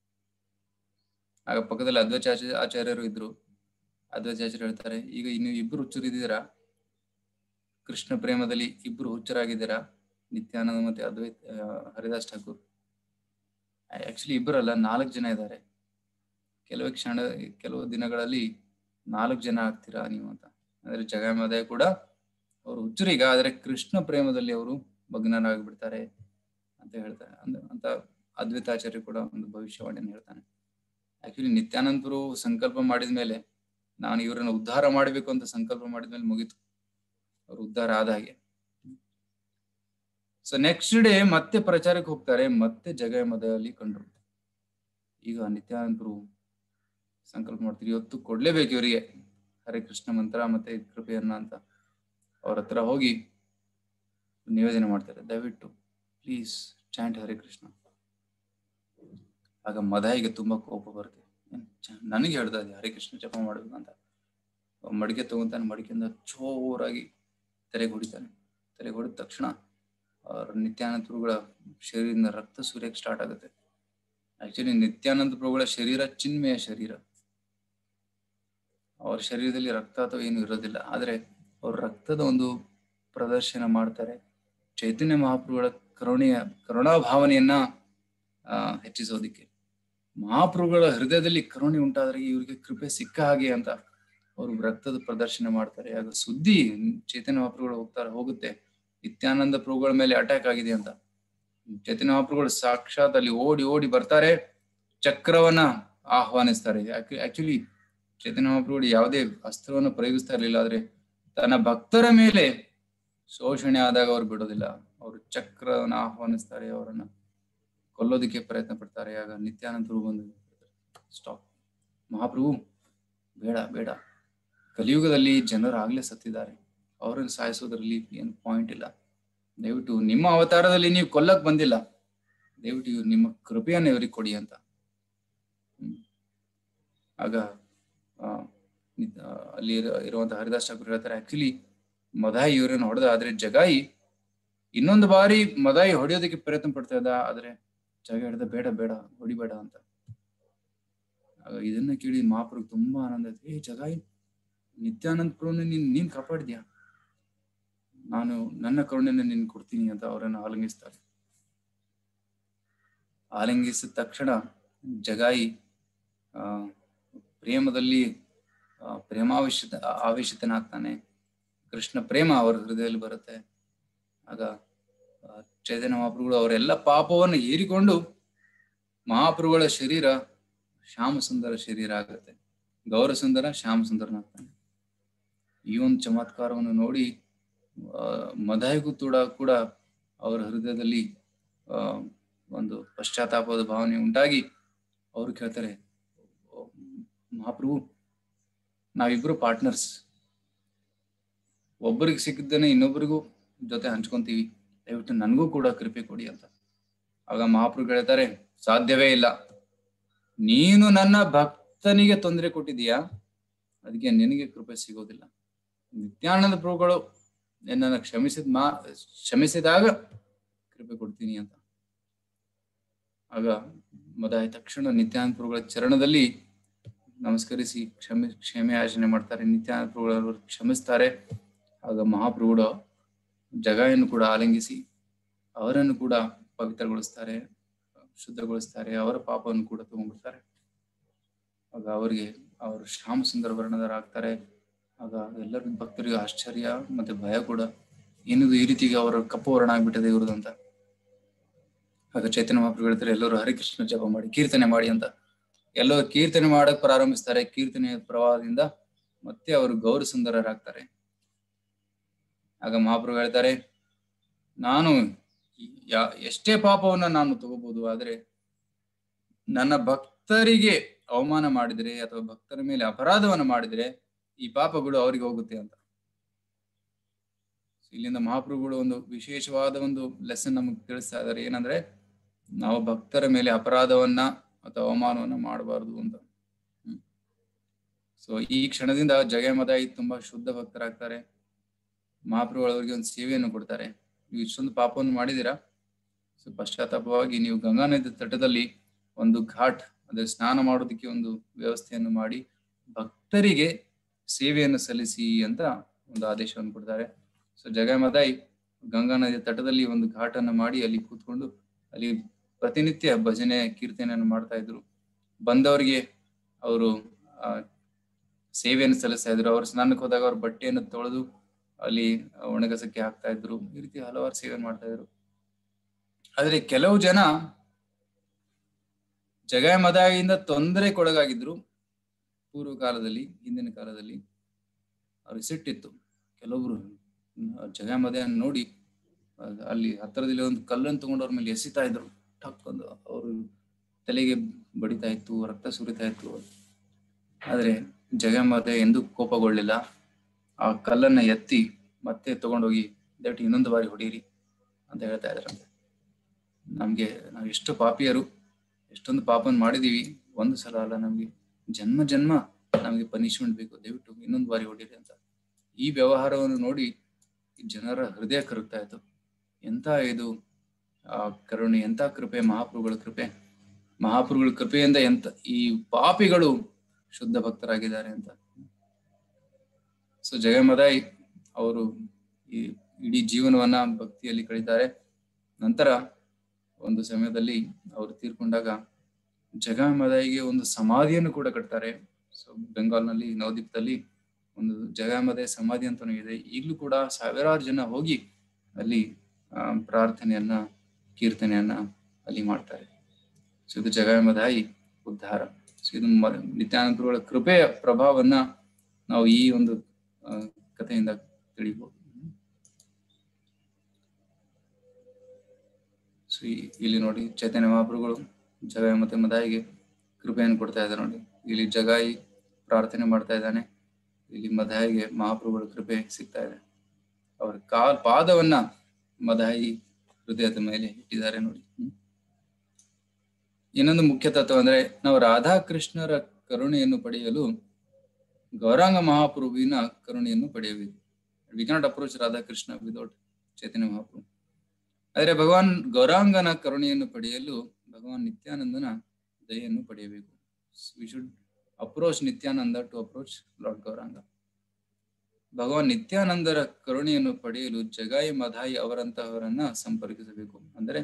ಆಗ ಪಕ್ಕದಲ್ಲಿ ಅದ್ವೈತಾಚಾರ್ಯ ಆಚಾರ್ಯರು ಇದ್ರು ಅದ್ವೈತಾಚಾರ್ಯರು ಹೇಳ್ತಾರೆ ಈಗ ನೀವು ಇಬ್ರು ಹುಚ್ಚರಿದ್ದೀರಾ ಕೃಷ್ಣ ಪ್ರೇಮದಲ್ಲಿ ಇಬ್ರು ಹುಚ್ಚರಾಗಿದ್ದೀರಾ ನಿತ್ಯಾನಂದ ಮತ್ತೆ ಅದ್ವೈತ್ ಆ, ಹರಿದಾಸ್ ಠಾಕೂರ್ ಆಕ್ಚುಲಿ ಇಬ್ಬರಲ್ಲ ನಾಲ್ಕು ಜನ ಇದ್ದಾರೆ ಕೆಲವೇ ಕ್ಷಣ ಕೆಲವು ದಿನಗಳಲ್ಲಿ ನಾಲ್ಕು ಜನ ಆಗ್ತೀರಾ ನೀವು ಅಂತ ಅಂದ್ರೆ ಜಗಮದಯ ಕೂಡ ಅವರು ಹುಚ್ಚರೀಗ ಆದ್ರೆ ಕೃಷ್ಣ ಪ್ರೇಮದಲ್ಲಿ ಅವರು ಭಗ್ನರಾಗ್ಬಿಡ್ತಾರೆ ಅಂತ ಹೇಳ್ತಾರೆ ಅಂದ್ರೆ ಅಂತ ಅದ್ವೈತಾಚಾರ್ಯ ಕೂಡ ಒಂದು ಭವಿಷ್ಯವಾಣಿಯನ್ನು ಹೇಳ್ತಾನೆ ಆಕ್ಚುಲಿ ನಿತ್ಯಾನಂದರು ಸಂಕಲ್ಪ ಮಾಡಿದ ಮೇಲೆ ನಾನು ಇವರನ್ನು ಉದ್ಧಾರ ಮಾಡಬೇಕು ಅಂತ ಸಂಕಲ್ಪ ಮಾಡಿದ್ಮೇಲೆ ಮುಗೀತು ಅವ್ರು ಉದ್ಧಾರ ಆದ ಹಾಗೆ ಸೊ ನೆಕ್ಸ್ಟ್ ಡೇ ಮತ್ತೆ ಪ್ರಚಾರಕ್ಕೆ ಹೋಗ್ತಾರೆ ಮತ್ತೆ ಜಗ ಮದದಲ್ಲಿ ಕಂಡ್ರು ಈಗ ನಿತ್ಯಾನಂದರು ಸಂಕಲ್ಪ ಮಾಡ್ತೀರಿ ಇವತ್ತು ಕೊಡ್ಲೇಬೇಕು ಇವರಿಗೆ ಹರೇ ಕೃಷ್ಣ ಮಂತ್ರ ಮತ್ತೆ ಕೃಪೆಯನ್ನ ಅಂತ ಅವ್ರ ಹತ್ರ ಹೋಗಿ ನಿವೇದನೆ ಮಾಡ್ತಾರೆ ದಯವಿಟ್ಟು ಪ್ಲೀಸ್ ಚಾಂಟ್ ಹರೇ ಕೃಷ್ಣ ಆಗ ಮದಾಯಿಗೆ ತುಂಬಾ ಕೋಪ ಬರುತ್ತೆ ಏನ್ ಚ- ನನಗೆ ಹೇಳ್ತಾ ಇದೆ ಹರೇ ಕೃಷ್ಣ ಜಪ ಮಾಡ್ಬೇಕು ಅಂತ ಅವ ಮಡಿಕೆ ತಗೊಂತಾನೆ ಮಡಿಕೆಯಿಂದ ಜೋರಾಗಿ ತಲೆಗೆ ಹೊಡಿತಾನೆ ತಲೆಗೆ ಹೊಡೆದ ತಕ್ಷಣ ಅವ್ರ ನಿತ್ಯಾನಂದ ಪ್ರಭುಗಳ ಶರೀರದಿಂದ ರಕ್ತ ಸುರಿಯಕ್ಕೆ ಸ್ಟಾರ್ಟ್ ಆಗುತ್ತೆ ಆಕ್ಚುಲಿ ನಿತ್ಯಾನಂದ ಪ್ರಭುಗಳ ಶರೀರ ಚಿನ್ಮೆಯ ಶರೀರ ಅವ್ರ ಶರೀರದಲ್ಲಿ ರಕ್ತ ಅಥವಾ ಏನು ಇರೋದಿಲ್ಲ ಆದ್ರೆ ಅವ್ರ ರಕ್ತದ ಒಂದು ಪ್ರದರ್ಶನ ಮಾಡ್ತಾರೆ ಚೈತನ್ಯ ಮಹಾಪ್ರಭುಗಳ ಕರುಣೆಯ ಕರುಣಾ ಭಾವನೆಯನ್ನ ಆ ಹೆಚ್ಚಿಸೋದಿಕ್ಕೆ ಮಹಾಪ್ರಭುಗಳ ಹೃದಯದಲ್ಲಿ ಕರುಣೆ ಉಂಟಾದ್ರೆ ಇವ್ರಿಗೆ ಕೃಪೆ ಸಿಕ್ಕ ಹಾಗೆ ಅಂತ ಅವರು ರಕ್ತದ ಪ್ರದರ್ಶನ ಮಾಡ್ತಾರೆ ಆಗ ಸುದ್ದಿ ಚೈತನ್ಯ ಮಹಾಪ್ರಭುಗಳು ಹೋಗ್ತಾರೆ ಹೋಗುತ್ತೆ ನಿತ್ಯಾನಂದ ಪ್ರಭುಗಳ ಮೇಲೆ ಅಟ್ಯಾಕ್ ಆಗಿದೆ ಅಂತ ಚೈತನ್ಯ ಮಹಾಪ್ರಭುಗಳು ಸಾಕ್ಷಾತ್ ಅಲ್ಲಿ ಓಡಿ ಓಡಿ ಬರ್ತಾರೆ ಚಕ್ರವನ್ನ ಆಹ್ವಾನಿಸ್ತಾರೆ ಆಕ್ಚುಲಿ ಚೈತನ್ಯ ಮಹಾಪ್ರಭುಗಳು ಯಾವುದೇ ಅಸ್ತ್ರವನ್ನು ಪ್ರಯೋಗಿಸ್ತಾ ಇರ್ಲಿಲ್ಲ ಆದ್ರೆ ತನ್ನ ಭಕ್ತರ ಮೇಲೆ ಶೋಷಣೆ ಆದಾಗ ಅವ್ರು ಬಿಡೋದಿಲ್ಲ ಅವರು ಚಕ್ರವನ್ನ ಆಹ್ವಾನಿಸ್ತಾರೆ ಅವರನ್ನ ಕೊಲ್ಲೋದಕ್ಕೆ ಪ್ರಯತ್ನ ಪಡ್ತಾರೆ ಆಗ ನಿತ್ಯಾನಂದರು ಬಂದು ಸ್ಟಾಪ್ ಮಹಾಪ್ರಭು ಬೇಡ ಬೇಡ ಕಲಿಯುಗದಲ್ಲಿ ಜನರು ಆಗ್ಲೇ ಸತ್ತಿದ್ದಾರೆ ಅವರನ್ನು ಸಾಯಿಸೋದ್ರಲ್ಲಿ ಏನು ಪಾಯಿಂಟ್ ಇಲ್ಲ ದಯವಿಟ್ಟು ನಿಮ್ಮ ಅವತಾರದಲ್ಲಿ ನೀವು ಕೊಲ್ಲಕ್ ಬಂದಿಲ್ಲ ದಯವಿಟ್ಟು ಇವ್ರು ನಿಮ್ಮ ಕೃಪೆಯನ್ನು ಇವರಿಗೆ ಕೊಡಿ ಅಂತ ಹ್ಮ್. ಆಗ ಆ, ನಿತ್- ಆ, ಅಲ್ಲಿ ಇರೋ- ಇರುವಂತ ಹರಿದಾಸ್ ಠಾಕೂರ್ ಹೇಳ್ತಾರೆ ಆಕ್ಚುಲಿ ಮದಾಯಿ ಇವರನ್ನು ಹೊಡೆದ ಆದ್ರೆ ಜಗಾಯಿ ಇನ್ನೊಂದು ಬಾರಿ ಮದಾಯಿ ಹೊಡೆಯೋದಕ್ಕೆ ಪ್ರಯತ್ನ ಪಡ್ತಾ ಇದ್ದ ಆದ್ರೆ ಜಗ ಹಿಡ್ದ ಬೇಡ ಬೇಡ ಹೊಡಿಬೇಡ ಅಂತ ಆಗ ಇದನ್ನ ಕೇಳಿ ಮಹಾಪ್ರಭು ತುಂಬಾ ಆನಂದ ಆಯ್ತು ಏ ಜಗಾಯಿ ನಿತ್ಯಾನಂದ ಪ್ರಭುನ ನೀನ್ ನೀನ್ ಕಾಪಾಡಿದ್ಯಾ ನಾನು ನನ್ನ ಕರುಣೆನ ನಿನ್ ಕೊಡ್ತೀನಿ ಅಂತ ಅವರನ್ನು ಆಲಿಂಗಿಸ್ತಾರೆ ಆಲಿಂಗಿಸಿದ ತಕ್ಷಣ ಜಗಾಯಿ ಆ ಪ್ರೇಮದಲ್ಲಿ ಆ, ಪ್ರೇಮಾವೇಶಿತ ಆವೇಶಿತನಾಗ್ತಾನೆ ಕೃಷ್ಣ ಪ್ರೇಮ ಅವರ ಹೃದಯದಲ್ಲಿ ಬರುತ್ತೆ ಆಗ ಆ, ಚೈತನ್ಯ ಮಹಾಪ್ರಭುಗಳು ಅವರೆಲ್ಲ ಪಾಪವನ್ನು ಹೀರಿಕೊಂಡು ಮಹಾಪ್ರಭುಗಳ ಶರೀರ ಶ್ಯಾಮ ಸುಂದರ ಶರೀರ ಆಗುತ್ತೆ ಗೌರ ಸುಂದರ ಶ್ಯಾಮ ಸುಂದರನಾಗ್ತಾನೆ ಈ ಒಂದು ಚಮತ್ಕಾರವನ್ನು ನೋಡಿ ಆ, ಮದಾಯಿಗೂ ಕೂಡ ಕೂಡ ಅವರ ಹೃದಯದಲ್ಲಿ ಆ ಒಂದು ಪಶ್ಚಾತ್ತಾಪದ ಭಾವನೆ ಉಂಟಾಗಿ ಅವರು ಕೇಳ್ತಾರೆ "ಓ, ಮಹಾಪ್ರಭು ನಾವಿಬ್ರು ಪಾರ್ಟ್ನರ್ಸ್ ಒಬ್ಬರಿಗೆ ಸಿಕ್ಕಿದ್ದೇನೆ ಇನ್ನೊಬ್ಬರಿಗೂ ಜೊತೆ ಹಂಚ್ಕೊಂತೀವಿ ದಯವಿಟ್ಟು ನನಗೂ ಕೂಡ ಕೃಪೆ ಕೊಡಿ ಅಂತ ಆಗ ಮಹಾಪ್ರಭು ಹೇಳ್ತಾರೆ ಸಾಧ್ಯವೇ ಇಲ್ಲ ನೀನು ನನ್ನ ಭಕ್ತನಿಗೆ ತೊಂದರೆ ಕೊಟ್ಟಿದೀಯಾ ಅದಕ್ಕೆ ನಿನಗೆ ಕೃಪೆ ಸಿಗೋದಿಲ್ಲ ನಿತ್ಯಾನಂದ ಪ್ರಭುಗಳು ನಿನ್ನನ್ನು ಕ್ಷಮಿಸಿದ ಮಾ ಕ್ಷಮಿಸಿದಾಗ ಕೃಪೆ ಕೊಡ್ತೀನಿ ಅಂತ ಆಗ ಮದಾಯ ತಕ್ಷಣ ನಿತ್ಯಾನಂದ ಪ್ರಭುಗಳ ಚರಣದಲ್ಲಿ ನಮಸ್ಕರಿಸಿ ಕ್ಷಮೆ ಕ್ಷಮೆ ಯಾಚನೆ ಮಾಡ್ತಾರೆ ನಿತ್ಯಾನಂದ ಪ್ರಭುಗಳು ಕ್ಷಮಿಸ್ತಾರೆ ಆಗ ಮಹಾಪ್ರಭುಗಳು ಜಗಾಯನ್ನು ಕೂಡ ಆಲಿಂಗಿಸಿ ಅವರನ್ನು ಕೂಡ ಪವಿತ್ರಗೊಳಿಸ್ತಾರೆ ಶುದ್ಧಗೊಳಿಸ್ತಾರೆ ಅವರ ಪಾಪವನ್ನು ಕೂಡ ತಗೊಂಡ್ಬಿಡ್ತಾರೆ ಆಗ ಅವರಿಗೆ ಅವರು ಶ್ಯಾಮ ಸುಂದರ ವರ್ಣದರಾಗ್ತಾರೆ ಆಗ ಎಲ್ಲರ ಭಕ್ತರಿಗೆ ಆಶ್ಚರ್ಯ ಮತ್ತೆ ಭಯ ಕೂಡ ಏನಿದು ಈ ರೀತಿಗೆ ಅವರ ಕಪ್ಪು ವರ್ಣ ಆಗ್ಬಿಟ್ಟಿದೆ ಇವ್ರದ್ದು ಅಂತ ಆಗ ಚೈತನ್ಯ ಮಹಾಪ್ರಭು ಹೇಳ್ತಾರೆ ಎಲ್ಲರೂ ಹರಿಕೃಷ್ಣ ಜಪ ಮಾಡಿ ಕೀರ್ತನೆ ಮಾಡಿ ಅಂತ ಎಲ್ಲರೂ ಕೀರ್ತನೆ ಮಾಡಕ್ ಪ್ರಾರಂಭಿಸ್ತಾರೆ ಕೀರ್ತನೆಯ ಪ್ರವಾಹದಿಂದ ಮತ್ತೆ ಅವರು ಗೌರ ಸುಂದರರಾಗ್ತಾರೆ ಆಗ ಮಹಾಪ್ರಭು ಹೇಳ್ತಾರೆ ನಾನು ಯಾ- ಎಷ್ಟೇ ಪಾಪವನ್ನ ನಾನು ತಗೋಬಹುದು ಆದ್ರೆ ನನ್ನ ಭಕ್ತರಿಗೆ ಅವಮಾನ ಮಾಡಿದ್ರೆ ಅಥವಾ ಭಕ್ತರ ಮೇಲೆ ಅಪರಾಧವನ್ನ ಮಾಡಿದ್ರೆ ಈ ಪಾಪಗಳು ಅವರಿಗೆ ಹೋಗುತ್ತೆ ಅಂತ ಇಲ್ಲಿಂದ ಮಹಾಪ್ರಭುಗಳು ಒಂದು ವಿಶೇಷವಾದ ಒಂದು ಲೆಸನ್ ನಮಗೆ ತಿಳಿಸ್ತಾ ಇದ್ದಾರೆ ಏನಂದ್ರೆ ನಾವು ಭಕ್ತರ ಮೇಲೆ ಅಪರಾಧವನ್ನ ಅಥವಾ ಅವಮಾನವನ್ನ ಮಾಡಬಾರದು ಅಂತ ಸೊ ಈ ಕ್ಷಣದಿಂದ ಜಗಮದಾಯಿ ತುಂಬಾ ಶುದ್ಧ ಭಕ್ತರಾಗ್ತಾರೆ ಮಹಾಪ್ರಭುಗಳು ಅವರಿಗೆ ಒಂದು ಸೇವೆಯನ್ನು ಕೊಡ್ತಾರೆ ನೀವು ಇಷ್ಟೊಂದು ಪಾಪವನ್ನು ಮಾಡಿದಿರಾ ಸೊ ಪಶ್ಚಾತ್ತಾಪವಾಗಿ ನೀವು ಗಂಗಾ ನದಿ ತಟದಲ್ಲಿ ಒಂದು ಘಾಟ್ ಅಂದ್ರೆ ಸ್ನಾನ ಮಾಡೋದಕ್ಕೆ ಒಂದು ವ್ಯವಸ್ಥೆಯನ್ನು ಮಾಡಿ ಭಕ್ತರಿಗೆ ಸೇವೆಯನ್ನು ಸಲ್ಲಿಸಿ ಅಂತ ಒಂದು ಆದೇಶವನ್ನು ಕೊಡ್ತಾರೆ ಸೊ ಜಗಮದಾಯಿ ಗಂಗಾ ನದಿ ತಟದಲ್ಲಿ ಒಂದು ಘಾಟನ್ನು ಮಾಡಿ ಅಲ್ಲಿ ಕೂತ್ಕೊಂಡು ಅಲ್ಲಿ ಪ್ರತಿನಿತ್ಯ ಭಜನೆ ಕೀರ್ತನೆಯನ್ನು ಮಾಡ್ತಾ ಇದ್ರು ಬಂದವರಿಗೆ ಅವರು ಆ ಸೇವೆಯನ್ನು ಸಲ್ಲಿಸ್ತಾ ಇದ್ರು ಅವ್ರ ಸ್ನಾನಕ್ಕೆ ಹೋದಾಗ ಅವ್ರ ಬಟ್ಟೆಯನ್ನು ತೊಳೆದು ಅಲ್ಲಿ ಒಣಗಸಕ್ಕೆ ಹಾಕ್ತಾ ಇದ್ರು ಈ ರೀತಿ ಹಲವಾರು ಸೇವೆ ಮಾಡ್ತಾ ಇದ್ರು ಆದ್ರೆ ಕೆಲವು ಜನ ಜಗ ಮದಾಯಿಂದ ತೊಂದರೆಗೊಳಗಾಗಿದ್ರು ಪೂರ್ವ ಕಾಲದಲ್ಲಿ ಹಿಂದಿನ ಕಾಲದಲ್ಲಿ ಅವ್ರಿಗೆ ಸಿಟ್ಟಿತ್ತು ಕೆಲವೊಬ್ರು ಜಗ ಮದೆಯನ್ನು ನೋಡಿ ಅಹ್ ಅಲ್ಲಿ ಹತ್ತಿರದಲ್ಲಿ ಒಂದು ಕಲ್ಲನ್ನು ತಗೊಂಡು ಅವ್ರ ಮೇಲೆ ಎಸಿತಾ ಇದ್ರು ಟಕ್ ಒಂದು ಅವರು ತಲೆಗೆ ಬಡಿತಾ ಇತ್ತು ರಕ್ತ ಸುರಿತಾ ಇತ್ತು ಆದ್ರೆ ಜಗಮದೆ ಎಂದೂ ಕೋಪಗೊಳ್ಳಿಲ್ಲ ಆ ಕಲ್ಲನ್ನ ಎತ್ತಿ ಮತ್ತೆ ತಗೊಂಡೋಗಿ ದಯವಿಟ್ಟು ಇನ್ನೊಂದು ಬಾರಿ ಹೊಡೀರಿ ಅಂತ ಹೇಳ್ತಾ ಇದ್ರಂತೆ ನಮ್ಗೆ ನಾವು ಎಷ್ಟು ಪಾಪಿಯರು ಎಷ್ಟೊಂದು ಪಾಪನ್ ಮಾಡಿದೀವಿ ಒಂದು ಸಲ ಅಲ್ಲ ನಮ್ಗೆ ಜನ್ಮ ಜನ್ಮ ನಮ್ಗೆ ಪನಿಷ್ಮೆಂಟ್ ಬೇಕು ದಯವಿಟ್ಟು ಇನ್ನೊಂದು ಬಾರಿ ಹೊಡೀರಿ ಅಂತ ಈ ವ್ಯವಹಾರವನ್ನು ನೋಡಿ ಜನರ ಹೃದಯ ಕರಗ್ತಾ ಇತ್ತು ಎಂತ ಇದು ಆ ಕರುಣೆ ಎಂತ ಕೃಪೆ ಮಹಾಪ್ರಭುಗಳ ಕೃಪೆ ಮಹಾಪ್ರಭುಗಳ ಕೃಪೆಯಿಂದ ಎಂತ ಈ ಪಾಪಿಗಳು ಶುದ್ಧ ಭಕ್ತರಾಗಿದ್ದಾರೆ ಅಂತ ಸೊ ಜಗಮದಾಯಿ ಅವರು ಈ ಇಡೀ ಜೀವನವನ್ನ ಭಕ್ತಿಯಲ್ಲಿ ಕಳೀತಾರೆ ನಂತರ ಒಂದು ಸಮಯದಲ್ಲಿ ಅವರು ತೀರ್ಕೊಂಡಾಗ ಜಗಮದಾಯಿಗೆ ಒಂದು ಸಮಾಧಿಯನ್ನು ಕೂಡ ಕಟ್ತಾರೆ ಸೊ ಬೆಂಗಾಲ್ನಲ್ಲಿ ನವದೀಪದಲ್ಲಿ ಒಂದು ಜಗಮದಾಯ ಸಮಾಧಿ ಅಂತಾನು ಇದೆ ಈಗಲೂ ಕೂಡ ಸಾವಿರಾರು ಜನ ಹೋಗಿ ಅಲ್ಲಿ ಆ ಪ್ರಾರ್ಥನೆಯನ್ನ ಕೀರ್ತನೆಯನ್ನ ಅಲ್ಲಿ ಮಾಡ್ತಾರೆ ಸೊ ಇದು ಜಗಮದಾಯಿ ಉದ್ಧಾರ ಸೊ ಇದು ಮ- ನಿತ್ಯಾನಂದರುಗಳ ಕೃಪೆಯ ಪ್ರಭಾವವನ್ನ ನಾವು ಈ ಒಂದು ಆ, ಕಥೆಯಿಂದ ತಿಳಿಬಹುದು ಸೊ ಈ- ಇಲ್ಲಿ ನೋಡಿ ಚೈತನ್ಯ ಮಹಾಪ್ರಭುಗಳು ಜಗಾಯಿ ಮತ್ತೆ ಮದಾಯಿಗೆ ಕೃಪೆಯನ್ನು ಕೊಡ್ತಾ ಇದ್ದಾರೆ ನೋಡಿ ಇಲ್ಲಿ ಜಗಾಯಿ ಪ್ರಾರ್ಥನೆ ಮಾಡ್ತಾ ಇದ್ದಾನೆ ಇಲ್ಲಿ ಮದಾಯಿಗೆ ಮಹಾಪ್ರಭುಗಳ ಕೃಪೆ ಸಿಗ್ತಾ ಇದೆ ಅವರ ಕಾಲ್ ಪಾದವನ್ನ ಮದಾಯಿ ಹೃದಯದ ಮೇಲೆ ಇಟ್ಟಿದ್ದಾರೆ ನೋಡಿ ಹ್ಮ್. ಇನ್ನೊಂದು ಮುಖ್ಯ ತತ್ವ ಅಂದ್ರೆ ನಾವು ರಾಧಾಕೃಷ್ಣರ ಕರುಣೆಯನ್ನು ಪಡೆಯಲು ಗೌರಾಂಗ ಮಹಾಪ್ರಭುವಿನ ಕರುಣೆಯನ್ನು ಪಡೆಯಬೇಕು we not approach Radha Krishna without Chaitanya Mahaprabhu ಆದರೆ ಭಗವಾನ್ ಗೌರಾಂಗನ ಕರುಣೆಯನ್ನು ಪಡೆಯಲು ಭಗವಾನ್ ನಿತ್ಯಾನಂದನ ದಯೆಯನ್ನು ಪಡೆಯಬೇಕು we should approach Nityananda to approach lord Gauranga Bhagavan ನಿತ್ಯಾನಂದರ ಕರುಣೆಯನ್ನು ಪಡೆಯಲು ಜಗಾಯಿ ಮಧಾಯಿ ಅವರಂತಹವರನ್ನ ಸಂಪರ್ಕಿಸಬೇಕು ಅಂದರೆ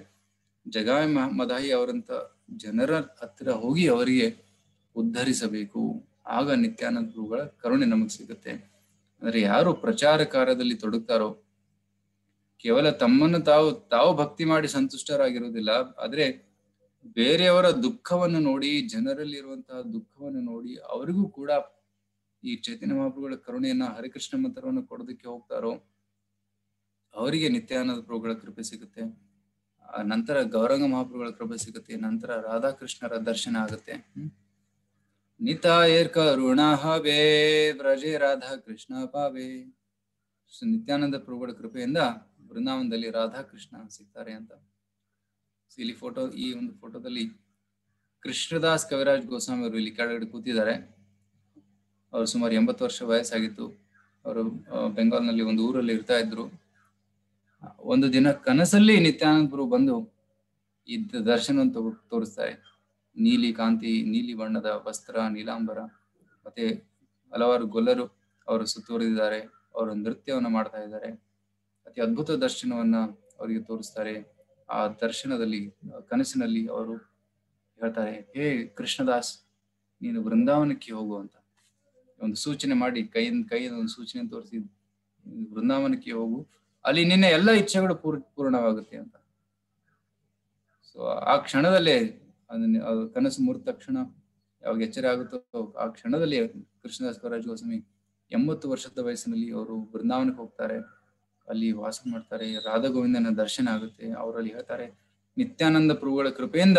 ಜಗಾಯಿ ಮ- ಮಧಾಯಿ ಅವರಂತ ಜನರ ಹತ್ತಿರ ಹೋಗಿ ಅವರಿಗೆ ಉದ್ಧರಿಸಬೇಕು ಆಗ ನಿತ್ಯಾನಂದ ಪ್ರಭುಗಳ ಕರುಣೆ ನಮಗ್ ಸಿಗುತ್ತೆ ಅಂದ್ರೆ ಯಾರು ಪ್ರಚಾರ ಕಾರ್ಯದಲ್ಲಿ ತೊಡಗ್ತಾರೋ ಕೇವಲ ತಮ್ಮನ್ನು ತಾವು ತಾವು ಭಕ್ತಿ ಮಾಡಿ ಸಂತುಷ್ಟರಾಗಿರುವುದಿಲ್ಲ ಆದ್ರೆ ಬೇರೆಯವರ ದುಃಖವನ್ನು ನೋಡಿ ಜನರಲ್ಲಿ ಇರುವಂತಹ ದುಃಖವನ್ನು ನೋಡಿ ಅವರಿಗೂ ಕೂಡ ಈ ಚೈತನ್ಯ ಮಹಾಪ್ರಭುಗಳ ಕರುಣೆಯನ್ನ ಹರಿಕೃಷ್ಣ ಮಂತ್ರವನ್ನು ಕೊಡೋದಕ್ಕೆ ಹೋಗ್ತಾರೋ ಅವರಿಗೆ ನಿತ್ಯಾನಂದ ಪ್ರಭುಗಳ ಕೃಪೆ ಸಿಗುತ್ತೆ ಆ ನಂತರ ಗೌರಂಗ ಮಹಾಪ್ರಭುಗಳ ಕೃಪೆ ಸಿಗುತ್ತೆ ನಂತರ ರಾಧಾಕೃಷ್ಣರ ದರ್ಶನ ಆಗುತ್ತೆ ಹ್ಮ್ ನಿತಾಯರ್ ಕರುಣ ಹವೇ ವ್ರಜೆ ರಾಧಾ ಕೃಷ್ಣ ಪಾವೇ ಶ್ರೀ ನಿತ್ಯಾನಂದ ಪ್ರಭುಗಳ ಕೃಪೆಯಿಂದ ಬೃಂದಾವನದಲ್ಲಿ ರಾಧಾಕೃಷ್ಣ ಸಿಗ್ತಾರೆ ಅಂತ So ಇಲ್ಲಿ ಫೋಟೋ ಈ ಒಂದು ಫೋಟೋದಲ್ಲಿ ಕೃಷ್ಣದಾಸ್ ಕವಿರಾಜ್ ಗೋಸ್ವಾಮಿ ಅವರು ಇಲ್ಲಿ ಕೆಳಗಡೆ ಕೂತಿದ್ದಾರೆ ಅವರು ಸುಮಾರು ಎಂಬತ್ತು ವರ್ಷ ವಯಸ್ಸಾಗಿತ್ತು ಅವರು ಆ, ಬೆಂಗಾಲ್ನಲ್ಲಿ ಒಂದು ಊರಲ್ಲಿ ಇರ್ತಾ ಇದ್ರು ಒಂದು ದಿನ ಕನಸಲ್ಲಿ ನಿತ್ಯಾನಂದ ಪ್ರಭು ಬಂದು ಇದ್ದ ದರ್ಶನವನ್ನು ತಗೊ ತೋರಿಸ್ತಾರೆ ನೀಲಿ ಕಾಂತಿ ನೀಲಿ ಬಣ್ಣದ ವಸ್ತ್ರ ನೀಲಾಂಬರ ಮತ್ತೆ ಹಲವಾರು ಗೊಲ್ಲರು ಅವರು ಸುತ್ತುವರಿದಿದ್ದಾರೆ ಅವರು ನೃತ್ಯವನ್ನ ಮಾಡ್ತಾ ಇದ್ದಾರೆ ಅತಿ ಅದ್ಭುತ ದರ್ಶನವನ್ನ ಅವರಿಗೆ ತೋರಿಸ್ತಾರೆ ಆ ದರ್ಶನದಲ್ಲಿ ಆ ಕನಸಿನಲ್ಲಿ ಅವರು ಹೇಳ್ತಾರೆ ಹೇ ಕೃಷ್ಣದಾಸ್ ನೀನು ವೃಂದಾವನಕ್ಕೆ ಹೋಗು ಅಂತ ಒಂದು ಸೂಚನೆ ಮಾಡಿ ಕೈಯಿಂದ ಕೈಯಿಂದ ಒಂದು ಸೂಚನೆ ತೋರಿಸಿ ವೃಂದಾವನಕ್ಕೆ ಹೋಗು ಅಲ್ಲಿ ನಿನ್ನ ಎಲ್ಲ ಇಚ್ಛೆಗಳು ಪೂರ್ ಪೂರ್ಣವಾಗುತ್ತೆ ಅಂತ ಸೊ ಆ ಕ್ಷಣದಲ್ಲೇ ಅದನ್ನ ಅದು ಕನಸು ಮುರಿದ ತಕ್ಷಣ ಯಾವಾಗ ಎಚ್ಚರ ಆಗುತ್ತೋ ಆ ಕ್ಷಣದಲ್ಲಿ ಕೃಷ್ಣದಾಸ್ ಕವರಾಜ್ ಗೋಸ್ವಾಮಿ ಎಂಬತ್ತು ವರ್ಷದ ವಯಸ್ಸಿನಲ್ಲಿ ಅವರು ಬೃಂದಾವನಕ್ಕೆ ಹೋಗ್ತಾರೆ ಅಲ್ಲಿ ವಾಸ ಮಾಡ್ತಾರೆ ರಾಧಾ ಗೋವಿಂದನ ದರ್ಶನ ಆಗುತ್ತೆ ಅವರಲ್ಲಿ ಹೇಳ್ತಾರೆ ನಿತ್ಯಾನಂದ ಪ್ರಭುಗಳ ಕೃಪೆಯಿಂದ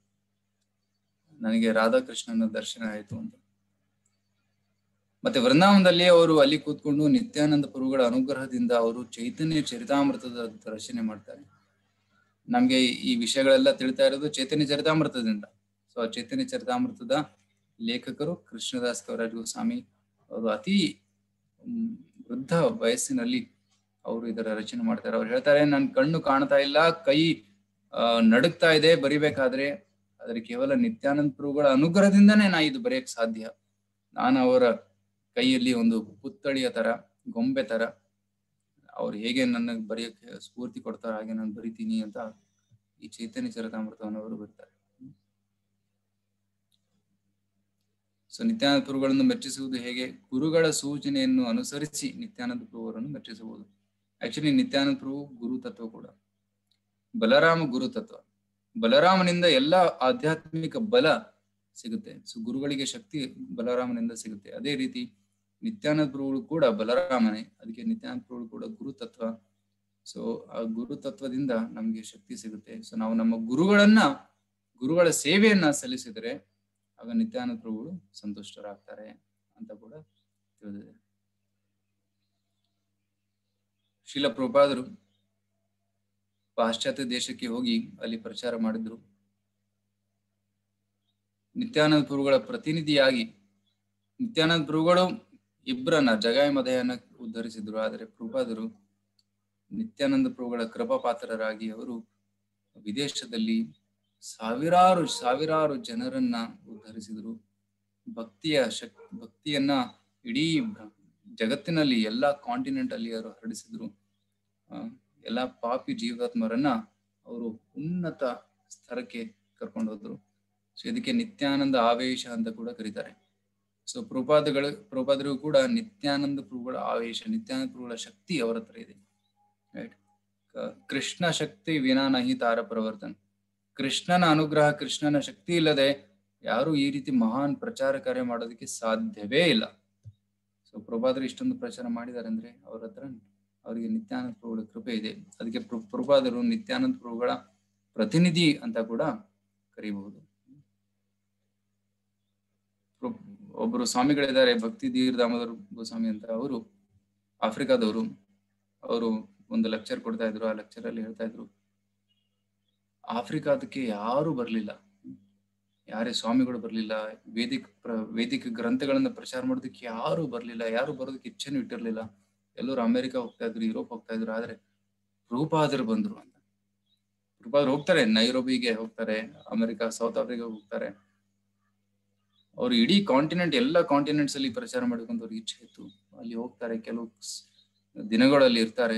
ನನಗೆ ರಾಧಾಕೃಷ್ಣನ ದರ್ಶನ ಆಯಿತು ಅಂತ ಮತ್ತೆ ವೃಂದಾವನದಲ್ಲಿ ಅವರು ಅಲ್ಲಿ ಕೂತ್ಕೊಂಡು ನಿತ್ಯಾನಂದ ಪ್ರಭುಗಳ ಅನುಗ್ರಹದಿಂದ ಅವರು ಚೈತನ್ಯ ಚರಿತಾಮೃತದ ದರ್ಶನ ಮಾಡ್ತಾರೆ ನಮ್ಗೆ ಈ ವಿಷಯಗಳೆಲ್ಲ ತಿಳಿತಾ ಇರೋದು ಚೈತನ್ಯ ಚರಿತಾಮೃತದಿಂದ ಸೊ ಆ ಚೈತನ್ಯ ಚರಿತಾಮೃತದ ಲೇಖಕರು ಕೃಷ್ಣದಾಸ್ ಕವರಾಜ್ ಗೋಸ್ವಾಮಿ ಅವರು ಅತಿ ಮ್, ವೃದ್ಧ ವಯಸ್ಸಿನಲ್ಲಿ ಅವರು ಇದರ ರಚನೆ ಮಾಡ್ತಾರೆ ಅವ್ರು ಹೇಳ್ತಾರೆ ನನ್ ಕಣ್ಣು ಕಾಣ್ತಾ ಇಲ್ಲ ಕೈ ಆ, ನಡುಗ್ತಾ ಇದೆ ಬರಿಬೇಕಾದ್ರೆ ಆದ್ರೆ ಕೇವಲ ನಿತ್ಯಾನಂದ ಪ್ರಭುಗಳ ಅನುಗ್ರಹದಿಂದನೇ ನಾ ಇದು ಬರೆಯಕ್ ಸಾಧ್ಯ ನಾನು ಅವರ ಕೈಯಲ್ಲಿ ಒಂದು ಪುತ್ಥಳಿಯ ತರ ಗೊಂಬೆ ತರ ಅವ್ರು ಹೇಗೆ ನನ್ನ ಬರೆಯಕ್ಕೆ ಸ್ಫೂರ್ತಿ ಕೊಡ್ತಾರೆ ಹಾಗೆ ನಾನು ಬರಿತೀನಿ ಅಂತ ಈ ಚೈತನ್ಯ ಚರಿತಾಮೃತವನ್ನು ಅವರು ಬರ್ತಾರೆ ಸೊ ನಿತ್ಯಾನಂದ ಪ್ರಭುಗಳನ್ನು ಮೆಚ್ಚಿಸುವುದು ಹೇಗೆ ಗುರುಗಳ ಸೂಚನೆಯನ್ನು ಅನುಸರಿಸಿ ನಿತ್ಯಾನಂದ ಪ್ರಭುವರನ್ನು ಮೆಚ್ಚಿಸಬಹುದು ಆಕ್ಚುಲಿ ನಿತ್ಯಾನಂದ ಪ್ರಭು ಗುರು ತತ್ವ ಕೂಡ ಬಲರಾಮ ಗುರು ತತ್ವ ಬಲರಾಮನಿಂದ ಎಲ್ಲ ಆಧ್ಯಾತ್ಮಿಕ ಬಲ ಸಿಗುತ್ತೆ ಸೊ ಗುರುಗಳಿಗೆ ಶಕ್ತಿ ಬಲರಾಮನಿಂದ ಸಿಗುತ್ತೆ ಅದೇ ರೀತಿ ನಿತ್ಯಾನಂದ ಪ್ರಭುಗಳು ಕೂಡ ಬಲರಾಮನೇ ಅದಕ್ಕೆ ನಿತ್ಯಾನಂದ ಪ್ರಭುಗಳು ಕೂಡ ಗುರು ತತ್ವ ಸೊ ಆ ಗುರು ತತ್ವದಿಂದ ನಮ್ಗೆ ಶಕ್ತಿ ಸಿಗುತ್ತೆ ಸೊ ನಾವು ನಮ್ಮ ಗುರುಗಳನ್ನ ಗುರುಗಳ ಸೇವೆಯನ್ನ ಸಲ್ಲಿಸಿದರೆ ಆಗ ನಿತ್ಯಾನಂದ ಪ್ರಭುಗಳು ಸಂತುಷ್ಟರಾಗ್ತಾರೆ ಅಂತ ಕೂಡ ತಿಳಿದಿದೆ ಶೀಲ ಪ್ರಭುಪಾದರು ಪಾಶ್ಚಾತ್ಯ ದೇಶಕ್ಕೆ ಹೋಗಿ ಅಲ್ಲಿ ಪ್ರಚಾರ ಮಾಡಿದ್ರು ನಿತ್ಯಾನಂದ ಪ್ರಭುಗಳ ಪ್ರತಿನಿಧಿಯಾಗಿ ನಿತ್ಯಾನಂದ ಪ್ರಭುಗಳು ಇಬ್ಬರನ್ನ ಜಗಾಯ ಮದಯನ್ನ ಉದ್ಧರಿಸಿದ್ರು ಆದರೆ ಪ್ರಭುಪಾದರು ನಿತ್ಯಾನಂದ ಪ್ರಭುಗಳ ಕೃಪಾ ಪಾತ್ರರಾಗಿ ಅವರು ವಿದೇಶದಲ್ಲಿ ಸಾವಿರಾರು ಸಾವಿರಾರು ಜನರನ್ನ ಉದ್ಧರಿಸಿದ್ರು ಭಕ್ತಿಯ ಶಕ್ ಭಕ್ತಿಯನ್ನ ಇಡೀ ಬ್ರ- ಜಗತ್ತಿನಲ್ಲಿ ಎಲ್ಲಾ ಕಾಂಟಿನೆಂಟ್ ಅಲ್ಲಿ ಅವರು ಹರಡಿಸಿದ್ರು ಆ, ಎಲ್ಲಾ ಪಾಪಿ ಜೀವಾತ್ಮರನ್ನ ಅವರು ಉನ್ನತ ಸ್ತರಕ್ಕೆ ಕರ್ಕೊಂಡು ಹೋದ್ರು ಸೊ ಇದಕ್ಕೆ ನಿತ್ಯಾನಂದ ಆವೇಶ ಅಂತ ಕೂಡ ಕರೀತಾರೆ ಸೊ ಪ್ರಪಾದಗಳು ಪ್ರಪಾದರಿಗೂ ಕೂಡ ನಿತ್ಯಾನಂದ ಪ್ರಭುಗಳ ಆವೇಶ ನಿತ್ಯಾನಂದ ಪ್ರಭುಗಳ ಶಕ್ತಿ ಅವರ ಹತ್ರ ಇದೆ ರೈಟ್ ಕೃಷ್ಣ ಶಕ್ತಿ ವಿನಾ ನಹಿ ತಾರ ಪ್ರವರ್ತನ್ ಕೃಷ್ಣನ ಅನುಗ್ರಹ ಕೃಷ್ಣನ ಶಕ್ತಿ ಇಲ್ಲದೆ ಯಾರು ಈ ರೀತಿ ಮಹಾನ್ ಪ್ರಚಾರ ಕಾರ್ಯ ಮಾಡೋದಕ್ಕೆ ಸಾಧ್ಯವೇ ಇಲ್ಲ ಸೊ ಪ್ರಭಾದರು ಇಷ್ಟೊಂದು ಪ್ರಚಾರ ಮಾಡಿದ್ದಾರೆ ಅಂದ್ರೆ ಅವ್ರ ಹತ್ರ ಅವರಿಗೆ ನಿತ್ಯಾನಂದ ಪ್ರಭುಗಳ ಕೃಪೆ ಇದೆ ಅದಕ್ಕೆ ಪ್ರ- ಪ್ರಭಾದರು ನಿತ್ಯಾನಂದ ಪ್ರಭುಗಳ ಪ್ರತಿನಿಧಿ ಅಂತ ಕೂಡ ಕರೀಬಹುದು ಪ್ರ- ಒಬ್ರು ಸ್ವಾಮಿಗಳಿದ್ದಾರೆ ಭಕ್ತಿ ಧೀರ್ ದಾಮೋದರ ಗೋಸ್ವಾಮಿ ಅಂತ ಅವರು ಆಫ್ರಿಕಾದವರು ಅವರು ಒಂದು ಲೆಕ್ಚರ್ ಕೊಡ್ತಾ ಇದ್ರು ಆ ಲೆಕ್ಚರ್ ಅಲ್ಲಿ ಹೇಳ್ತಾ ಇದ್ರು ಆಫ್ರಿಕಾದಕ್ಕೆ ಯಾರು ಬರ್ಲಿಲ್ಲ ಯಾರೇ ಸ್ವಾಮಿಗಳು ಬರ್ಲಿಲ್ಲ ವೇದಿಕ ಪ್ರ- ವೇದಿಕ ಗ್ರಂಥಗಳನ್ನ ಪ್ರಚಾರ ಮಾಡೋದಕ್ಕೆ ಯಾರು ಬರ್ಲಿಲ್ಲ ಯಾರು ಬರೋದಕ್ಕೆ ಇಚ್ಛೆನೂ ಇಟ್ಟಿರ್ಲಿಲ್ಲ ಎಲ್ಲರೂ ಅಮೆರಿಕ ಹೋಗ್ತಾ ಇದ್ರು ಯುರೋಪ್ ಹೋಗ್ತಾ ಇದ್ರು ಆದ್ರೆ ರೂಪಾದರು ಬಂದ್ರು ಅಂತ ರೂಪಾದ್ರು ಹೋಗ್ತಾರೆ ನೈರೋಬಿಗೆ ಹೋಗ್ತಾರೆ ಅಮೆರಿಕ ಸೌತ್ ಆಫ್ರಿಕಾ ಹೋಗ್ತಾರೆ ಅವ್ರು ಇಡೀ ಕಾಂಟಿನೆಂಟ್ ಎಲ್ಲ ಕಾಂಟಿನೆಂಟ್ಸ್ ಅಲ್ಲಿ ಪ್ರಚಾರ ಮಾಡ್ಬೇಕಂತ ಅವ್ರಿಗೆ ಇಚ್ಛೆ ಇತ್ತು ಅಲ್ಲಿ ಹೋಗ್ತಾರೆ ಕೆಲವು ಸ್- ದಿನಗಳಲ್ಲಿ ಇರ್ತಾರೆ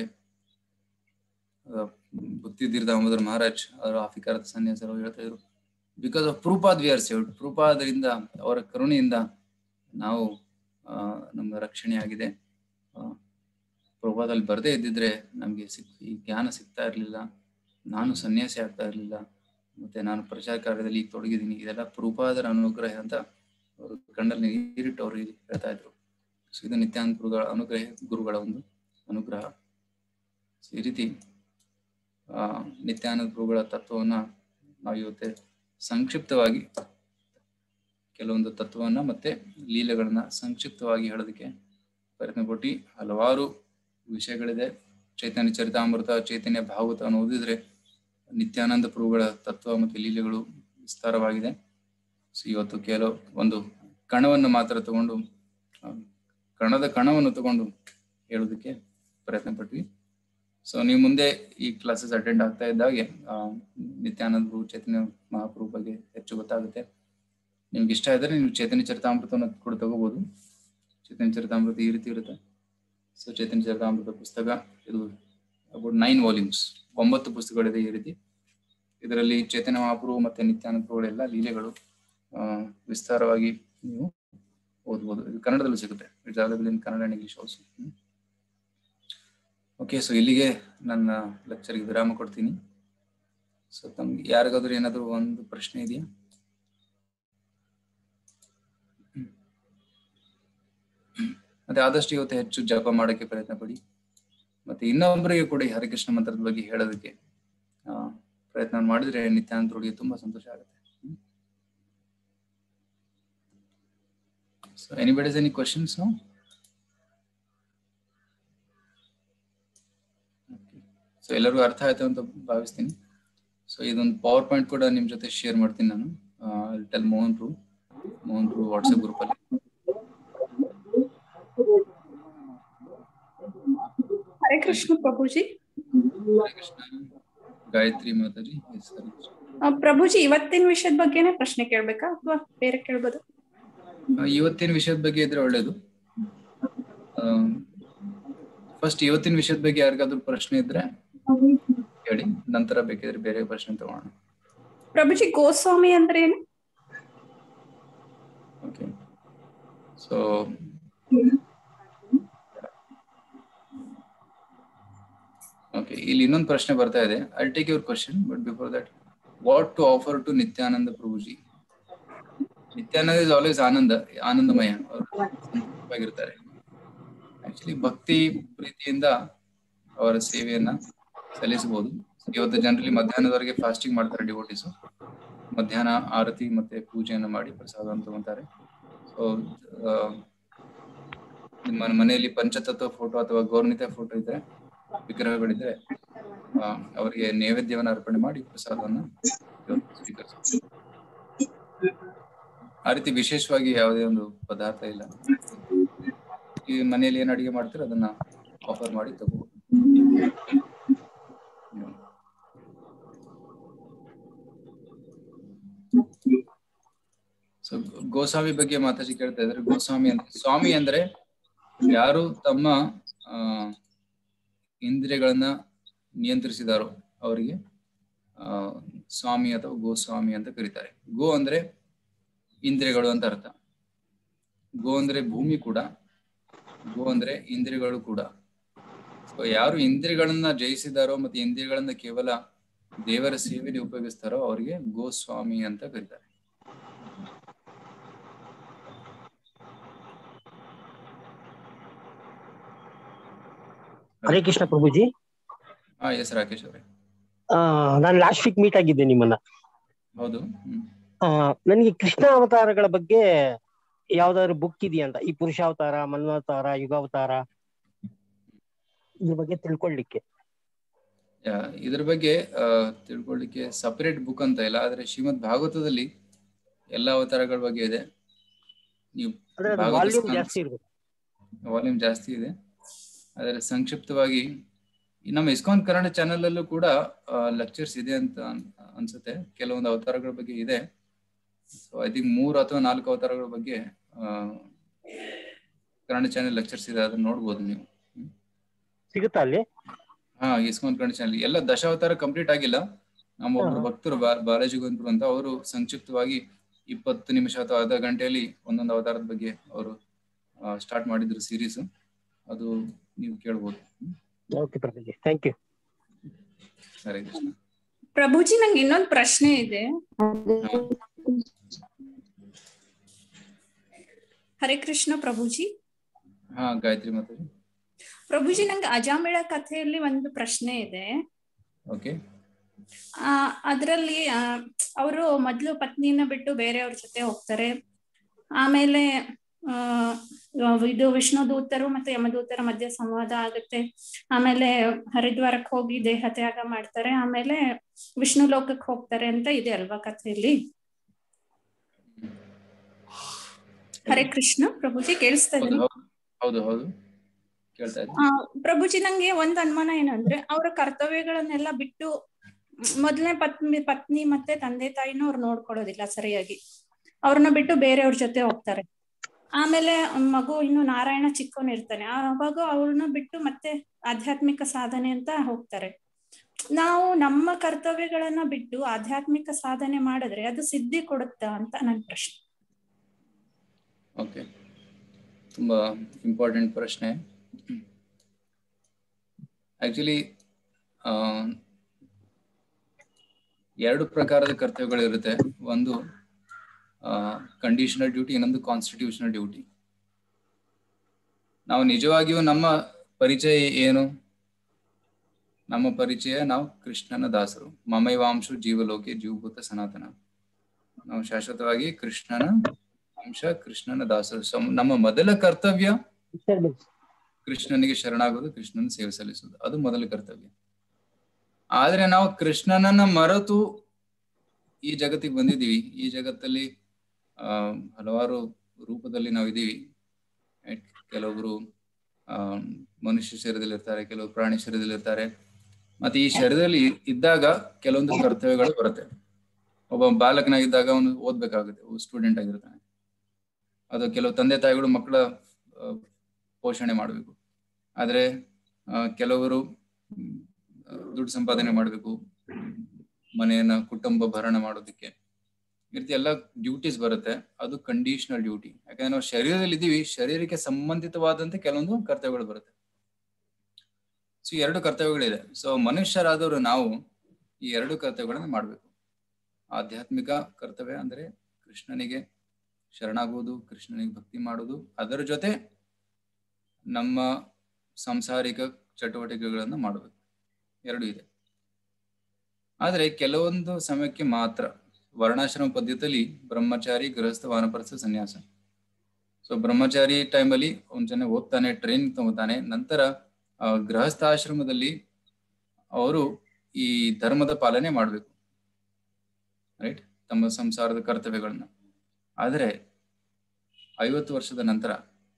ಭಕ್ತಿಧೀರ್ ದಾಮೋದರ್ ಮಹಾರಾಜ್ ಅವರು ಆಫ್ರಿಕಾದ ಸನ್ಯಾಸರು ಹೇಳ್ತಾ ಇದ್ರು because of Prabhupada we are saved ಪ್ರೂಪಾದರಿಂದ ಅವರ ಕರುಣೆಯಿಂದ ನಾವು ಆ, ನಮ್ಮ ರಕ್ಷಣೆ ಆಗಿದೆ ಆ, ಪ್ರಭಾದಲ್ಲಿ ಬರದೇ ಇದ್ದಿದ್ರೆ ನಮಗೆ ಸಿಕ್ ಈ ಜ್ಞಾನ ಸಿಗ್ತಾ ಇರಲಿಲ್ಲ ನಾನು ಸನ್ಯಾಸಿ ಆಗ್ತಾ ಇರಲಿಲ್ಲ ಮತ್ತೆ ನಾನು ಪ್ರಚಾರ ಕಾರ್ಯದಲ್ಲಿ ಈಗ ತೊಡಗಿದ್ದೀನಿ ಇದೆಲ್ಲ ಪ್ರಭಾದರ ಅನುಗ್ರಹ ಅಂತ ಅವರು ಕಣ್ಣಲ್ಲಿ ನೀರಿಟ್ಟು ಅವರು ಹೇಳ್ತಾ ಇದ್ರು ಸೊ ಇದು ನಿತ್ಯಾನಂದ ಗುರುಗಳ ಅನುಗ್ರಹ ಗುರುಗಳ ಒಂದು ಅನುಗ್ರಹ ಸೊ ಈ ರೀತಿ ಆ ನಿತ್ಯಾನಂದ ಗುರುಗಳ ತತ್ವವನ್ನ ನಾವು ಇವತ್ತೆ ಸಂಕ್ಷಿಪ್ತವಾಗಿ ಕೆಲವೊಂದು ತತ್ವವನ್ನ ಮತ್ತೆ ಲೀಲೆಗಳನ್ನ ಸಂಕ್ಷಿಪ್ತವಾಗಿ ಹೇಳೋದಕ್ಕೆ ಪ್ರಯತ್ನ ಪಟ್ಟು ಹಲವಾರು ವಿಷಯಗಳಿದೆ ಚೈತನ್ಯ ಚರಿತಾಮೃತ ಚೈತನ್ಯ ಭಾಗವತ ಓದಿದ್ರೆ ನಿತ್ಯಾನಂದ ಪ್ರಭುಗಳ ತತ್ವ ಮತ್ತು ಲೀಲೆಗಳು ವಿಸ್ತಾರವಾಗಿದೆ ಸೊ ಇವತ್ತು ಕೆಲವು ಒಂದು ಕಣವನ್ನು ಮಾತ್ರ ತಗೊಂಡು ಆ, ಕಣದ ಕಣವನ್ನು ತಗೊಂಡು ಹೇಳೋದಕ್ಕೆ ಪ್ರಯತ್ನ ಪಟ್ವಿ ಸೊ ನೀವು ಮುಂದೆ ಈ ಕ್ಲಾಸಸ್ ಅಟೆಂಡ್ ಆಗ್ತಾ ಇದ್ದಾಗೆ ಆ, ನಿತ್ಯಾನಂದ ಪ್ರಭು ಚೈತನ್ಯ ಮಹಾಪ್ರಭು ಬಗ್ಗೆ ಹೆಚ್ಚು ಗೊತ್ತಾಗುತ್ತೆ ನಿಮ್ಗೆ ಇಷ್ಟ ಇದ್ರೆ ನೀವು ಚೈತನ್ಯ ಚರಿತಾಮೃತವನ್ನು ಕೂಡ ತಗೋಬಹುದು ಚೈತನ್ಯ ಚರಿತಾಮೃತ ಈ ರೀತಿ ಇರುತ್ತೆ ಸೊ ಚೈತನ್ಯ ಚರಿತಾಮೃತ ಪುಸ್ತಕ ಇದು ಅಬೌಟ್ ನೈನ್ ವಾಲ್ಯೂಮ್ಸ್ ಒಂಬತ್ತು ಪುಸ್ತಕಗಳಿದೆ ಈ ರೀತಿ ಇದರಲ್ಲಿ ಚೈತನ್ಯ ಮಹಾಪ್ರಭು ಮತ್ತೆ ನಿತ್ಯಾನಂದ ಪ್ರಭುಗಳೆಲ್ಲ ಲೀಲೆಗಳು ಆ, ವಿಸ್ತಾರವಾಗಿ ನೀವು ಓದ್ಬೋದು ಇದು ಕನ್ನಡದಲ್ಲೂ ಸಿಗುತ್ತೆ it's available in Kannada and English also okay so ಇಲ್ಲಿಗೆ ನನ್ನ ಲೆಕ್ಚರ್ಗೆ ವಿರಾಮ ಕೊಡ್ತೀನಿ ಸೊ ತಮ್ಗೆ ಯಾರಿಗಾದ್ರೂ ಏನಾದರೂ ಒಂದು ಪ್ರಶ್ನೆ ಇದೆಯಾ ಹ್ಮ್. ಹ್ಮ್. ಮತ್ತೆ ಆದಷ್ಟು ಇವತ್ತು ಹೆಚ್ಚು ಜಪ ಮಾಡೋಕ್ಕೆ ಪ್ರಯತ್ನ ಪಡಿ ಮತ್ತೆ ಇನ್ನೊಬ್ಬರಿಗೆ ಕೂಡ ಈ ಹರಿಕೃಷ್ಣ ಮಂತ್ರದ ಬಗ್ಗೆ ಹೇಳೋದಕ್ಕೆ ಆ, ಪ್ರಯತ್ನ ಮಾಡಿದ್ರೆ ನಿತ್ಯಾನಂದರಿಗೆ ತುಂಬಾ ಸಂತೋಷ ಆಗುತ್ತೆ so anybody's any questions so ಎಲ್ಲರಿಗೂ ಅರ್ಥ ಆಯ್ತು ಅಂತ ಭಾವಿಸ್ತೀನಿ ಸೊ ಇದೊಂದು ಪವರ್ ಪಾಯಿಂಟ್ ಕೂಡ ನಿಮ್ ಜೊತೆ ಶೇರ್ ಮಾಡ್ತೀನಿ ನಾನು ಟೆಲ್ ಮೋಹನ್ ರು ಮೋಹನ್ ರು ವಾಟ್ಸ್ಆಪ್ ಗ್ರೂಪ್ ಅಲ್ಲಿ ಹರೇ ಕೃಷ್ಣ ಪ್ರಭುಜಿ ಹರೇ ಕೃಷ್ಣ ಗಾಯತ್ರಿ ಮಾತಾಜಿ ಎಸ್ ಹರೇ ಕೃಷ್ಣ ಆ, ಪ್ರಭುಜಿ ಇವತ್ತಿನ ವಿಷಯದ ಬಗ್ಗೆನೇ ಪ್ರಶ್ನೆ ಕೇಳ್ಬೇಕಾ ಅಥವಾ ಬೇರೆ ಕೇಳ್ಬೋದು ಆ, ಇವತ್ತಿನ ವಿಷಯದ ಬಗ್ಗೆ ಇದ್ರೆ ಒಳ್ಳೇದು ಫಸ್ಟ್ ಇವತ್ತಿನ ವಿಷಯದ ಬಗ್ಗೆ ಯಾರಿಗಾದ್ರೂ ಪ್ರಶ್ನೆ ಇದ್ರೆ ಹೇಳಿ ನಂತರ ಬೇಕಿದ್ರೆ ಬೇರೆ ಪ್ರಶ್ನೆ ತಗೋಣ ಪ್ರಭುಜಿ ಗೋಸ್ವಾಮಿ ಅಂದ್ರೆ ಏನು ಓಕೆ ಸೊ ಓಕೆ ಇಲ್ಲಿ ಇನ್ನೊಂದು ಪ್ರಶ್ನೆ ಬರ್ತಾ ಇದೆ I take your question but before that what to offer to Nityananda Prabhuji Nityananda is always ananda ಆನಂದಮಯ ಅವರು ಸಂತೋಷವಾಗಿರ್ತಾರೆ ಆಕ್ಚುಲಿ ಭಕ್ತಿ ಪ್ರೀತಿಯಿಂದ ಅವರ ಸೇವೆಯನ್ನ ಸಲ್ಲಿಸಬಹುದು ಇವತ್ತು ಜನರಲಿ ಮಧ್ಯಾಹ್ನದವರೆಗೆ ಫಾಸ್ಟಿಂಗ್ ಮಾಡ್ತಾರೆ ಡಿವೋಟಿಸು ಮಧ್ಯಾಹ್ನ ಆರತಿ ಮತ್ತೆ ಪೂಜೆಯನ್ನು ಮಾಡಿ ಪ್ರಸಾದವನ್ನು ತಗೊಂತಾರೆ ಸೊ ನಿಮ್ಮ ಮನೆಯಲ್ಲಿ ಪಂಚತತ್ವ ಫೋಟೋ ಅಥವಾ ಗೌರ್ಣಿತ ಫೋಟೋ ಇದ್ರೆ ವಿಗ್ರಹಗಳಿದ್ರೆ ಆ, ಅವರಿಗೆ ನೈವೇದ್ಯವನ್ನು ಅರ್ಪಣೆ ಮಾಡಿ ಪ್ರಸಾದವನ್ನ ಸ್ವೀಕರಿಸ ಆ ರೀತಿ ವಿಶೇಷವಾಗಿ ಯಾವುದೇ ಒಂದು ಪದಾರ್ಥ ಇಲ್ಲ ಈ ಮನೆಯಲ್ಲಿ ಏನ್ ಅಡಿಗೆ ಮಾಡ್ತೀರೋ ಅದನ್ನ ಆಫರ್ ಮಾಡಿ ತಗೋಬಹುದು ಸೊ ಗೋಸ್ವಾಮಿ ಬಗ್ಗೆ ಮಾತಾಜಿ ಕೇಳ್ತಾ ಇದ್ರೆ ಗೋಸ್ವಾಮಿ ಅಂದ್ರೆ ಸ್ವಾಮಿ ಅಂದ್ರೆ ಯಾರು ತಮ್ಮ ಆ ಇಂದ್ರಿಯಗಳನ್ನ ನಿಯಂತ್ರಿಸಿದಾರೋ ಅವರಿಗೆ ಆ ಸ್ವಾಮಿ ಅಥವಾ ಗೋಸ್ವಾಮಿ ಅಂತ ಕರೀತಾರೆ ಗೋ ಅಂದ್ರೆ ಇಂದ್ರಿಯಗಳು ಅಂತ ಅರ್ಥ ಗೋ ಅಂದ್ರೆ ಭೂಮಿ ಕೂಡ ಗೋ ಅಂದ್ರೆ ಇಂದ್ರಿಯಗಳು ಕೂಡ ಸೊ ಯಾರು ಇಂದ್ರಿಯಗಳನ್ನ ಜಯಿಸಿದಾರೋ ಮತ್ತೆ ಇಂದ್ರಿಯಗಳನ್ನ ಕೇವಲ ದೇವರ ಸೇವೆಯಲ್ಲಿ ಉಪಯೋಗಿಸ್ತಾರೋ ಅವರಿಗೆ ಗೋಸ್ವಾಮಿ ಅಂತ ಕರೀತಾರೆ ಹರೇ ಕೃಷ್ಣ ಪ್ರಭುಜಿ ಹಾ ಎಸ್ ರಾಕೇಶ್ ಅವರೇ ಆ, ನಾನು ಲಾಸ್ಟ್ ವೀಕ್ ಮೀಟ್ ಆಗಿದ್ದೆ ನಿಮ್ಮನ್ನ ಹೌದು ಹ್ಮ್ ಆ, ನನಗೆ ಕೃಷ್ಣ ಅವತಾರಗಳ ಬಗ್ಗೆ ಯಾವ್ದಾದ್ರು ಬುಕ್ ಇದೆಯಾ ಅಂತ ಈ ಪುರುಷಾವತಾರ ಮನ್ವಾವತಾರ ಯುಗಾವತಾರ ಇದ್ರ ಬಗ್ಗೆ ತಿಳ್ಕೊಳ್ಳಿಕ್ಕೆ ಯಾ, ಇದ್ರ ಬಗ್ಗೆ ಆ, ತಿಳ್ಕೊಳ್ಳಿಕ್ಕೆ ಸಪರೇಟ್ ಬುಕ್ ಅಂತ ಇಲ್ಲ ಆದ್ರೆ ಶ್ರೀಮದ್ ಭಾಗವತದಲ್ಲಿ ಎಲ್ಲಾ ಅವತಾರಗಳ ಬಗ್ಗೆ ಇದೆ ನೀವು ಅಂದ್ರೆ ಅದು ಭಾಗವತ ವಾಲ್ಯೂಮ್ ಸ್ಕಂದ- ಜಾಸ್ತಿ ಇರ್ಬೇಕು ವಾಲ್ಯೂಮ್ ಜಾಸ್ತಿ ಇದೆ ಆದರೆ ಸಂಕ್ಷಿಪ್ತವಾಗಿ ಈ ನಮ್ಮ ಇಸ್ಕಾನ್ ಕನ್ನಡ ಚಾನೆಲ್ ಅಲ್ಲೂ ಕೂಡ ಲೆಕ್ಚರ್ಸ್ ಇದೆ ಅಂತ ಅನ್- ಅನ್ಸುತ್ತೆ ಕೆಲವೊಂದು ಅವತಾರಗಳ ಬಗ್ಗೆ ಇದೆ ಸೊ ಐ ಥಿಂಕ್ ಮೂರು ಅಥವಾ ನಾಲ್ಕು ಅವತಾರಗಳ ಬಗ್ಗೆ ಆ, ಕನ್ನಡ ಚಾನೆಲ್ ಲೆಕ್ಚರ್ಸ್ ಇದೆ ಅದನ್ನ ನೋಡ್ಬೋದು ನೀವು ಸಿಗುತ್ತಾ ಅಲ್ಲಿ ಹಾ ಇಸ್ಕಾನ್ ಕನ್ನಡ ಚಾನೆಲ್ ಎಲ್ಲ ದಶಾವತಾರ ಕಂಪ್ಲೀಟ್ ಆಗಿಲ್ಲ ನಮ್ಮ ಒಬ್ರು ಹಾ. ಭಕ್ತರು ಬಾ- ಬಾಲಾಜಿ ಗೋವಿಂದ್ರು ಅಂತ ಅವರು ಸಂಕ್ಷಿಪ್ತವಾಗಿ ಇಪ್ಪತ್ತು ನಿಮಿಷ ಅಥವಾ ಅರ್ಧ ಗಂಟೆಯಲ್ಲಿ ಒಂದೊಂದು ಅವತಾರದ ಬಗ್ಗೆ ಅವರು ಸ್ಟಾರ್ಟ್ ಮಾಡಿದ್ರು ಸೀರೀಸ್ ಅದು ನೀವು ಕೇಳ್ಬೋದು hmm. Okay Prabhuji thank you Hare Krishna Prabhuji ನಂಗೆ ಇನ್ನೊಂದು ಪ್ರಶ್ನೆ ಇದೆ ಹರೇ ಕೃಷ್ಣ ಪ್ರಭುಜಿ ಹಾ ಗಾಯತ್ರಿ ಮಾತಾಡಿ ಪ್ರಭುಜಿ ನಂಗೆ ಅಜಾಮಿಳ ಕಥೆಯಲ್ಲಿ ಒಂದು ಪ್ರಶ್ನೆ ಇದೆ ಓಕೆ ಆ ಅದರಲ್ಲಿ ಅವರು ಮೊದ್ಲು ಪತ್ನಿನ ಬಿಟ್ಟು ಬೇರೆಯವ್ರ ಜೊತೆ ಹೋಗ್ತಾರೆ ಆಮೇಲೆ ಆ ಇದು ವಿಷ್ಣು ದೂತರು ಮತ್ತೆ ಯಮದೂತರ ಮಧ್ಯೆ ಸಂವಾದ ಆಗುತ್ತೆ ಆಮೇಲೆ ಹರಿದ್ವಾರಕ್ಕೆ ಹೋಗಿ ದೇಹ ತ್ಯಾಗ ಮಾಡ್ತಾರೆ ಆಮೇಲೆ ವಿಷ್ಣು ಲೋಕಕ್ಕೆ ಹೋಗ್ತಾರೆ ಅಂತ ಇದೆ ಅಲ್ವಾ ಕಥೆಯಲ್ಲಿ ಹರೇ ಕೃಷ್ಣ ಪ್ರಭುಜಿ ಕೇಳಿಸ್ತಾ ಹೌದು ಇದೆ ಹೌದು ಹೌದು ಹೌದು ಕೇಳ್ತಾ ಇದ್ದೀನಿ ಆ, ಪ್ರಭುಜಿ ನಂಗೆ ಒಂದ್ ಅನುಮಾನ ಏನಂದ್ರೆ ಅವರ ಕರ್ತವ್ಯಗಳನ್ನೆಲ್ಲ ಬಿಟ್ಟು ಮೊದಲನೇ ಪತ್ನಿ ಪತ್ನಿ ಮತ್ತೆ ತಂದೆ ತಾಯಿನೂ ಅವ್ರು ನೋಡ್ಕೊಳ್ಳೋದಿಲ್ಲ ಸರಿಯಾಗಿ ಅವ್ರನ್ನ ಬಿಟ್ಟು ಬೇರೆಯವ್ರ ಜೊತೆ ಹೋಗ್ತಾರೆ ಆಮೇಲೆ ಮಗು ಇನ್ನು ನಾರಾಯಣ ಚಿಕ್ಕವನ್ ಇರ್ತಾನೆ ಆವಾಗ ಅವ್ರನ್ನ ಬಿಟ್ಟು ಮತ್ತೆ ಆಧ್ಯಾತ್ಮಿಕ ಸಾಧನೆ ಅಂತ ಹೋಗ್ತಾರೆ ನಾವು ನಮ್ಮ ಕರ್ತವ್ಯಗಳನ್ನ ಬಿಟ್ಟು ಆಧ್ಯಾತ್ಮಿಕ ಸಾಧನೆ ಮಾಡಿದ್ರೆ ಅದು ಸಿದ್ಧಿ ಕೊಡುತ್ತಾ ಅಂತ ನನ್ ಪ್ರಶ್ನೆ ಓಕೆ ತುಂಬಾ ಇಂಪಾರ್ಟೆಂಟ್ ಪ್ರಶ್ನೆ ಆಕ್ಚುಲಿ ಎರಡು ಪ್ರಕಾರದ ಕರ್ತವ್ಯಗಳು ಇರುತ್ತೆ ಒಂದು ಕಂಡೀಷನಲ್ ಡ್ಯೂಟಿ ಇನ್ನೊಂದು ಕಾನ್ಸ್ಟಿಟ್ಯೂಷನಲ್ ಡ್ಯೂಟಿ ನಾವು ನಿಜವಾಗಿಯೂ ನಮ್ಮ ಪರಿಚಯ ಏನು ನಮ್ಮ ಪರಿಚಯ ನಾವು ಕೃಷ್ಣನ ದಾಸರು ಮಮೈವಾಂಶು ಜೀವಲೋಕೆ ಜೀವಭೂತ ಸನಾತನ ನಾವು ಶಾಶ್ವತವಾಗಿ ಕೃಷ್ಣನ ಅಂಶ ಕೃಷ್ಣನ ದಾಸರು ಸೊ ನಮ್ಮ ಮೊದಲ ಕರ್ತವ್ಯ ಕೃಷ್ಣನಿಗೆ ಶರಣಾಗೋದು ಕೃಷ್ಣನ ಸೇವೆ ಸಲ್ಲಿಸುವುದು ಅದು ಮೊದಲ ಕರ್ತವ್ಯ ಆದ್ರೆ ನಾವು ಕೃಷ್ಣನನ್ನ ಮರೆತು ಈ ಜಗತ್ತಿಗೆ ಬಂದಿದ್ದೀವಿ ಈ ಜಗತ್ತಲ್ಲಿ ಆ ಹಲವಾರು ರೂಪದಲ್ಲಿ ನಾವು ಇದೀವಿ Right? ಕೆಲವೊಬ್ರು ಆ ಮನುಷ್ಯ ಶರೀರದಲ್ಲಿ ಇರ್ತಾರೆ ಕೆಲವು ಪ್ರಾಣಿ ಶರೀರದಲ್ಲಿ ಇರ್ತಾರೆ ಮತ್ತೆ ಈ ಶರೀರದಲ್ಲಿ ಇದ್ದಾಗ ಕೆಲವೊಂದು ಕರ್ತವ್ಯಗಳು ಬರುತ್ತೆ ಒಬ್ಬ ಬಾಲಕನಾಗಿದ್ದಾಗ ಅವನು ಓದ್ಬೇಕಾಗುತ್ತೆ ಸ್ಟೂಡೆಂಟ್ ಆಗಿರ್ತಾನೆ ಅದು ಕೆಲವು ತಂದೆ ತಾಯಿಗಳು ಮಕ್ಕಳ ಆ, ಪೋಷಣೆ ಮಾಡಬೇಕು ಆದ್ರೆ ಆ, ಕೆಲವರು ಮ್, ಆ, ದುಡ್ಡು ಸಂಪಾದನೆ ಮಾಡಬೇಕು ಮನೆಯನ್ನ ಕುಟುಂಬ ಭರಣ ಮಾಡೋದಕ್ಕೆ ಈ ರೀತಿ ಎಲ್ಲ ಡ್ಯೂಟೀಸ್ ಬರುತ್ತೆ ಅದು ಕಂಡೀಷನಲ್ ಡ್ಯೂಟಿ ಯಾಕಂದ್ರೆ ನಾವು ಶರೀರದಲ್ಲಿ ಇದೀವಿ ಶರೀರಕ್ಕೆ ಸಂಬಂಧಿತವಾದಂತೆ ಕೆಲವೊಂದು ಕರ್ತವ್ಯಗಳು ಬರುತ್ತೆ ಸೊ ಎರಡು ಕರ್ತವ್ಯಗಳಿದೆ ಸೊ ಮನುಷ್ಯರಾದವರು ನಾವು ಈ ಎರಡು ಕರ್ತವ್ಯಗಳನ್ನ ಮಾಡಬೇಕು ಆಧ್ಯಾತ್ಮಿಕ ಕರ್ತವ್ಯ ಅಂದ್ರೆ ಕೃಷ್ಣನಿಗೆ ಶರಣಾಗುವುದು ಕೃಷ್ಣನಿಗೆ ಭಕ್ತಿ ಮಾಡುವುದು ಅದರ ಜೊತೆ ನಮ್ಮ ಸಾಂಸಾರಿಕ ಚಟುವಟಿಕೆಗಳನ್ನು ಮಾಡಬೇಕು ಎರಡು ಇದೆ ಆದರೆ ಕೆಲವೊಂದು ಸಮಯಕ್ಕೆ ಮಾತ್ರ ವರ್ಣಾಶ್ರಮ ಪದ್ಧತಿಯಲ್ಲಿ ಬ್ರಹ್ಮಚಾರಿ ಗೃಹಸ್ಥ ವಾನಪ್ರಸ್ಥ ಸನ್ಯಾಸ ಸೊ ಬ್ರಹ್ಮಚಾರಿ ಟೈಮಲ್ಲಿ ಅವ್ನು ಚೆನ್ನಾಗಿ ಓದ್ತಾನೆ ಟ್ರೈನ್ ತಗೋತಾನೆ ನಂತರ ಆ, ಗೃಹಸ್ಥಾಶ್ರಮದಲ್ಲಿ ಅವರು ಈ ಧರ್ಮದ ಪಾಲನೆ ಮಾಡಬೇಕು ರೈಟ್ ತಮ್ಮ ಸಂಸಾರದ ಕರ್ತವ್ಯಗಳನ್ನ ಆದರೆ ಐವತ್ತು ವರ್ಷದ ನಂತರ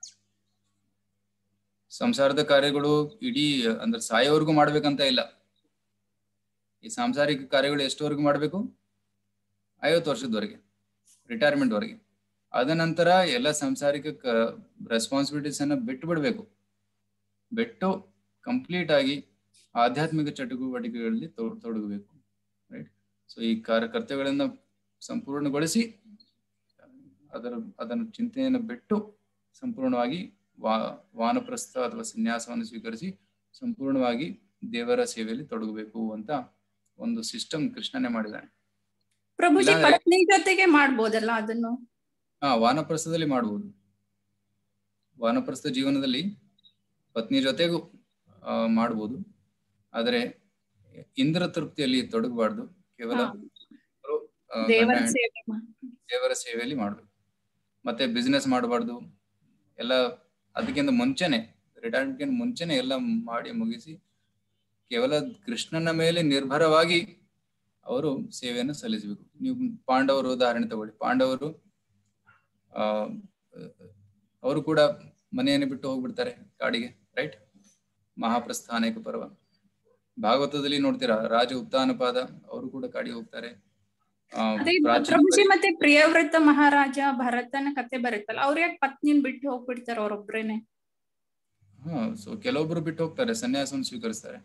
ಸಂಸಾರದ ಕಾರ್ಯಗಳು ಇಡೀ ಅಂದ್ರೆ ಸಾಯೋವರೆಗೂ ಮಾಡ್ಬೇಕಂತ ಇಲ್ಲ ಈ ಸಾಂಸಾರಿಕ ಕಾರ್ಯಗಳು ಎಷ್ಟುವರೆಗೂ ಮಾಡಬೇಕು ಐವತ್ತು ವರ್ಷದವರೆಗೆ ರಿಟೈರ್ಮೆಂಟ್ ವರೆಗೆ ಅದ ನಂತರ ಎಲ್ಲ ಸಾಂಸಾರಿಕ ರೆಸ್ಪಾನ್ಸಿಬಿಲಿಟೀಸ್ ಅನ್ನ ಬಿಟ್ಟು ಬಿಡಬೇಕು ಬಿಟ್ಟು ಕಂಪ್ಲೀಟ್ ಆಗಿ ಆಧ್ಯಾತ್ಮಿಕ ಚಟುವಟಿಕೆಗಳಲ್ಲಿ ತೊ- ತೊಡಗಬೇಕು ರೈಟ್ ಸೊ ಈ ಕಾರ್ಯ ಕರ್ತವ್ಯಗಳನ್ನ ಸಂಪೂರ್ಣಗೊಳಿಸಿ ಅದರ ಅದನ್ನು ಚಿಂತೆಯನ್ನು ಬಿಟ್ಟು ಸಂಪೂರ್ಣವಾಗಿ ವಾ ವಾನಪ್ರಸ್ಥ ಅಥವಾ ಸನ್ಯಾಸವನ್ನು ಸ್ವೀಕರಿಸಿ ಸಂಪೂರ್ಣವಾಗಿ ದೇವರ ಸೇವೆಯಲ್ಲಿ ತೊಡಗಬೇಕು ಅಂತ ಒಂದು ಸಿಸ್ಟಮ್ ಕೃಷ್ಣನೇ ಮಾಡಿದ್ದಾನೆ ಪ್ರಭುಜಿ ಇಲ್ಲಾಂದ್ರೆ- ಪತ್ನಿ ಜೊತೆಗೆ ಮಾಡ್ಬೋದಲ್ಲ ಅದನ್ನು ಹಾ ವಾನಪ್ರಸ್ಥದಲ್ಲಿ ಮಾಡ್ಬೋದು ವಾನಪ್ರಸ್ಥ ಜೀವನದಲ್ಲಿ ಪತ್ನಿ ಜೊತೆಗೂ ಆ, ಮಾಡ್ಬೋದು ಆದರೆ ಇಂದ್ರ ತೃಪ್ತಿಯಲ್ಲಿ ತೊಡಗಬಾರ್ದು ಕೇವಲ ಹಾ. ಅವರು, ಆ, ಗಂಡ ದೇವರ ಹೆಂಡ್ತಿ ಸೇವೆ ಮಾಡ್- ದೇವರ ಸೇವೆಯಲ್ಲಿ ಮಾಡಬೇಕು ಮತ್ತೆ ಬಿಸ್ನೆಸ್ ಮಾಡಬಾರ್ದು ಎಲ್ಲ ಅದಕ್ಕಿಂತ ಮುಂಚೆನೆ ರಿಟೈರ್ಮೆಂಟ್ಗಿಂತ ಮುಂಚೆನೆ ಎಲ್ಲ ಮಾಡಿ ಮುಗಿಸಿ ಕೇವಲ ಕೃಷ್ಣನ ಮೇಲೆ ನಿರ್ಭರವಾಗಿ ಅವರು ಸೇವೆಯನ್ನು ಸಲ್ಲಿಸಬೇಕು ನೀವು ಪಾಂಡವರು ಉದಾಹರಣೆ ತಗೊಳ್ಳಿ ಪಾಂಡವರು ಆ ಅವರು ಕೂಡ ಮನೆಯನ್ನು ಬಿಟ್ಟು ಹೋಗ್ಬಿಡ್ತಾರೆ ಕಾಡಿಗೆ ರೈಟ್ ಮಹಾಪ್ರಸ್ಥಾನಿಕ ಪರ್ವ ಭಾಗವತದಲ್ಲಿ ನೋಡ್ತೀರಾ ರಾಜ ಉತ್ಥಾನಪಾದ ಅವರು ಕೂಡ ಕಾಡಿಗೆ ಹೋಗ್ತಾರೆ ಆ, ಅದೇ ಪ್ರಾಚೀನ ಪ್ರಭುಜಿ ಮತ್ತೆ ಪ್ರಿಯವ್ರತ ಮಹಾರಾಜ ಭರತನ ಕತೆ ಬರುತ್ತಲ್ಲ ಅವ್ರ ಯಾಕೆ ಪತ್ನಿನ್ ಬಿಟ್ಟು ಹೋಗ್ಬಿಡ್ತಾರ ಅವ್ರೊಬ್ರೇನೆ ಹಾ ಸೊ ಕೆಲವೊಬ್ರು ಬಿಟ್ಟು ಹೋಗ್ತಾರೆ ಸನ್ಯಾಸವನ್ನು ಸ್ವೀಕರಿಸ್ತಾರೆ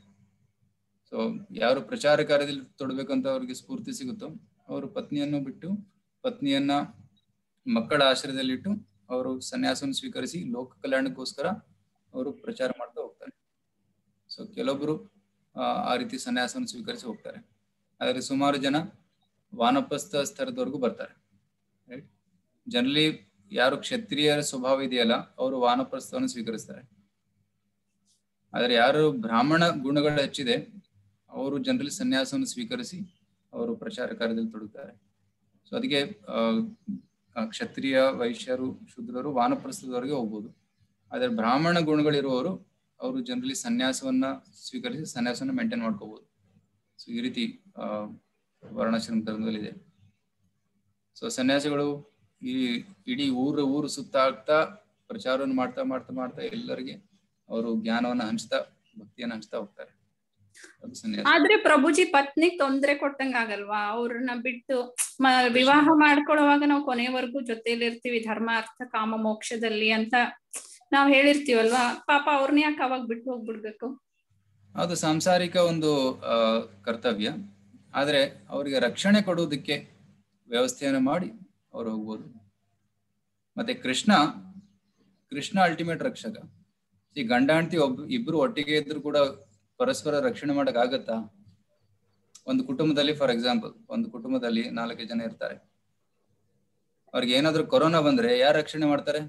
ಸೊ ಯಾರು ಪ್ರಚಾರ ಕಾರ್ಯದಲ್ಲಿ ತೊಡಬೇಕಂತ ಅವ್ರಿಗೆ ಸ್ಫೂರ್ತಿ ಸಿಗುತ್ತೋ ಅವರು ಪತ್ನಿಯನ್ನು ಬಿಟ್ಟು ಪತ್ನಿಯನ್ನ ಮಕ್ಕಳ ಆಶ್ರಯದಲ್ಲಿಟ್ಟು ಅವರು ಸನ್ಯಾಸವನ್ನು ಸ್ವೀಕರಿಸಿ ಲೋಕ ಕಲ್ಯಾಣಕ್ಕೋಸ್ಕರ ಅವರು ಪ್ರಚಾರ ಮಾಡ್ತಾ ಹೋಗ್ತಾರೆ ಸೊ ಕೆಲವೊಬ್ರು ಆ, ಆ ರೀತಿ ಸನ್ಯಾಸವನ್ನು ಸ್ವೀಕರಿಸಿ ಹೋಗ್ತಾರೆ ಆದರೆ ಸುಮಾರು ಜನ ವಾನಪ್ರಸ್ಥ ಸ್ತರದವರೆಗೂ ಬರ್ತಾರೆ ರೈಟ್ ಜನರಲಿ ಯಾರು ಕ್ಷತ್ರಿಯರ ಸ್ವಭಾವ ಇದೆಯಲ್ಲ ಅವರು ವಾನಪ್ರಸ್ಥವನ್ನು ಸ್ವೀಕರಿಸ್ತಾರೆ ಆದರೆ ಯಾರು ಬ್ರಾಹ್ಮಣ ಗುಣಗಳು ಹೆಚ್ಚಿದೆ ಅವರು ಜನರಲಿ ಸನ್ಯಾಸವನ್ನು ಸ್ವೀಕರಿಸಿ ಅವರು ಪ್ರಚಾರ ಕಾರ್ಯದಲ್ಲಿ ತೊಡಗುತ್ತಾರೆ ಸೊ ಅದಕ್ಕೆ ಆ, ಆ, ಕ್ಷತ್ರಿಯ ವೈಶ್ಯರು ಶೂದ್ರರು ವಾನಪ್ರಸ್ಥದವರೆಗೆ ಹೋಗ್ಬೋದು ಆದರೆ ಬ್ರಾಹ್ಮಣ ಗುಣಗಳಿರುವವರು ಅವರು ಜನರಲಿ ಸನ್ಯಾಸವನ್ನ ಸ್ವೀಕರಿಸಿ ಸನ್ಯಾಸವನ್ನ ಮೇಂಟೈನ್ ಮಾಡ್ಕೋಬಹುದು ಸೊ ಈ ರೀತಿ ಆ, ವರ್ಣಾಶ್ರಮ ಧರ್ಮದಲ್ಲಿದೆ ಸೊ ಸನ್ಯಾಸಿಗಳು ಈ ಇಡೀ ಊರು ಊರು ಸುತ್ತಾಗ್ತಾ ಪ್ರಚಾರವನ್ನು ಮಾಡ್ತಾ ಮಾಡ್ತಾ ಮಾಡ್ತಾ ಎಲ್ಲರಿಗೆ ಅವರು ಜ್ಞಾನವನ್ನ ಹಂಚ್ತಾ ಭಕ್ತಿಯನ್ನ ಹಂಚ್ತಾ ಹೋಗ್ತಾರೆ ಅದು ಸನ್ಯಾಸ ಆದ್ರೆ ಪ್ರಭುಜಿ ಪತ್ನಿಗ್ ತೊಂದ್ರೆ ಕೊಟ್ಟಂಗ ಆಗಲ್ವಾ ಅವ್ರನ್ನ ಬಿಟ್ಟು ಮ- ವಿವಾಹ ಮಾಡ್ಕೊಳ್ಳುವಾಗ ನಾವು ಕೊನೆವರೆಗೂ ಜೊತೆಲಿ ಇರ್ತೀವಿ ಧರ್ಮ ಅರ್ಥ ಕಾಮ ಮೋಕ್ಷದಲ್ಲಿ ಅಂತ ನಾವ್ ಹೇಳಿರ್ತೀವಲ್ವಾ ಪಾಪ ಅವ್ರನ್ನ ಯಾಕೆ ಅವಾಗ ಬಿಟ್ಟು ಹೋಗ್ಬಿಡ್ಬೇಕು ಅದು ಸಾಂಸಾರಿಕ ಒಂದು ಆ, ಕರ್ತವ್ಯ ಆದ್ರೆ ಅವರಿಗೆ ರಕ್ಷಣೆ ಕೊಡುವುದಕ್ಕೆ ವ್ಯವಸ್ಥೆಯನ್ನು ಮಾಡಿ ಅವರು ಹೋಗ್ಬೋದು ಮತ್ತೆ ಕೃಷ್ಣ ಕೃಷ್ಣ ಅಲ್ಟಿಮೇಟ್ ರಕ್ಷಕ ಈ ಗಂಡ ಹೆಂಡತಿ ಒಬ್ ಇಬ್ರು ಒಟ್ಟಿಗೆ ಇದ್ರು ಕೂಡ ಪರಸ್ಪರ ರಕ್ಷಣೆ ಮಾಡಕ್ ಆಗತ್ತಾ ಒಂದು ಕುಟುಂಬದಲ್ಲಿ ಫಾರ್ ಎಕ್ಸಾಂಪಲ್ ಒಂದು ಕುಟುಂಬದಲ್ಲಿ ನಾಲ್ಕು ಜನ ಇರ್ತಾರೆ ಅವ್ರಿಗೆ ಏನಾದ್ರೂ ಕೊರೋನಾ ಬಂದ್ರೆ ಯಾರು ರಕ್ಷಣೆ ಮಾಡ್ತಾರೆ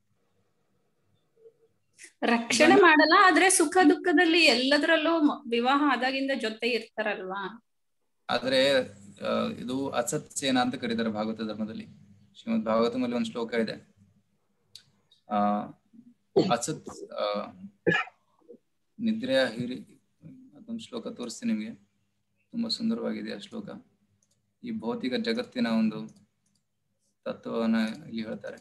ರಕ್ಷಣೆ ಮಾಡಲ್ಲ ಆದ್ರೆ ಸುಖ ದುಃಖದಲ್ಲಿ ಎಲ್ಲದರಲ್ಲೂ ಮ- ವಿವಾಹ ಆದಾಗಿಂದ ಜೊತೆ ಇರ್ತಾರಲ್ವಾ ಆದ್ರೆ ಆ, ಇದು ಅಸತ್ ಸೇನಾ ಅಂತ ಕರೀತಾರೆ ಭಾಗವತ ಧರ್ಮದಲ್ಲಿ ಶ್ರೀಮದ್ ಭಾಗವತದಲ್ಲಿ ಒಂದು ಶ್ಲೋಕ ಇದೆ ಆ ಅಸತ್ ಆ, ನಿದ್ರೆಯ ಹಿರಿ ಅದೊಂದು ಶ್ಲೋಕ ತೋರಿಸ್ತೀನಿ ನಿಮಗೆ ತುಂಬಾ ಸುಂದರವಾಗಿದೆ ಆ ಶ್ಲೋಕ ಈ ಭೌತಿಕ ಜಗತ್ತಿನ ಒಂದು ತತ್ವವನ್ನ ಇಲ್ಲಿ ಹೇಳ್ತಾರೆ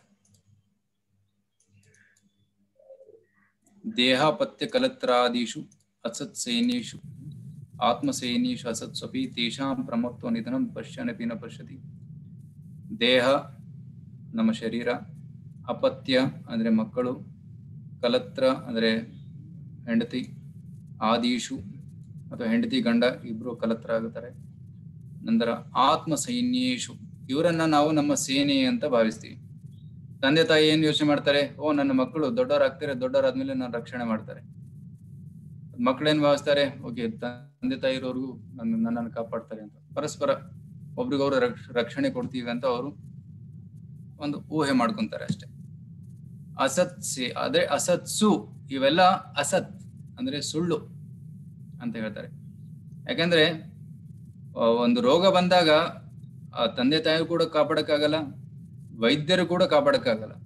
ದೇಹಾಪತ್ಯ ಕಲತ್ರಾದಿಷು ಅಸತ್ ಸೈನ್ಯೇಷು ಆತ್ಮಸೈನ್ಯೇಷು ಅಸತ್ ಸ್ವಪಿ ತೇಷಾಂ ಪ್ರಮತ್ವ ನಿಧನಂ ಪಶ್ಯನಪಿ ನ ಪಶ್ಯತಿ ದೇಹ ನಮ್ಮ ಶರೀರ ಅಪತ್ಯ ಅಂದ್ರೆ ಮಕ್ಕಳು ಕಲತ್ರ ಅಂದ್ರೆ ಹೆಂಡತಿ ಆದೀಶು ಅಥವಾ ಹೆಂಡತಿ ಗಂಡ ಇಬ್ರು ಕಲತ್ರ ಆಗುತ್ತಾರೆ ನಂತರ ಆತ್ಮ ಸೈನ್ಯೇಶು ಇವರನ್ನ ನಾವು ನಮ್ಮ ಸೇನೆ ಅಂತ ಭಾವಿಸ್ತೀವಿ ತಂದೆ ತಾಯಿ ಏನ್ ಯೋಚನೆ ಮಾಡ್ತಾರೆ ಓ ನನ್ನ ಮಕ್ಕಳು ದೊಡ್ಡವರಾಗ್ತಾರೆ ದೊಡ್ಡವರಾದ್ಮೇಲೆ ನಾನು ರಕ್ಷಣೆ ಮಾಡ್ತಾರೆ ಮಕ್ಕಳೇನ್ ಭಾವಿಸ್ತಾರೆ ಓಕೆ ತಂದೆ ತಾಯಿ ಇರೋರ್ಗು ನನ್ನ ನನ್ನನ್ನು ಕಾಪಾಡ್ತಾರೆ ಅಂತ ಪರಸ್ಪರ ಒಬ್ರಿಗೊಬ್ರು ರಕ್ಷ ರಕ್ಷಣೆ ಕೊಡ್ತೀವಿ ಅಂತ ಅವರು ಒಂದು ಊಹೆ ಮಾಡ್ಕೊಂತಾರೆ ಅಷ್ಟೇ ಅಸತ್ ಸೇ ಅದೇ ಅಸತ್ಸು ಇವೆಲ್ಲ ಅಸತ್ ಅಂದ್ರೆ ಸುಳ್ಳು ಅಂತ ಹೇಳ್ತಾರೆ ಯಾಕಂದ್ರೆ ಆ, ಒಂದು ರೋಗ ಬಂದಾಗ ಆ ತಂದೆ ತಾಯಿ ಕೂಡ ಕಾಪಾಡಕ್ಕಾಗಲ್ಲ ವೈದ್ಯರು ಕೂಡ ಕಾಪಾಡಕ್ಕಾಗಲ್ಲ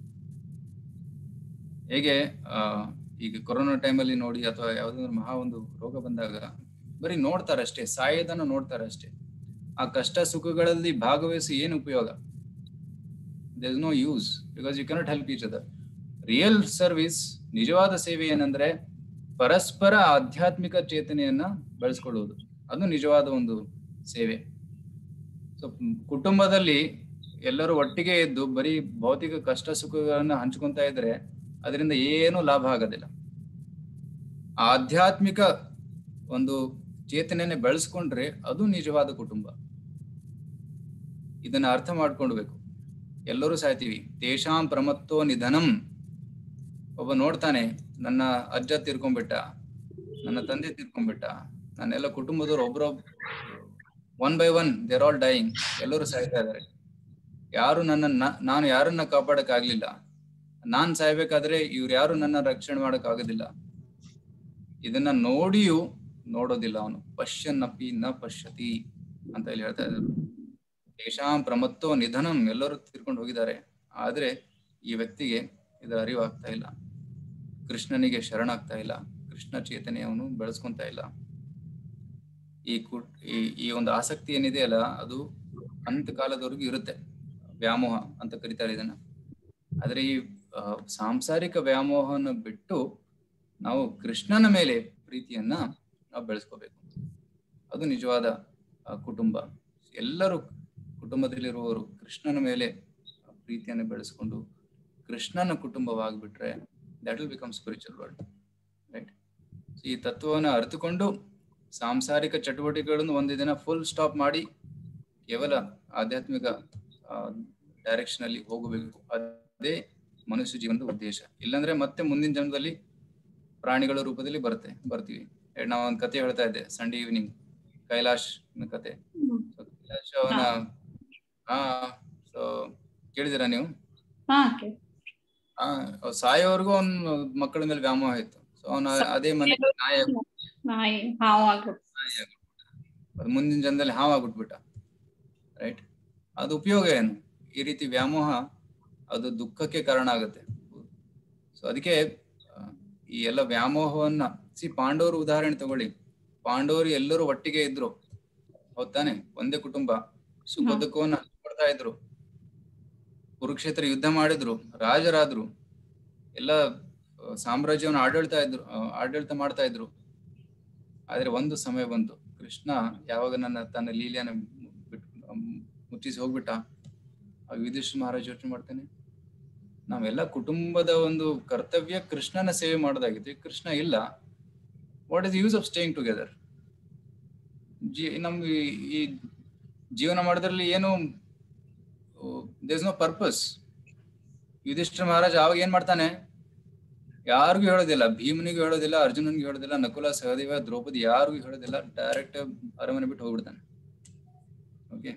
ಹೇಗೆ ಆ ಈಗ ಕೊರೋನಾ ಟೈಮಲ್ಲಿ ನೋಡಿ ಅಥವಾ ಯಾವ್ದಾದ್ರು ಮಹಾ ಒಂದು ರೋಗ ಬಂದಾಗ ಬರೀ ನೋಡ್ತಾರೆ ಅಷ್ಟೇ ಸಾಯೋದನ್ನ ನೋಡ್ತಾರೆ ಅಷ್ಟೇ ಆ ಕಷ್ಟ ಸುಖಗಳಲ್ಲಿ ಭಾಗವಹಿಸಿ ಏನು ಉಪಯೋಗ there is no use because you cannot help each other real service ನಿಜವಾದ ಸೇವೆ ಏನಂದ್ರೆ ಪರಸ್ಪರ ಆಧ್ಯಾತ್ಮಿಕ ಚೇತನೆಯನ್ನ ಬೆಳೆಸ್ಕೊಳ್ಳುವುದು ಅದು ನಿಜವಾದ ಒಂದು ಸೇವೆ ಸೊ ಕುಟುಂಬದಲ್ಲಿ ಎಲ್ಲರೂ ಒಟ್ಟಿಗೆ ಇದ್ದು ಬರೀ ಭೌತಿಕ ಕಷ್ಟ ಸುಖಗಳನ್ನ ಹಂಚ್ಕೊಂತಾ ಇದ್ರೆ ಅದರಿಂದ ಏನೂ ಲಾಭ ಆಗೋದಿಲ್ಲ ಆಧ್ಯಾತ್ಮಿಕ ಒಂದು ಚೇತನೆಯನ್ನ ಬೆಳೆಸ್ಕೊಂಡ್ರೆ ಅದು ನಿಜವಾದ ಕುಟುಂಬ ಇದನ್ನ ಅರ್ಥ ಮಾಡ್ಕೊಳ್ಬೇಕು ಎಲ್ಲರೂ ಸಾಯ್ತೀವಿ ತೇಷಾಂ ಪ್ರಮತ್ತೋ ನಿಧನಂ ಒಬ್ಬ ನೋಡ್ತಾನೆ ನನ್ನ ಅಜ್ಜ ತೀರ್ಕೊಂಡ್ಬಿಟ್ಟ ನನ್ನ ತಂದೆ ತೀರ್ಕೊಂಡ್ಬಿಟ್ಟ ನನ್ನೆಲ್ಲ ಕುಟುಂಬದವ್ರು ಒಬ್ರೊಬ್ one by one they're all dying ಎಲ್ಲರೂ ಸಾಯ್ತಾ ಇದಾರೆ ಯಾರು ನನ್ನ ನಾನು ಯಾರನ್ನ ಕಾಪಾಡಕ್ ಆಗ್ಲಿಲ್ಲ ನಾನ್ ಸಾಯ್ಬೇಕಾದ್ರೆ ಇವ್ರು ಯಾರು ನನ್ನ ರಕ್ಷಣೆ ಮಾಡಕ್ ಆಗೋದಿಲ್ಲ ಇದನ್ನ ನೋಡಿಯೂ ನೋಡೋದಿಲ್ಲ ಅವನು ಪಶ್ಯನ್ನಪಿ ನ ಪಶ್ಯತಿ ಅಂತ ಇಲ್ಲಿ ಹೇಳ್ತಾ ಇದ್ದಾರೆ ದೇಶಾಂ ಪ್ರಮತ್ತೋ ನಿಧನಂ ಎಲ್ಲರೂ ತೀರ್ಕೊಂಡು ಹೋಗಿದ್ದಾರೆ ಆದ್ರೆ ಈ ವ್ಯಕ್ತಿಗೆ ಇದರ ಅರಿವು ಆಗ್ತಾ ಇಲ್ಲ ಕೃಷ್ಣನಿಗೆ ಶರಣಾಗ್ತಾ ಇಲ್ಲ ಕೃಷ್ಣ ಚೇತನೆ ಅವನು ಬೆಳೆಸ್ಕೊಂತ ಇಲ್ಲ ಈ ಕುಟ್ ಈ ಈ ಒಂದು ಆಸಕ್ತಿ ಏನಿದೆ ಅಲ್ಲ ಅದು ಅಂತ ಕಾಲದವರೆಗೂ ಇರುತ್ತೆ ವ್ಯಾಮೋಹ ಅಂತ ಕರೀತಾರೆ ಇದನ್ನ ಆದ್ರೆ ಈ ಆ, ಸಾಂಸಾರಿಕ ವ್ಯಾಮೋಹನ ಬಿಟ್ಟು ನಾವು ಕೃಷ್ಣನ ಮೇಲೆ ಪ್ರೀತಿಯನ್ನ ನಾವು ಬೆಳೆಸ್ಕೋಬೇಕು ಅದು ನಿಜವಾದ ಆ, ಕುಟುಂಬ ಎಲ್ಲರೂ ಕುಟುಂಬದಲ್ಲಿರುವವರು ಕೃಷ್ಣನ ಮೇಲೆ ಪ್ರೀತಿಯನ್ನು ಬೆಳೆಸ್ಕೊಂಡು ಕೃಷ್ಣನ ಕುಟುಂಬವಾಗಿಬಿಟ್ರೆ that will become spiritual world right ಈ ತತ್ವವನ್ನು ಅರಿತುಕೊಂಡು ಸಾಂಸಾರಿಕ ಚಟುವಟಿಕೆಗಳನ್ನು ಒಂದು ದಿನ ಫುಲ್ ಸ್ಟಾಪ್ ಮಾಡಿ ಕೇವಲ ಆಧ್ಯಾತ್ಮಿಕ ಡೈರೆಕ್ಷನ್ ಅಲ್ಲಿ ಹೋಗಬೇಕು ಅದೇ ಮನುಷ್ಯ ಜೀವನದ ಉದ್ದೇಶ ಇಲ್ಲಾಂದ್ರೆ ಮತ್ತೆ ಮುಂದಿನ ಜನ್ಮದಲ್ಲಿ ಪ್ರಾಣಿಗಳ ರೂಪದಲ್ಲಿ ಬರುತ್ತೆ ಬರ್ತೀವಿ ನಾವು ಒಂದು ಕತೆ ಹೇಳ್ತಾ ಇದ್ದೆ ಸಂಡೇ ಈವ್ನಿಂಗ್ ಕೈಲಾಶ್ ಕತೆ ಹ್ಮ್. So, ಕೈಲಾಶ್ ಅವನ ಹಾ ಸೊ ಕೇಳಿದಿರಾ ನೀವು ಹಾ okay. ಆ ಅವ್ನ್ ಸಾಯೋವರೆಗೂ ಅವ್ನ ಮಕ್ಕಳ ಮೇಲೆ ವ್ಯಾಮೋಹ ಇತ್ತು ಸೊ ಅವನ ಅದೇ ಮನೆ ನಾಯ ನಾಯಿ ಹಾವು ಆಗ್ಬಿಟ್ಟು ನಾಯಿ ಆಗ್ಬಿಟ್ಟ. ಅದು ಮುಂದಿನ ಜನ್ಮದಲ್ಲಿ ಹಾವು ಆಗ್ಬಿಟ್ಬಿಟ್ಟ ರೈಟ್ ಅದು ಉಪಯೋಗ ಏನು ಈ ರೀತಿ ವ್ಯಾಮೋಹ ಅದು ದುಃಖಕ್ಕೆ ಕಾರಣ ಆಗುತ್ತೆ ಸೊ ಅದಕ್ಕೆ ಆ, ಈ ಎಲ್ಲ ವ್ಯಾಮೋಹವನ್ನ ಸಿ ಪಾಂಡವರು ಉದಾಹರಣೆ ತಗೊಳ್ಳಿ ಪಾಂಡವರು ಎಲ್ಲರೂ ಒಟ್ಟಿಗೆ ಇದ್ರು ಹೌದ್ ತಾನೆ ಒಂದೇ ಕುಟುಂಬ ಸುಖ ಹ್ಮ್. ದುಃಖವನ್ನ ಕೊಡ್ತಾ ಇದ್ರು ಕುರುಕ್ಷೇತ್ರ ಯುದ್ಧ ಮಾಡಿದ್ರು ರಾಜರಾದ್ರು ಎಲ್ಲ ಆ, ಸಾಮ್ರಾಜ್ಯವನ್ನು ಆಡಳಿತ ಇದ್ರು ಆ, ಆಡಳಿತ ಮಾಡ್ತಾ ಇದ್ರು ಆದ್ರೆ ಒಂದು ಸಮಯ ಬಂತು ಕೃಷ್ಣ ಯಾವಾಗ ನನ್ನ ತನ್ನ ಲೀಲೆಯನ್ನು ಬಿಟ್ಟು ಮುಚ್ಚಿಸಿ ಹೋಗ್ಬಿಟ್ಟ ಆ ಯುಧಿಷ್ಠ ಮಹಾರಾಜ್ ಯೋಚನೆ ಮಾಡ್ತಾನೆ ನಾವೆಲ್ಲ ಕುಟುಂಬದ ಒಂದು ಕರ್ತವ್ಯ ಕೃಷ್ಣನ ಸೇವೆ ಮಾಡೋದಾಗಿತ್ತು ಈಗ ಕೃಷ್ಣ ಇಲ್ಲ what is use of staying together ಜೀ ನಮ್ ಈ- ಈ ಜೀವನ ಮಾಡೋದ್ರಲ್ಲಿ ಏನು there's no purpose Yudhishthira Maharaj ಅವಾಗ ಏನ್ ಮಾಡ್ತಾನೆ ಯಾರಿಗೂ ಹೇಳೋದಿಲ್ಲ ಭೀಮನಿಗೂ ಹೇಳೋದಿಲ್ಲ ಅರ್ಜುನನಿಗೂ ಹೇಳೋದಿಲ್ಲ ನಕುಲ ಸಹದೇವ ದ್ರೌಪದಿ ಯಾರಿಗೂ ಹೇಳೋದಿಲ್ಲ ಡೈರೆಕ್ಟ್ ಅರಮನೆ ಬಿಟ್ಟು ಹೋಗ್ಬಿಡ್ತಾನೆ ಓಕೆ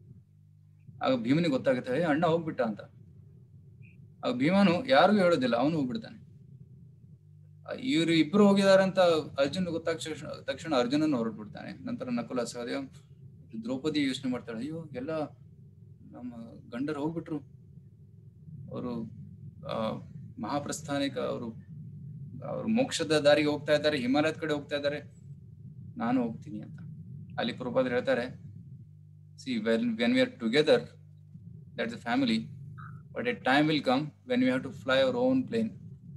ಆಗ ಭೀಮನಿಗೆ ಗೊತ್ತಾಗುತ್ತೆ "ಏ, ಅಣ್ಣ ಹೋಗ್ಬಿಟ್ಟ ಅಂತ ಆಗ ಭೀಮನು ಯಾರಿಗೂ ಹೇಳೋದಿಲ್ಲ ಅವನು ಹೋಗ್ಬಿಡ್ತಾನೆ ಇವರು ಇಬ್ರು ಹೋಗಿದಾರೆ ಅಂತ ಅರ್ಜುನ್ ಗೊತ್ತಾಗ ತಕ್ಷಣ ತಕ್ಷಣ ಅರ್ಜುನನ್ ಹೊರಟ್ಬಿಡ್ತಾನೆ ನಂತರ ನಕುಲ ಸಹದೇವ ದ್ರೌಪದಿ ಯೋಚನೆ ಮಾಡ್ತಾಳೆ ಅಯ್ಯೋ ಎಲ್ಲ ನಮ್ಮ ಗಂಡರು ಹೋಗ್ಬಿಟ್ರು ಅವರು ಆ ಮಹಾಪ್ರಸ್ಥಾನಿಕ ಅವರು ಅವರು ಮೋಕ್ಷದ ದಾರಿಗೆ ಹೋಗ್ತಾ ಇದ್ದಾರೆ ಹಿಮಾಲಯದ ಕಡೆ ಹೋಗ್ತಾ ಇದ್ದಾರೆ ನಾನು ಹೋಗ್ತೀನಿ ಅಂತ ಅಲ್ಲಿ ಪ್ರಭಾದ್ರು ಹೇಳ್ತಾರೆ see when when we are together that's a family but a time will come when we have to fly our own plane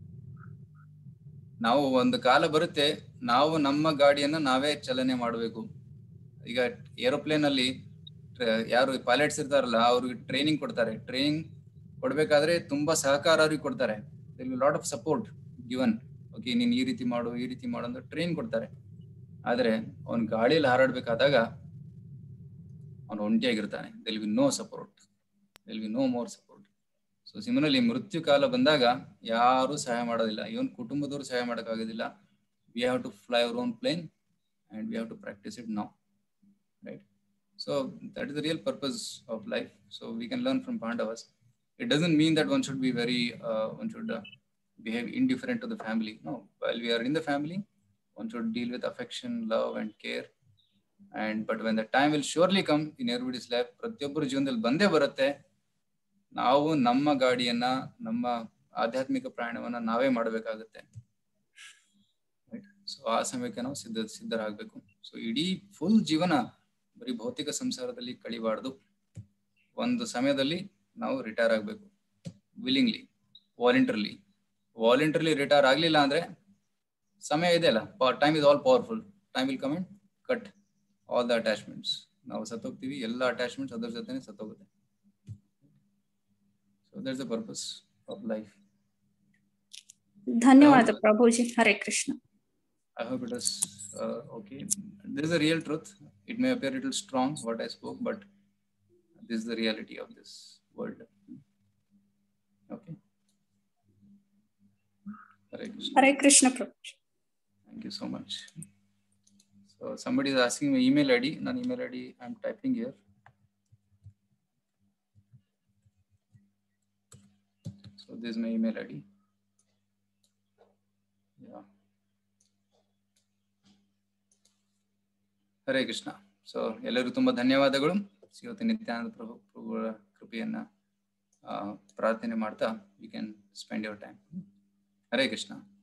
ನಾವು ಒಂದು ಕಾಲ ಬರುತ್ತೆ ನಾವು ನಮ್ಮ ಗಾಡಿಯನ್ನ ನಾವೇ ಚಲನೆ ಮಾಡಬೇಕು ಈಗ ಏರೋಪ್ಲೇನ್ ಅಲ್ಲಿ ಟ್ರ- ಯಾರು ಪೈಲಟ್ಸ್ ಇರ್ತಾರಲ್ಲ ಅವ್ರಿಗೆ ಟ್ರೈನಿಂಗ್ ಕೊಡ್ತಾರೆ ಟ್ರೈನಿಂಗ್ ಕೊಡ್ಬೇಕಾದ್ರೆ ತುಂಬಾ ಸಹಕಾರ ಅವ್ರಿಗೆ ಕೊಡ್ತಾರೆ lot of support given okay ನೀನ್ ಈ ರೀತಿ ಮಾಡು ಈ ರೀತಿ ಮಾಡು ಅಂತ ಟ್ರೈನ್ ಕೊಡ್ತಾರೆ ಆದ್ರೆ ಅವ್ನ್ ಗಾಳಿಯಲ್ಲಿ ಹಾರಾಡ್ಬೇಕಾದಾಗ ಅವನು ಒಂಟಿಯಾಗಿರ್ತಾನೆ till we no support till we no more support so similarly ಮೃತ್ಯು ಕಾಲ ಬಂದಾಗ ಯಾರು ಸಹಾಯ ಮಾಡೋದಿಲ್ಲ ಇವನ್ ಕುಟುಂಬದವರು ಸಹಾಯ ಮಾಡೋಕ್ಕಾಗೋದಿಲ್ಲ we have to fly our own plane and we have to practise it now right so that is the real purpose of life so we can learn from Pandavas it doesn't mean that one should be very uh, one should uh, behave indifferent to the family no while we are in the family one should deal with affection love and care and but when the time will surely come in everybody's life ಪ್ರತಿಯೊಬ್ಬರ ಜೀವನದಲ್ಲಿ ಬಂದೇ ಬರುತ್ತೆ ನಾವು ನಮ್ಮ ಗಾಡಿಯನ್ನ ನಮ್ಮ ಆಧ್ಯಾತ್ಮಿಕ ಪ್ರಯಾಣವನ್ನ ನಾವೇ ಮಾಡಬೇಕಾಗುತ್ತೆ ಸೊ ಆ ಸಮಯಕ್ಕೆ ನಾವು ಸಿದ್ಧ ಸಿದ್ಧರಾಗಬೇಕು ಸೊ ಇಡೀ ಫುಲ್ ಜೀವನ ಬರೀ ಭೌತಿಕ ಸಂಸಾರದಲ್ಲಿ ಕಳಿಬಾರ್ದು ಒಂದು ಸಮಯದಲ್ಲಿ ನಾವು ರಿಟೈರ್ ಆಗಬೇಕು ವಿಲ್ಲಿಂಗ್ಲಿ ವಾಲಂಟರ್ಲಿ ವಾಲಂಟರ್ಲಿ ರಿಟೈರ್ ಆಗ್ಲಿಲ್ಲ ಅಂದ್ರೆ ಸಮಯ ಇದೆ ಅಲ್ಲ time is all powerful time will come and cut all the attachments ನಾವು ಸತ್ತೋಗ್ತೀವಿ ಎಲ್ಲ ಅಟ್ಯಾಚ್ಮೆಂಟ್ಸ್ ಅದ್ರ ಜೊತೆನೆ ಸತ್ತೋಗುತ್ತೆ so that's the purpose of life ಧನ್ಯವಾದ Prabhuji Hare Krishna I hope it is uh, okay. This is a real truth. It may appear a little strong what I spoke, but this is the reality of this world. Okay. Hare Krishna. Hare Krishna Prabhu Thank you so much. So somebody is asking my email ID. Non email ID I'm typing here. So this is my email ID. Yeah. Hare Krishna so ಎಲ್ಲರಿಗೂ ತುಂಬಾ ಧನ್ಯವಾದಗಳು ಇವತ್ತು ನಿತ್ಯಾನಂದ ಪ್ರಭು ಪ್ರಭುಗಳ ಕೃಪೆಯನ್ನ ಆ, ಪ್ರಾರ್ಥನೆ ಮಾಡ್ತಾ you can spend your time Hare Krishna